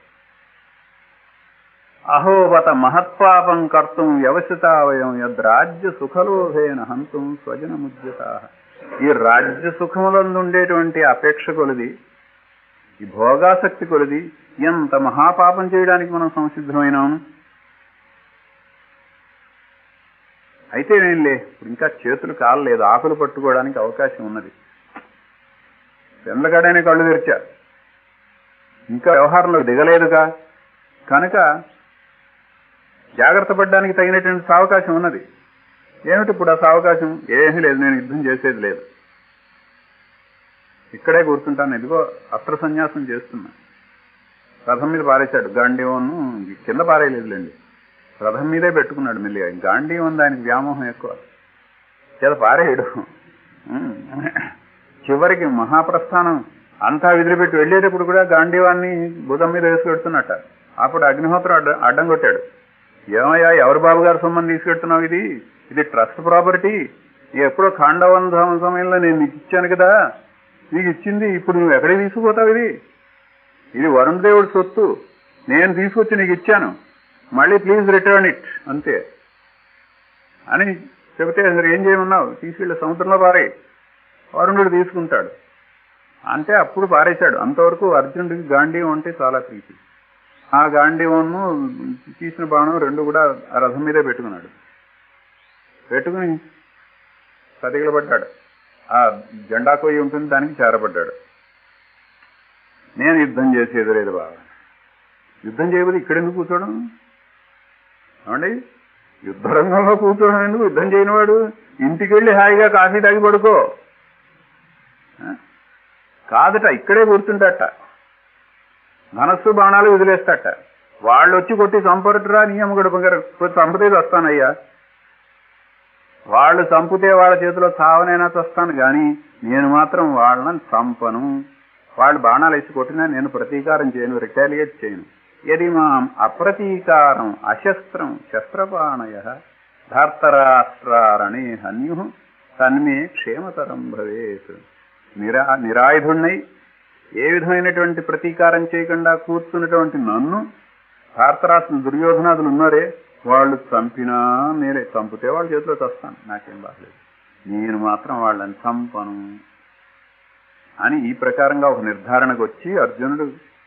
అహోబత మహత్పాపం కర్తం వ్యవసితావయం యద్రాజ్య సుఖలోభేన హంతం స్వజనముద్యత ఈ రాజ్య సుఖములందు ఉండేటువంటి అపేక్ష కొలిది ఈ భోగాసక్తి కొలిది ఎంత మహాపాపం చేయడానికి మనం సంసిద్ధమైనాము అయితే నేనులే ఇప్పుడు ఇంకా చేతులు కాలలేదు ఆకులు పట్టుకోవడానికి అవకాశం ఉన్నది పెండ్లగాడనే కళ్ళు తెరిచా ఇంకా వ్యవహారంలో దిగలేదుగా కనుక జాగ్రత్త పడడానికి తగినటువంటి సావకాశం ఉన్నది ఏమిటి ఇప్పుడు ఆ సావకాశం ఏమీ లేదు నేను యుద్ధం చేసేది లేదు ఇక్కడే కూర్చుంటాను ఇదిగో అస్త్ర సన్యాసం చేస్తున్నా రథం మీద పారేశాడు గాంధీవన్ను కింద పారేయలేదులేండి రథం మీదే పెట్టుకున్నాడు మెల్లిగా గాంధీవన్ దానికి వ్యామోహం ఎక్కువ చేత పారేయడు ఉమ్. చివరికి మహాప్రస్థానం అంతా విదిలిపెట్టి వెళ్ళేటప్పుడు కూడా గాంధీవాన్ని భుజం మీద వేసి పెడుతున్నట్ట అప్పుడు అగ్నిహోత్రం అడ్డ అడ్డం కొట్టాడు ఏమయ్యా ఎవరు బాబు గారు సొమ్మని తీసుకెడుతున్నావు ఇది ఇది ట్రస్ట్ ప్రాపర్టీ ఎప్పుడో ఖాండవంధం సమయంలో నేను నీకు ఇచ్చాను కదా నీకు ఇచ్చింది ఇప్పుడు నువ్వు ఎక్కడికి తీసుకుపోతావు ఇది ఇది వరుణ్ దేవుడి సొత్తు నేను తీసుకొచ్చి నీకు ఇచ్చాను మళ్ళీ ప్లీజ్ రిటర్న్ ఇట్ అంతే అని చెబితే అసలు ఏం చేయమన్నావు తీసుకెళ్ళి సముద్రంలో పారే వరుణుడు తీసుకుంటాడు అంటే అప్పుడు పారేశాడు అంతవరకు అర్జునుడికి గాంధీవం అంటే చాలా ప్రీతి ఆ గాంధీవన్ను తీసిన బాణం రెండు కూడా ఆ రథం మీదే పెట్టుకున్నాడు పెట్టుకుని పడ్డాడు ఆ జెండా కొయ్యి ఉంటుంది దానికి చేరబడ్డాడు నేను యుద్ధం చేసేది లేదు బాగా యుద్ధం చేయబోదు ఇక్కడెందుకు కూర్చోవడం ఏమండి యుద్ధ రంగంలో కూర్చోవడం ఎందుకు యుద్ధం చేయనివాడు ఇంటికి వెళ్ళి హాయిగా కాఫీ తాగి పడుకో ఆ? కాదట ఇక్కడే కూర్చుంటట మనస్సు బాణాలు వదిలేస్తట వాళ్ళు వచ్చి కొట్టి చంపరుతురా నీ అమ్మగడు బంగారు చంపితే వస్తానయ్యా వాళ్ళు చంపితే వాళ్ళ చేతిలో చావనైనా చస్తాను కానీ నేను మాత్రం వాళ్ళని చంపను వాళ్ళు బాణాలు వేసి కొట్టినా నేను ప్రతీకారం చేయను రిటాలియేట్ చేయను యది మాం అప్రతీకారం అశస్త్రం శస్త్రపాణయ ధార్తరాష్ట్రారణే హన్యు తన్మే క్షేమతరం భవేత్ నిరా నిరాయుధుణ్ణై ఏ విధమైనటువంటి ప్రతీకారం చేయకుండా కూర్చున్నటువంటి నన్ను భారతరాష్ట్ర దుర్యోధనాదులు ఉన్నారే వాళ్ళు చంపినా నేనే చంపితే వాళ్ళ చేతిలో చస్తాను నాకేం బాగలేదు నేను మాత్రం వాళ్ళని చంపను అని ఈ ప్రకారంగా ఒక నిర్ధారణకు వచ్చి అర్జునుడు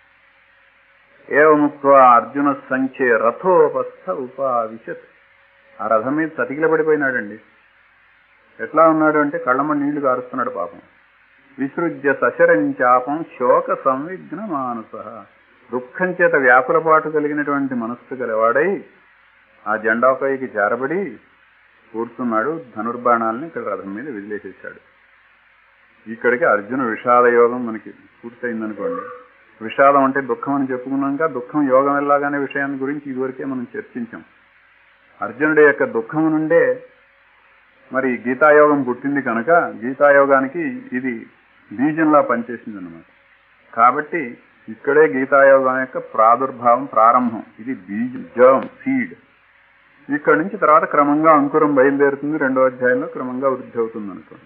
ఏవముక్వ అర్జున సంఖ్య రథోపస్థ ఉపావిశత్ ఆ రథం మీద చతికిల పడిపోయినాడండి ఎట్లా ఉన్నాడు అంటే కళ్ళమ్మ నీళ్లు కారుస్తున్నాడు పాపం విసృజ్య సశరంచాపం శోక సంవిఘ్న మానస దుఃఖం చేత వ్యాకులపాటు కలిగినటువంటి మనస్సు గలవాడై ఆ జెండాపైకి జారబడి కూర్చున్నాడు ధనుర్బాణాలని ఇక్కడ రథం మీద విదిలేసేశాడు ఇక్కడికి అర్జున విషాద యోగం మనకి పూర్తయిందనుకోండి విషాదం అంటే దుఃఖం అని చెప్పుకున్నాక దుఃఖం యోగం ఎలాగానే విషయాన్ని గురించి ఇదివరకే మనం చర్చించాం అర్జునుడి యొక్క దుఃఖం నుండే మరి గీతాయోగం పుట్టింది కనుక గీతాయోగానికి ఇది బీజంలా పనిచేసింది అనమాట కాబట్టి ఇక్కడే గీతాయోగం యొక్క ప్రాదుర్భావం ప్రారంభం ఇది బీజం జర్మ్ సీడ్ ఇక్కడ నుంచి తర్వాత క్రమంగా అంకురం బయలుదేరుతుంది రెండో అధ్యాయంలో క్రమంగా వృద్ధి అవుతుంది అనుకోండి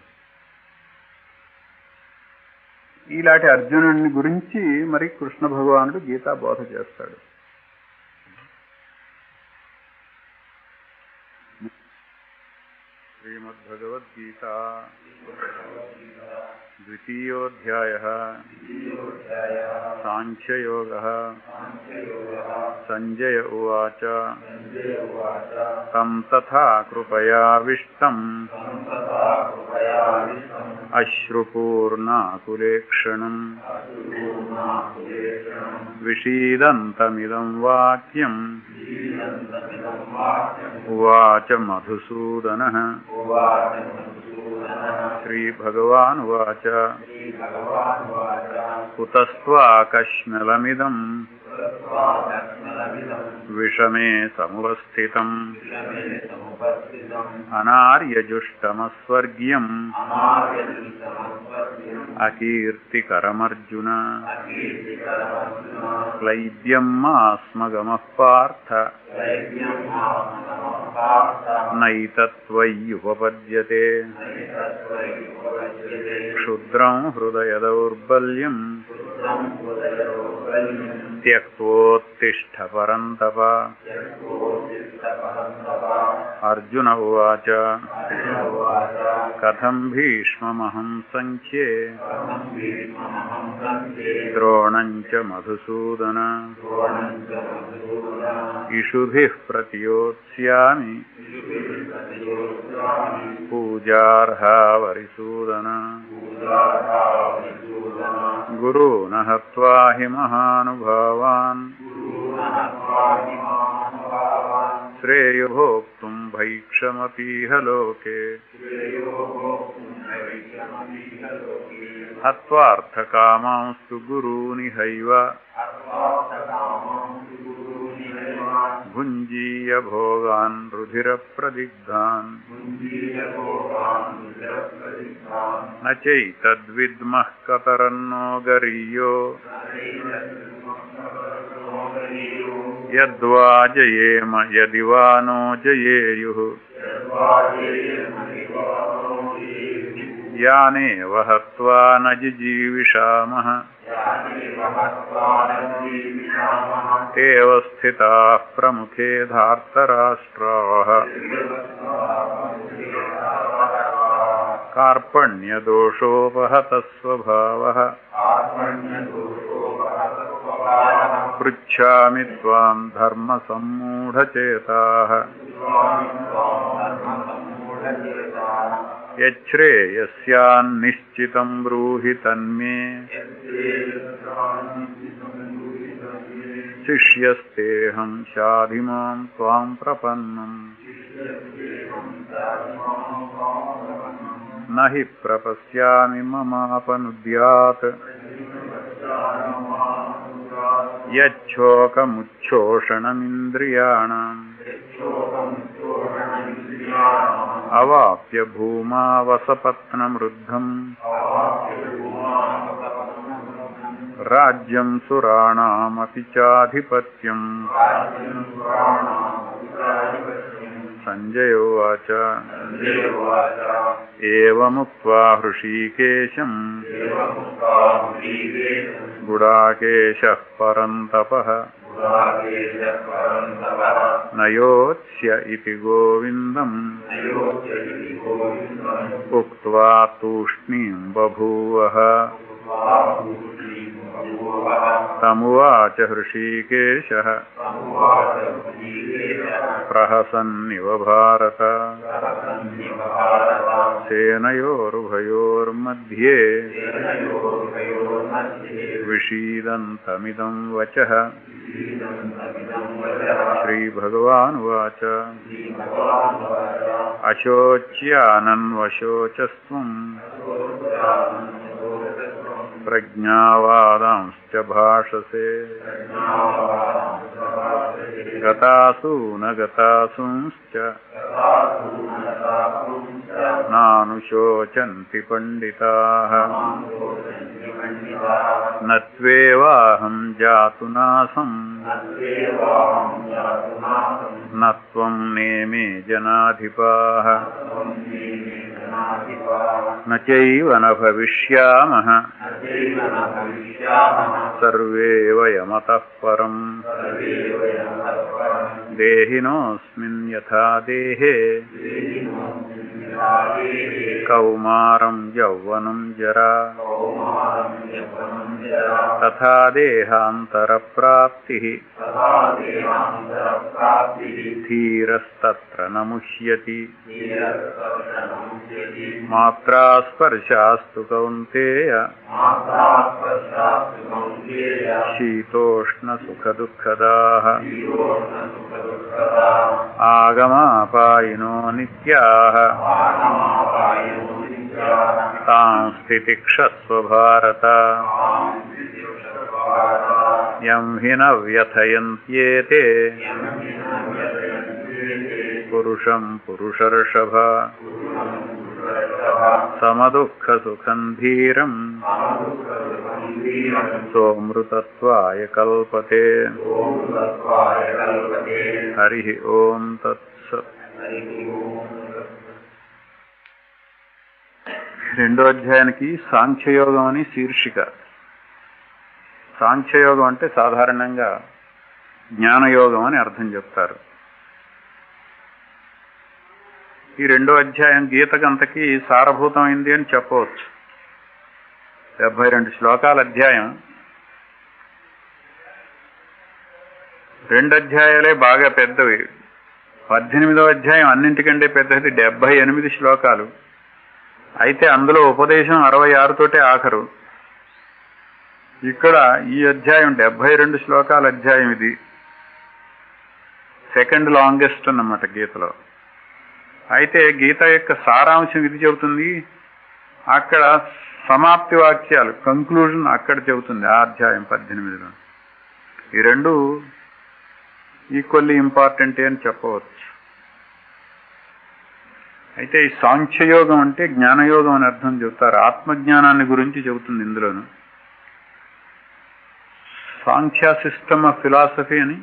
ఇలాంటి అర్జునుడిని గురించి మరి కృష్ణ భగవానుడు గీతా బోధ చేస్తాడు శ్రీమద్భగవద్గీత ద్వితీయోధ్యాయ సాంఖ్యయోగ సంజయ ఉవాచ తం తథా కృపయావిష్టం అశ్రుపూర్ణాకులేక్షణం విషీదంతమిదం వాక్యం ఉవాచ మధుసూదన శ్రీభగవానువాచ కుతస్త్వాకష్మలమిదం విషమే సముపస్థితం అనార్యజుష్టమస్వర్గ్యం అకీర్తికరమర్జున క్లైద్యం మాస్మగమః పార్థ నైతత్వయ్యుపపద్యతే క్షుద్రం హృదయ దౌర్బల్యం త్యక్తోత్తిష్ట పరంతప అర్జున ఉవాచ కథం భీష్మమహం సంఖ్యే ద్రోణం చ మధుసూదన ఇషుభిः ప్రతియోత్స్యామి పూజార్హా వరిసూదన గురూణ హత్వా హి మహానుభావాన్ శ్రేయో భోక్తుం భైక్షమపీహ లోకే హత్వార్థకామాంస్తు గురూని హైవ భుంజీయ భోగాన్ రుధిర ప్రదిగ్ధాన్ నైతద్విద్మః కతరన్నో గరీయో యద్వా జయేమ యది వా నో జయేయుః యానేవ హత్వా న జిజీవిషామః తేవ స్థితాः ప్రముఖే ధార్తరాష్ట్రాः కార్పణ్యదోషోపహత స్వభావः పృచ్ఛామి త్వాం ధర్మసమ్మూఢచేతాः యచ్ఛ్రేయస్యాన్నిశ్చితం బ్రూహి తన్మే శిష్యస్తేహం శాధిమాం త్వాం ప్రపన్నం నహి ప్రపశ్యామి మమాపనుద్యాత్ యచ్చోకముచ్చోషణమింద్రియాణం అవాప్య భూమా వసపత్నమృద్ధం రాజ్యం సురాణమపి చాధిపత్యం సంజయ ఉవాచ ఏముక్త్వా హృషీకేశం గుడాకేశ పరంతప నయోత్స్య ఇతి గోవిందం ఉక్త్వా తూష్ణీం బభూవ తమువాచ హృషీకేశ ప్రహసన్నివ భారత సేనయోరుభయోర్मध्ये విషీదంతమిదం వచ శ్రీభగవానువాచ అశోచ్యానన్వశోచస్వం ప్రజ్ఞావాదాంశ్చ భాషసే గతాసూనగతాసూంశ్చ నానుశోచంతి పండితాః నత్వేవాహం జాతు నాసం నత్వం నేమే జనాధిపాః నచైవ న భవిష్యామః సర్వే వయమతః పరం దేహినోऽస్మిన్ యథా దేహే కౌమారం యౌవనం జరా తథా దేహాంతరప్రాప్తి ధీరస్తత్ర నముష్యతి మాత్రాస్పర్శాస్తు కౌంతేయ శీతోష్ణసుఖదుఃఖదాः ఆగమాపాయినో నిత్యాः తాం స్థితిక్షస్వ భారత యం హి న వ్యథయంత్యేతే పురుషం పురుషర్షభ సమదుఃఖసుఖం ధీరం సోమృతత్వాయ కల్పతే హరి ఓం తత్సత్ రెండో అధ్యాయానికి సాంఖ్యయోగం అని శీర్షిక సాంఖ్యయోగం అంటే సాధారణంగా జ్ఞానయోగం అని అర్థం చెప్తారు ఈ రెండో అధ్యాయం గీతకంతకి సారభూతమైంది అని చెప్పవచ్చు డెబ్బై రెండు శ్లోకాల అధ్యాయం రెండు అధ్యాయాలే బాగా పెద్దవి పద్దెనిమిదో అధ్యాయం అన్నింటికంటే పెద్దది డెబ్బై ఎనిమిది శ్లోకాలు అయితే అందులో ఉపదేశం అరవై ఆరుతోటే ఆఖరు ఇక్కడ ఈ అధ్యాయం డెబ్బై రెండు శ్లోకాల అధ్యాయం ఇది సెకండ్ లాంగెస్ట్ అన్నమాట గీతలో అయితే గీత యొక్క సారాంశం ఇది చెబుతుంది అక్కడ సమాప్తి వాక్యాలు కంక్లూజన్ అక్కడ చెబుతుంది ఆ అధ్యాయం పద్దెనిమిదిలో ఈ రెండు ఈక్వల్లీ ఇంపార్టెంట్ అని చెప్పవచ్చు అయితే ఈ సాంఖ్యయోగం అంటే జ్ఞానయోగం అని అర్థం చెబుతారు ఆత్మజ్ఞానాన్ని గురించి చెబుతుంది ఇందులోను సాంఖ్య సిస్టమ్ ఆఫ్ ఫిలాసఫీ అని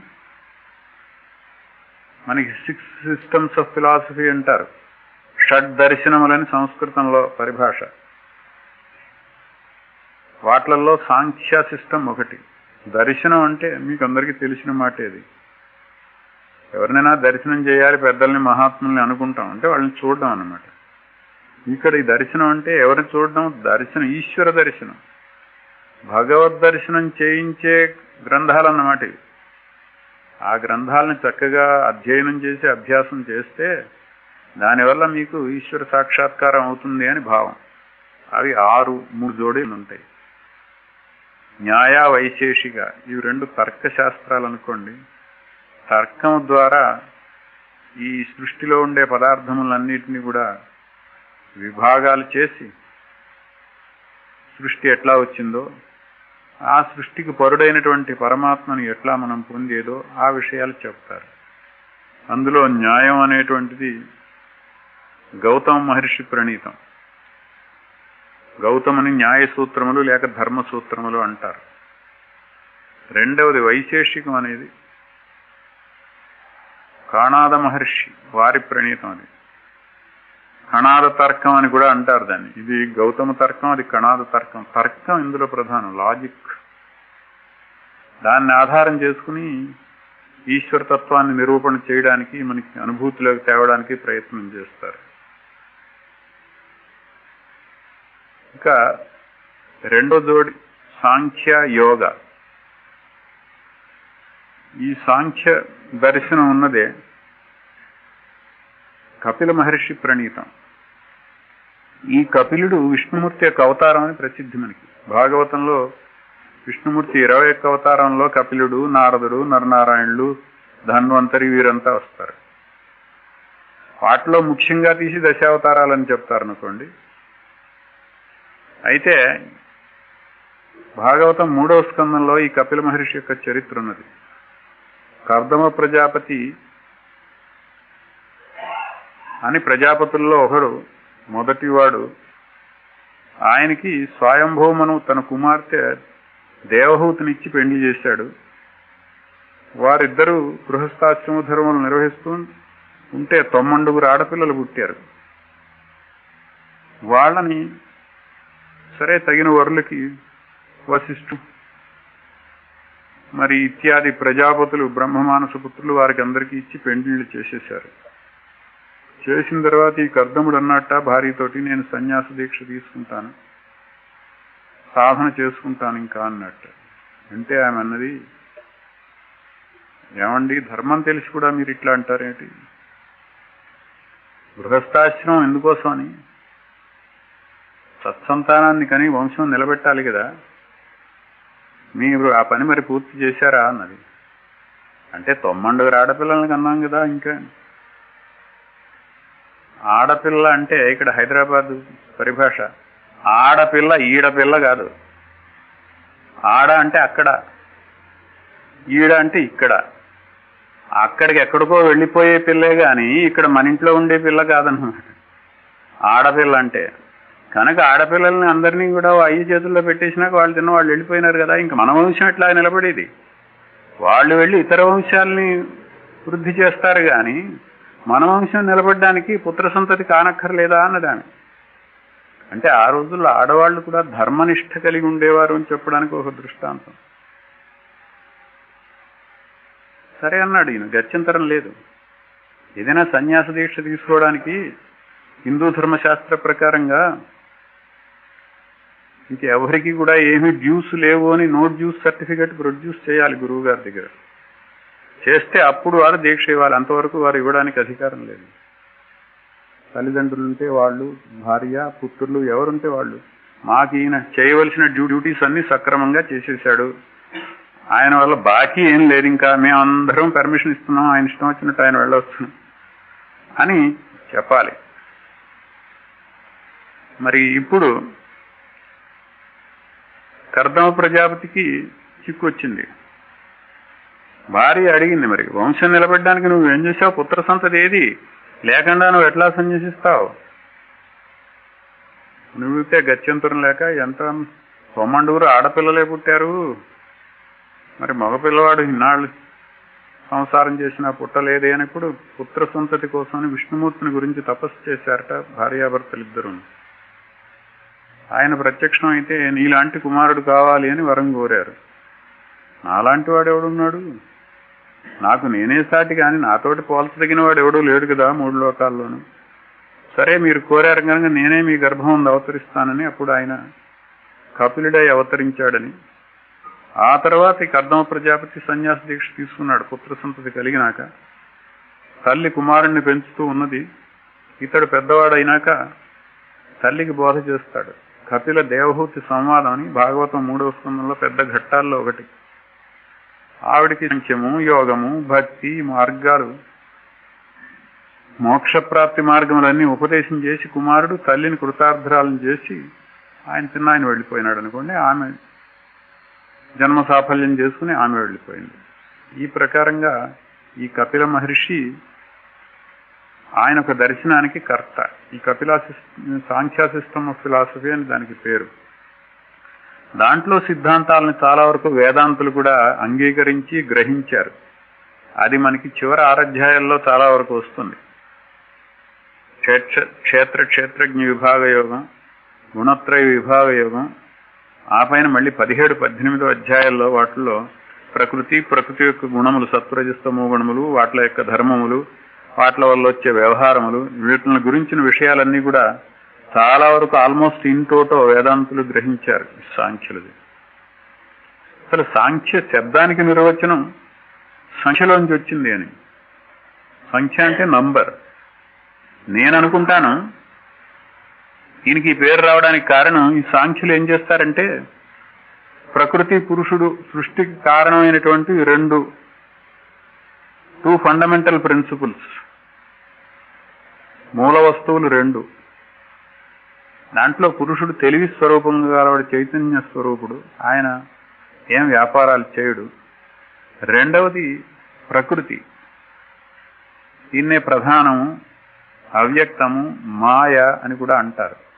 మనకి సిక్స్ సిస్టమ్స్ ఆఫ్ ఫిలాసఫీ అంటారు షడ్ దర్శనములని సంస్కృతంలో పరిభాష వాట్లలో సాంఖ్య సిస్టమ్ ఒకటి దర్శనం అంటే మీకు అందరికీ తెలిసిన మాట ఇది ఎవరినైనా దర్శనం చేయాలి పెద్దల్ని మహాత్ముల్ని అనుకుంటాం అంటే వాళ్ళని చూడడం అన్నమాట ఇక్కడ ఈ దర్శనం అంటే ఎవరిని చూడడం దర్శనం ఈశ్వర దర్శనం భగవద్ దర్శనం చేయించే గ్రంథాలు అన్నమాట ఇవి ఆ గ్రంథాలను చక్కగా అధ్యయనం చేసి అభ్యాసం చేస్తే దానివల్ల మీకు ఈశ్వర సాక్షాత్కారం అవుతుంది అని భావం అవి ఆరు మూడు జోడీలు ఉంటాయి న్యాయ వైశేషిక ఇవి రెండు తర్కశాస్త్రాలు అనుకోండి తర్కం ద్వారా ఈ సృష్టిలో ఉండే పదార్థములన్నిటినీ కూడా విభాగాలు చేసి సృష్టి ఎట్లా వచ్చిందో ఆ సృష్టికి పరుడైనటువంటి పరమాత్మను ఎట్లా మనం పొందేదో ఆ విషయాలు చెప్తారు అందులో న్యాయం అనేటువంటిది గౌతమ మహర్షి ప్రణీతం గౌతముని న్యాయ సూత్రములు లేక ధర్మ సూత్రములు అంటారు రెండవది వైశేషికం అనేది కాణాద మహర్షి వారి ప్రణీతం అది కణాద తర్కం అని కూడా అంటారు దాన్ని ఇది గౌతమ తర్కం అది కణాద తర్కం తర్కం ఇందులో ప్రధానం లాజిక్ దాన్ని ఆధారం చేసుకుని ఈశ్వరతత్వాన్ని నిరూపణ చేయడానికి మనకి అనుభూతిలోకి తేవడానికి ప్రయత్నం చేస్తారు ఇంకా రెండో జోడి సాంఖ్య యోగ ఈ సాంఖ్య దర్శనం ఉన్నదే కపిల మహర్షి ప్రణీతం ఈ కపిలుడు విష్ణుమూర్తి యొక్క అవతారం అని ప్రసిద్ధి మనకి భాగవతంలో విష్ణుమూర్తి ఇరవై ఒక్క అవతారంలో కపిలుడు నారదుడు నరనారాయణులు ధన్వంతరి వీరంతా వస్తారు వాటిలో ముఖ్యంగా తీసి దశావతారాలని చెప్తారు అనుకోండి అయితే భాగవతం మూడవ స్కందంలో ఈ కపిల మహర్షి యొక్క చరిత్ర ఉన్నది కర్దమ ప్రజాపతి అని ప్రజాపతుల్లో ఒకడు మొదటివాడు ఆయనకి స్వయంభూమను తన కుమార్తె దేవహూతినిచ్చి పెళ్లి చేశాడు వారిద్దరూ గృహస్థాశ్రమ ధర్మలు నిర్వహిస్తూ ఉంటే తొమ్మండుగురు ఆడపిల్లలు పుట్టారు వాళ్ళని సరే తగిన వరులకి వశిష్ఠు మరి ఇత్యాది ప్రజాపతులు బ్రహ్మమానస పుత్రులు వారికి అందరికీ ఇచ్చి పెండిళ్ళు చేసేశారు చేసిన తర్వాత ఈ కర్దముడు అన్నట్ట భార్యతోటి నేను సన్యాస దీక్ష తీసుకుంటాను సాధన చేసుకుంటాను ఇంకా అన్నట్టు అంటే ఆమె అన్నది ఏమండి ధర్మం తెలిసి కూడా మీరు ఇట్లా అంటారేంటి గృహస్థాశ్రమం ఎందుకోసం అని సత్సంతానాన్ని కని వంశం నిలబెట్టాలి కదా మీరు ఆ పని మరి పూర్తి చేశారా అన్నది అంటే తొమ్మండుగురు ఆడపిల్లల్ని కన్నాం కదా ఇంకా ఆడపిల్ల అంటే ఇక్కడ హైదరాబాద్ పరిభాష ఆడపిల్ల ఈడపిల్ల కాదు ఆడ అంటే అక్కడ ఈడ అంటే ఇక్కడ అక్కడికి ఎక్కడికో వెళ్ళిపోయే పిల్లే గాని ఇక్కడ మన ఇంట్లో ఉండే పిల్ల కాదన్నమాట ఆడపిల్ల అంటే కనుక ఆడపిల్లల్ని అందరినీ కూడా అయ్యి చేతుల్లో పెట్టేసినాక వాళ్ళు తిన్న వాళ్ళు వెళ్ళిపోయినారు కదా ఇంకా మన వంశం ఎట్లా నిలబడేది వాళ్ళు వెళ్ళి ఇతర వంశాలని వృద్ధి చేస్తారు కానీ మన వంశం నిలబడడానికి పుత్ర సంతతి కానక్కర్లేదా అన్నది ఆమె అంటే ఆ రోజుల్లో ఆడవాళ్ళు కూడా ధర్మనిష్ట కలిగి ఉండేవారు అని చెప్పడానికి ఒక దృష్టాంతం సరే అన్నాడు ఈయన గత్యంతరం లేదు ఏదైనా సన్యాస దీక్ష తీసుకోవడానికి హిందూ ధర్మశాస్త్ర ప్రకారంగా ఇంకెవరికి కూడా ఏమీ డ్యూస్ లేవు అని నో డ్యూస్ సర్టిఫికెట్ ప్రొడ్యూస్ చేయాలి గురువు గారి దగ్గర చేస్తే అప్పుడు వారు దీక్ష ఇవ్వాలి అంతవరకు వారు ఇవ్వడానికి అధికారం లేదు తల్లిదండ్రులు ఉంటే వాళ్ళు భార్య పుత్రులు ఎవరుంటే వాళ్ళు మాకు ఈయన చేయవలసిన డ్యూటీస్ అన్ని సక్రమంగా చేసేసాడు ఆయన వల్ల బాకీ ఏం లేదు ఇంకా మేమందరం పర్మిషన్ ఇస్తున్నాం ఆయన ఇష్టం వచ్చినట్టు ఆయన వెళ్ళవచ్చు అని చెప్పాలి మరి ఇప్పుడు కర్దమ ప్రజాపతికి చిక్కు వచ్చింది భార్య అడిగింది మరి వంశం నిలబెట్టడానికి నువ్వు ఏం చేసావు పుత్ర సంతతి ఏది లేకుండా నువ్వు ఎట్లా సన్యసిస్తావు నువ్వుతే గత్యంతరం లేక ఎంత తొమ్మండుగురు ఆడపిల్లలే పుట్టారు మరి మగపిల్లవాడు ఇన్నాళ్ళు సంసారం చేసిన పుట్టలేదే అని ఇప్పుడు పుత్ర సంతతి కోసం విష్ణుమూర్తిని గురించి తపస్సు చేశారట భార్యాభర్తలిద్దరూ ఆయన ప్రత్యక్షం అయితే నీలాంటి కుమారుడు కావాలి అని వరం కోరారు నాలాంటి వాడు ఎవడున్నాడు నాకు నేనే సాటి కానీ నాతోటి పోల్చదగిన వాడు ఎవడూ లేడు కదా మూడు లోకాల్లోనూ సరే మీరు కోరారు కనుక నేనే మీ గర్భం ఉంది అవతరిస్తానని అప్పుడు ఆయన కపిలుడై అవతరించాడని ఆ తర్వాత ఈ కర్దమ ప్రజాపతి సన్యాస దీక్ష తీసుకున్నాడు పుత్ర సంతతి కలిగినాక తల్లి కుమారుణ్ణి పెంచుతూ ఉన్నది ఇతడు పెద్దవాడైనాక తల్లికి బోధ చేస్తాడు కపిల దేవహూతి సంవాదం అని భాగవతం మూడవ స్కందంలో పెద్ద ఘట్టాల్లో ఒకటి ఆవిడికి సంఖ్యము యోగము భక్తి మార్గాలు మోక్షప్రాప్తి మార్గములన్నీ ఉపదేశం చేసి కుమారుడు తల్లిని కృతార్థరాలను చేసి ఆయన తిన్న ఆయన వెళ్ళిపోయినాడు అనుకోండి ఆమె జన్మ సాఫల్యం చేసుకుని ఆమె వెళ్ళిపోయింది ఈ ప్రకారంగా ఈ కపిల మహర్షి ఆయన ఒక దర్శనానికి కర్త ఈ Kapila Sankhya system of philosophy అని దానికి పేరు దాంట్లో సిద్ధాంతాలను చాలా వరకు వేదాంతులు కూడా అంగీకరించి గ్రహించారు అది మనకి చివరి ఆరాధ్యాయాల్లో చాలా వరకు వస్తుంది క్షేత్ర క్షేత్ర క్షేత్రజ్ఞ విభాగ యోగం గుణత్రయ విభాగ యోగం ఆ పైన మళ్ళీ పదిహేడు పద్దెనిమిదో అధ్యాయాల్లో వాటిల్లో ప్రకృతి ప్రకృతి యొక్క గుణములు సత్వరజస్తమో గుణములు వాటిల యొక్క ధర్మములు వాటిల వల్ల వచ్చే వ్యవహారములు వీటిని గురించిన విషయాలన్నీ కూడా చాలా వరకు ఆల్మోస్ట్ ఇన్ టోటో వేదాంతులు గ్రహించారు సాంఖ్యులది అసలు సాంఖ్య శబ్దానికి నిర్వచనం సంఖ్యలోంచి వచ్చింది అని సంఖ్య అంటే నంబర్ నేను అనుకుంటాను దీనికి ఈ పేరు రావడానికి కారణం ఈ సాంఖ్యులు ఏం చేస్తారంటే ప్రకృతి పురుషుడు సృష్టికి కారణమైనటువంటి రెండు టూ ఫండమెంటల్ ప్రిన్సిపల్స్ మూల వస్తువులు రెండు దాంట్లో పురుషుడు తెలివి స్వరూపంగా గలవాడు చైతన్య స్వరూపుడు ఆయన ఏం వ్యాపారాలు చేయడు రెండవది ప్రకృతి దీన్నే ప్రధానము అవ్యక్తము మాయ అని కూడా అంటారు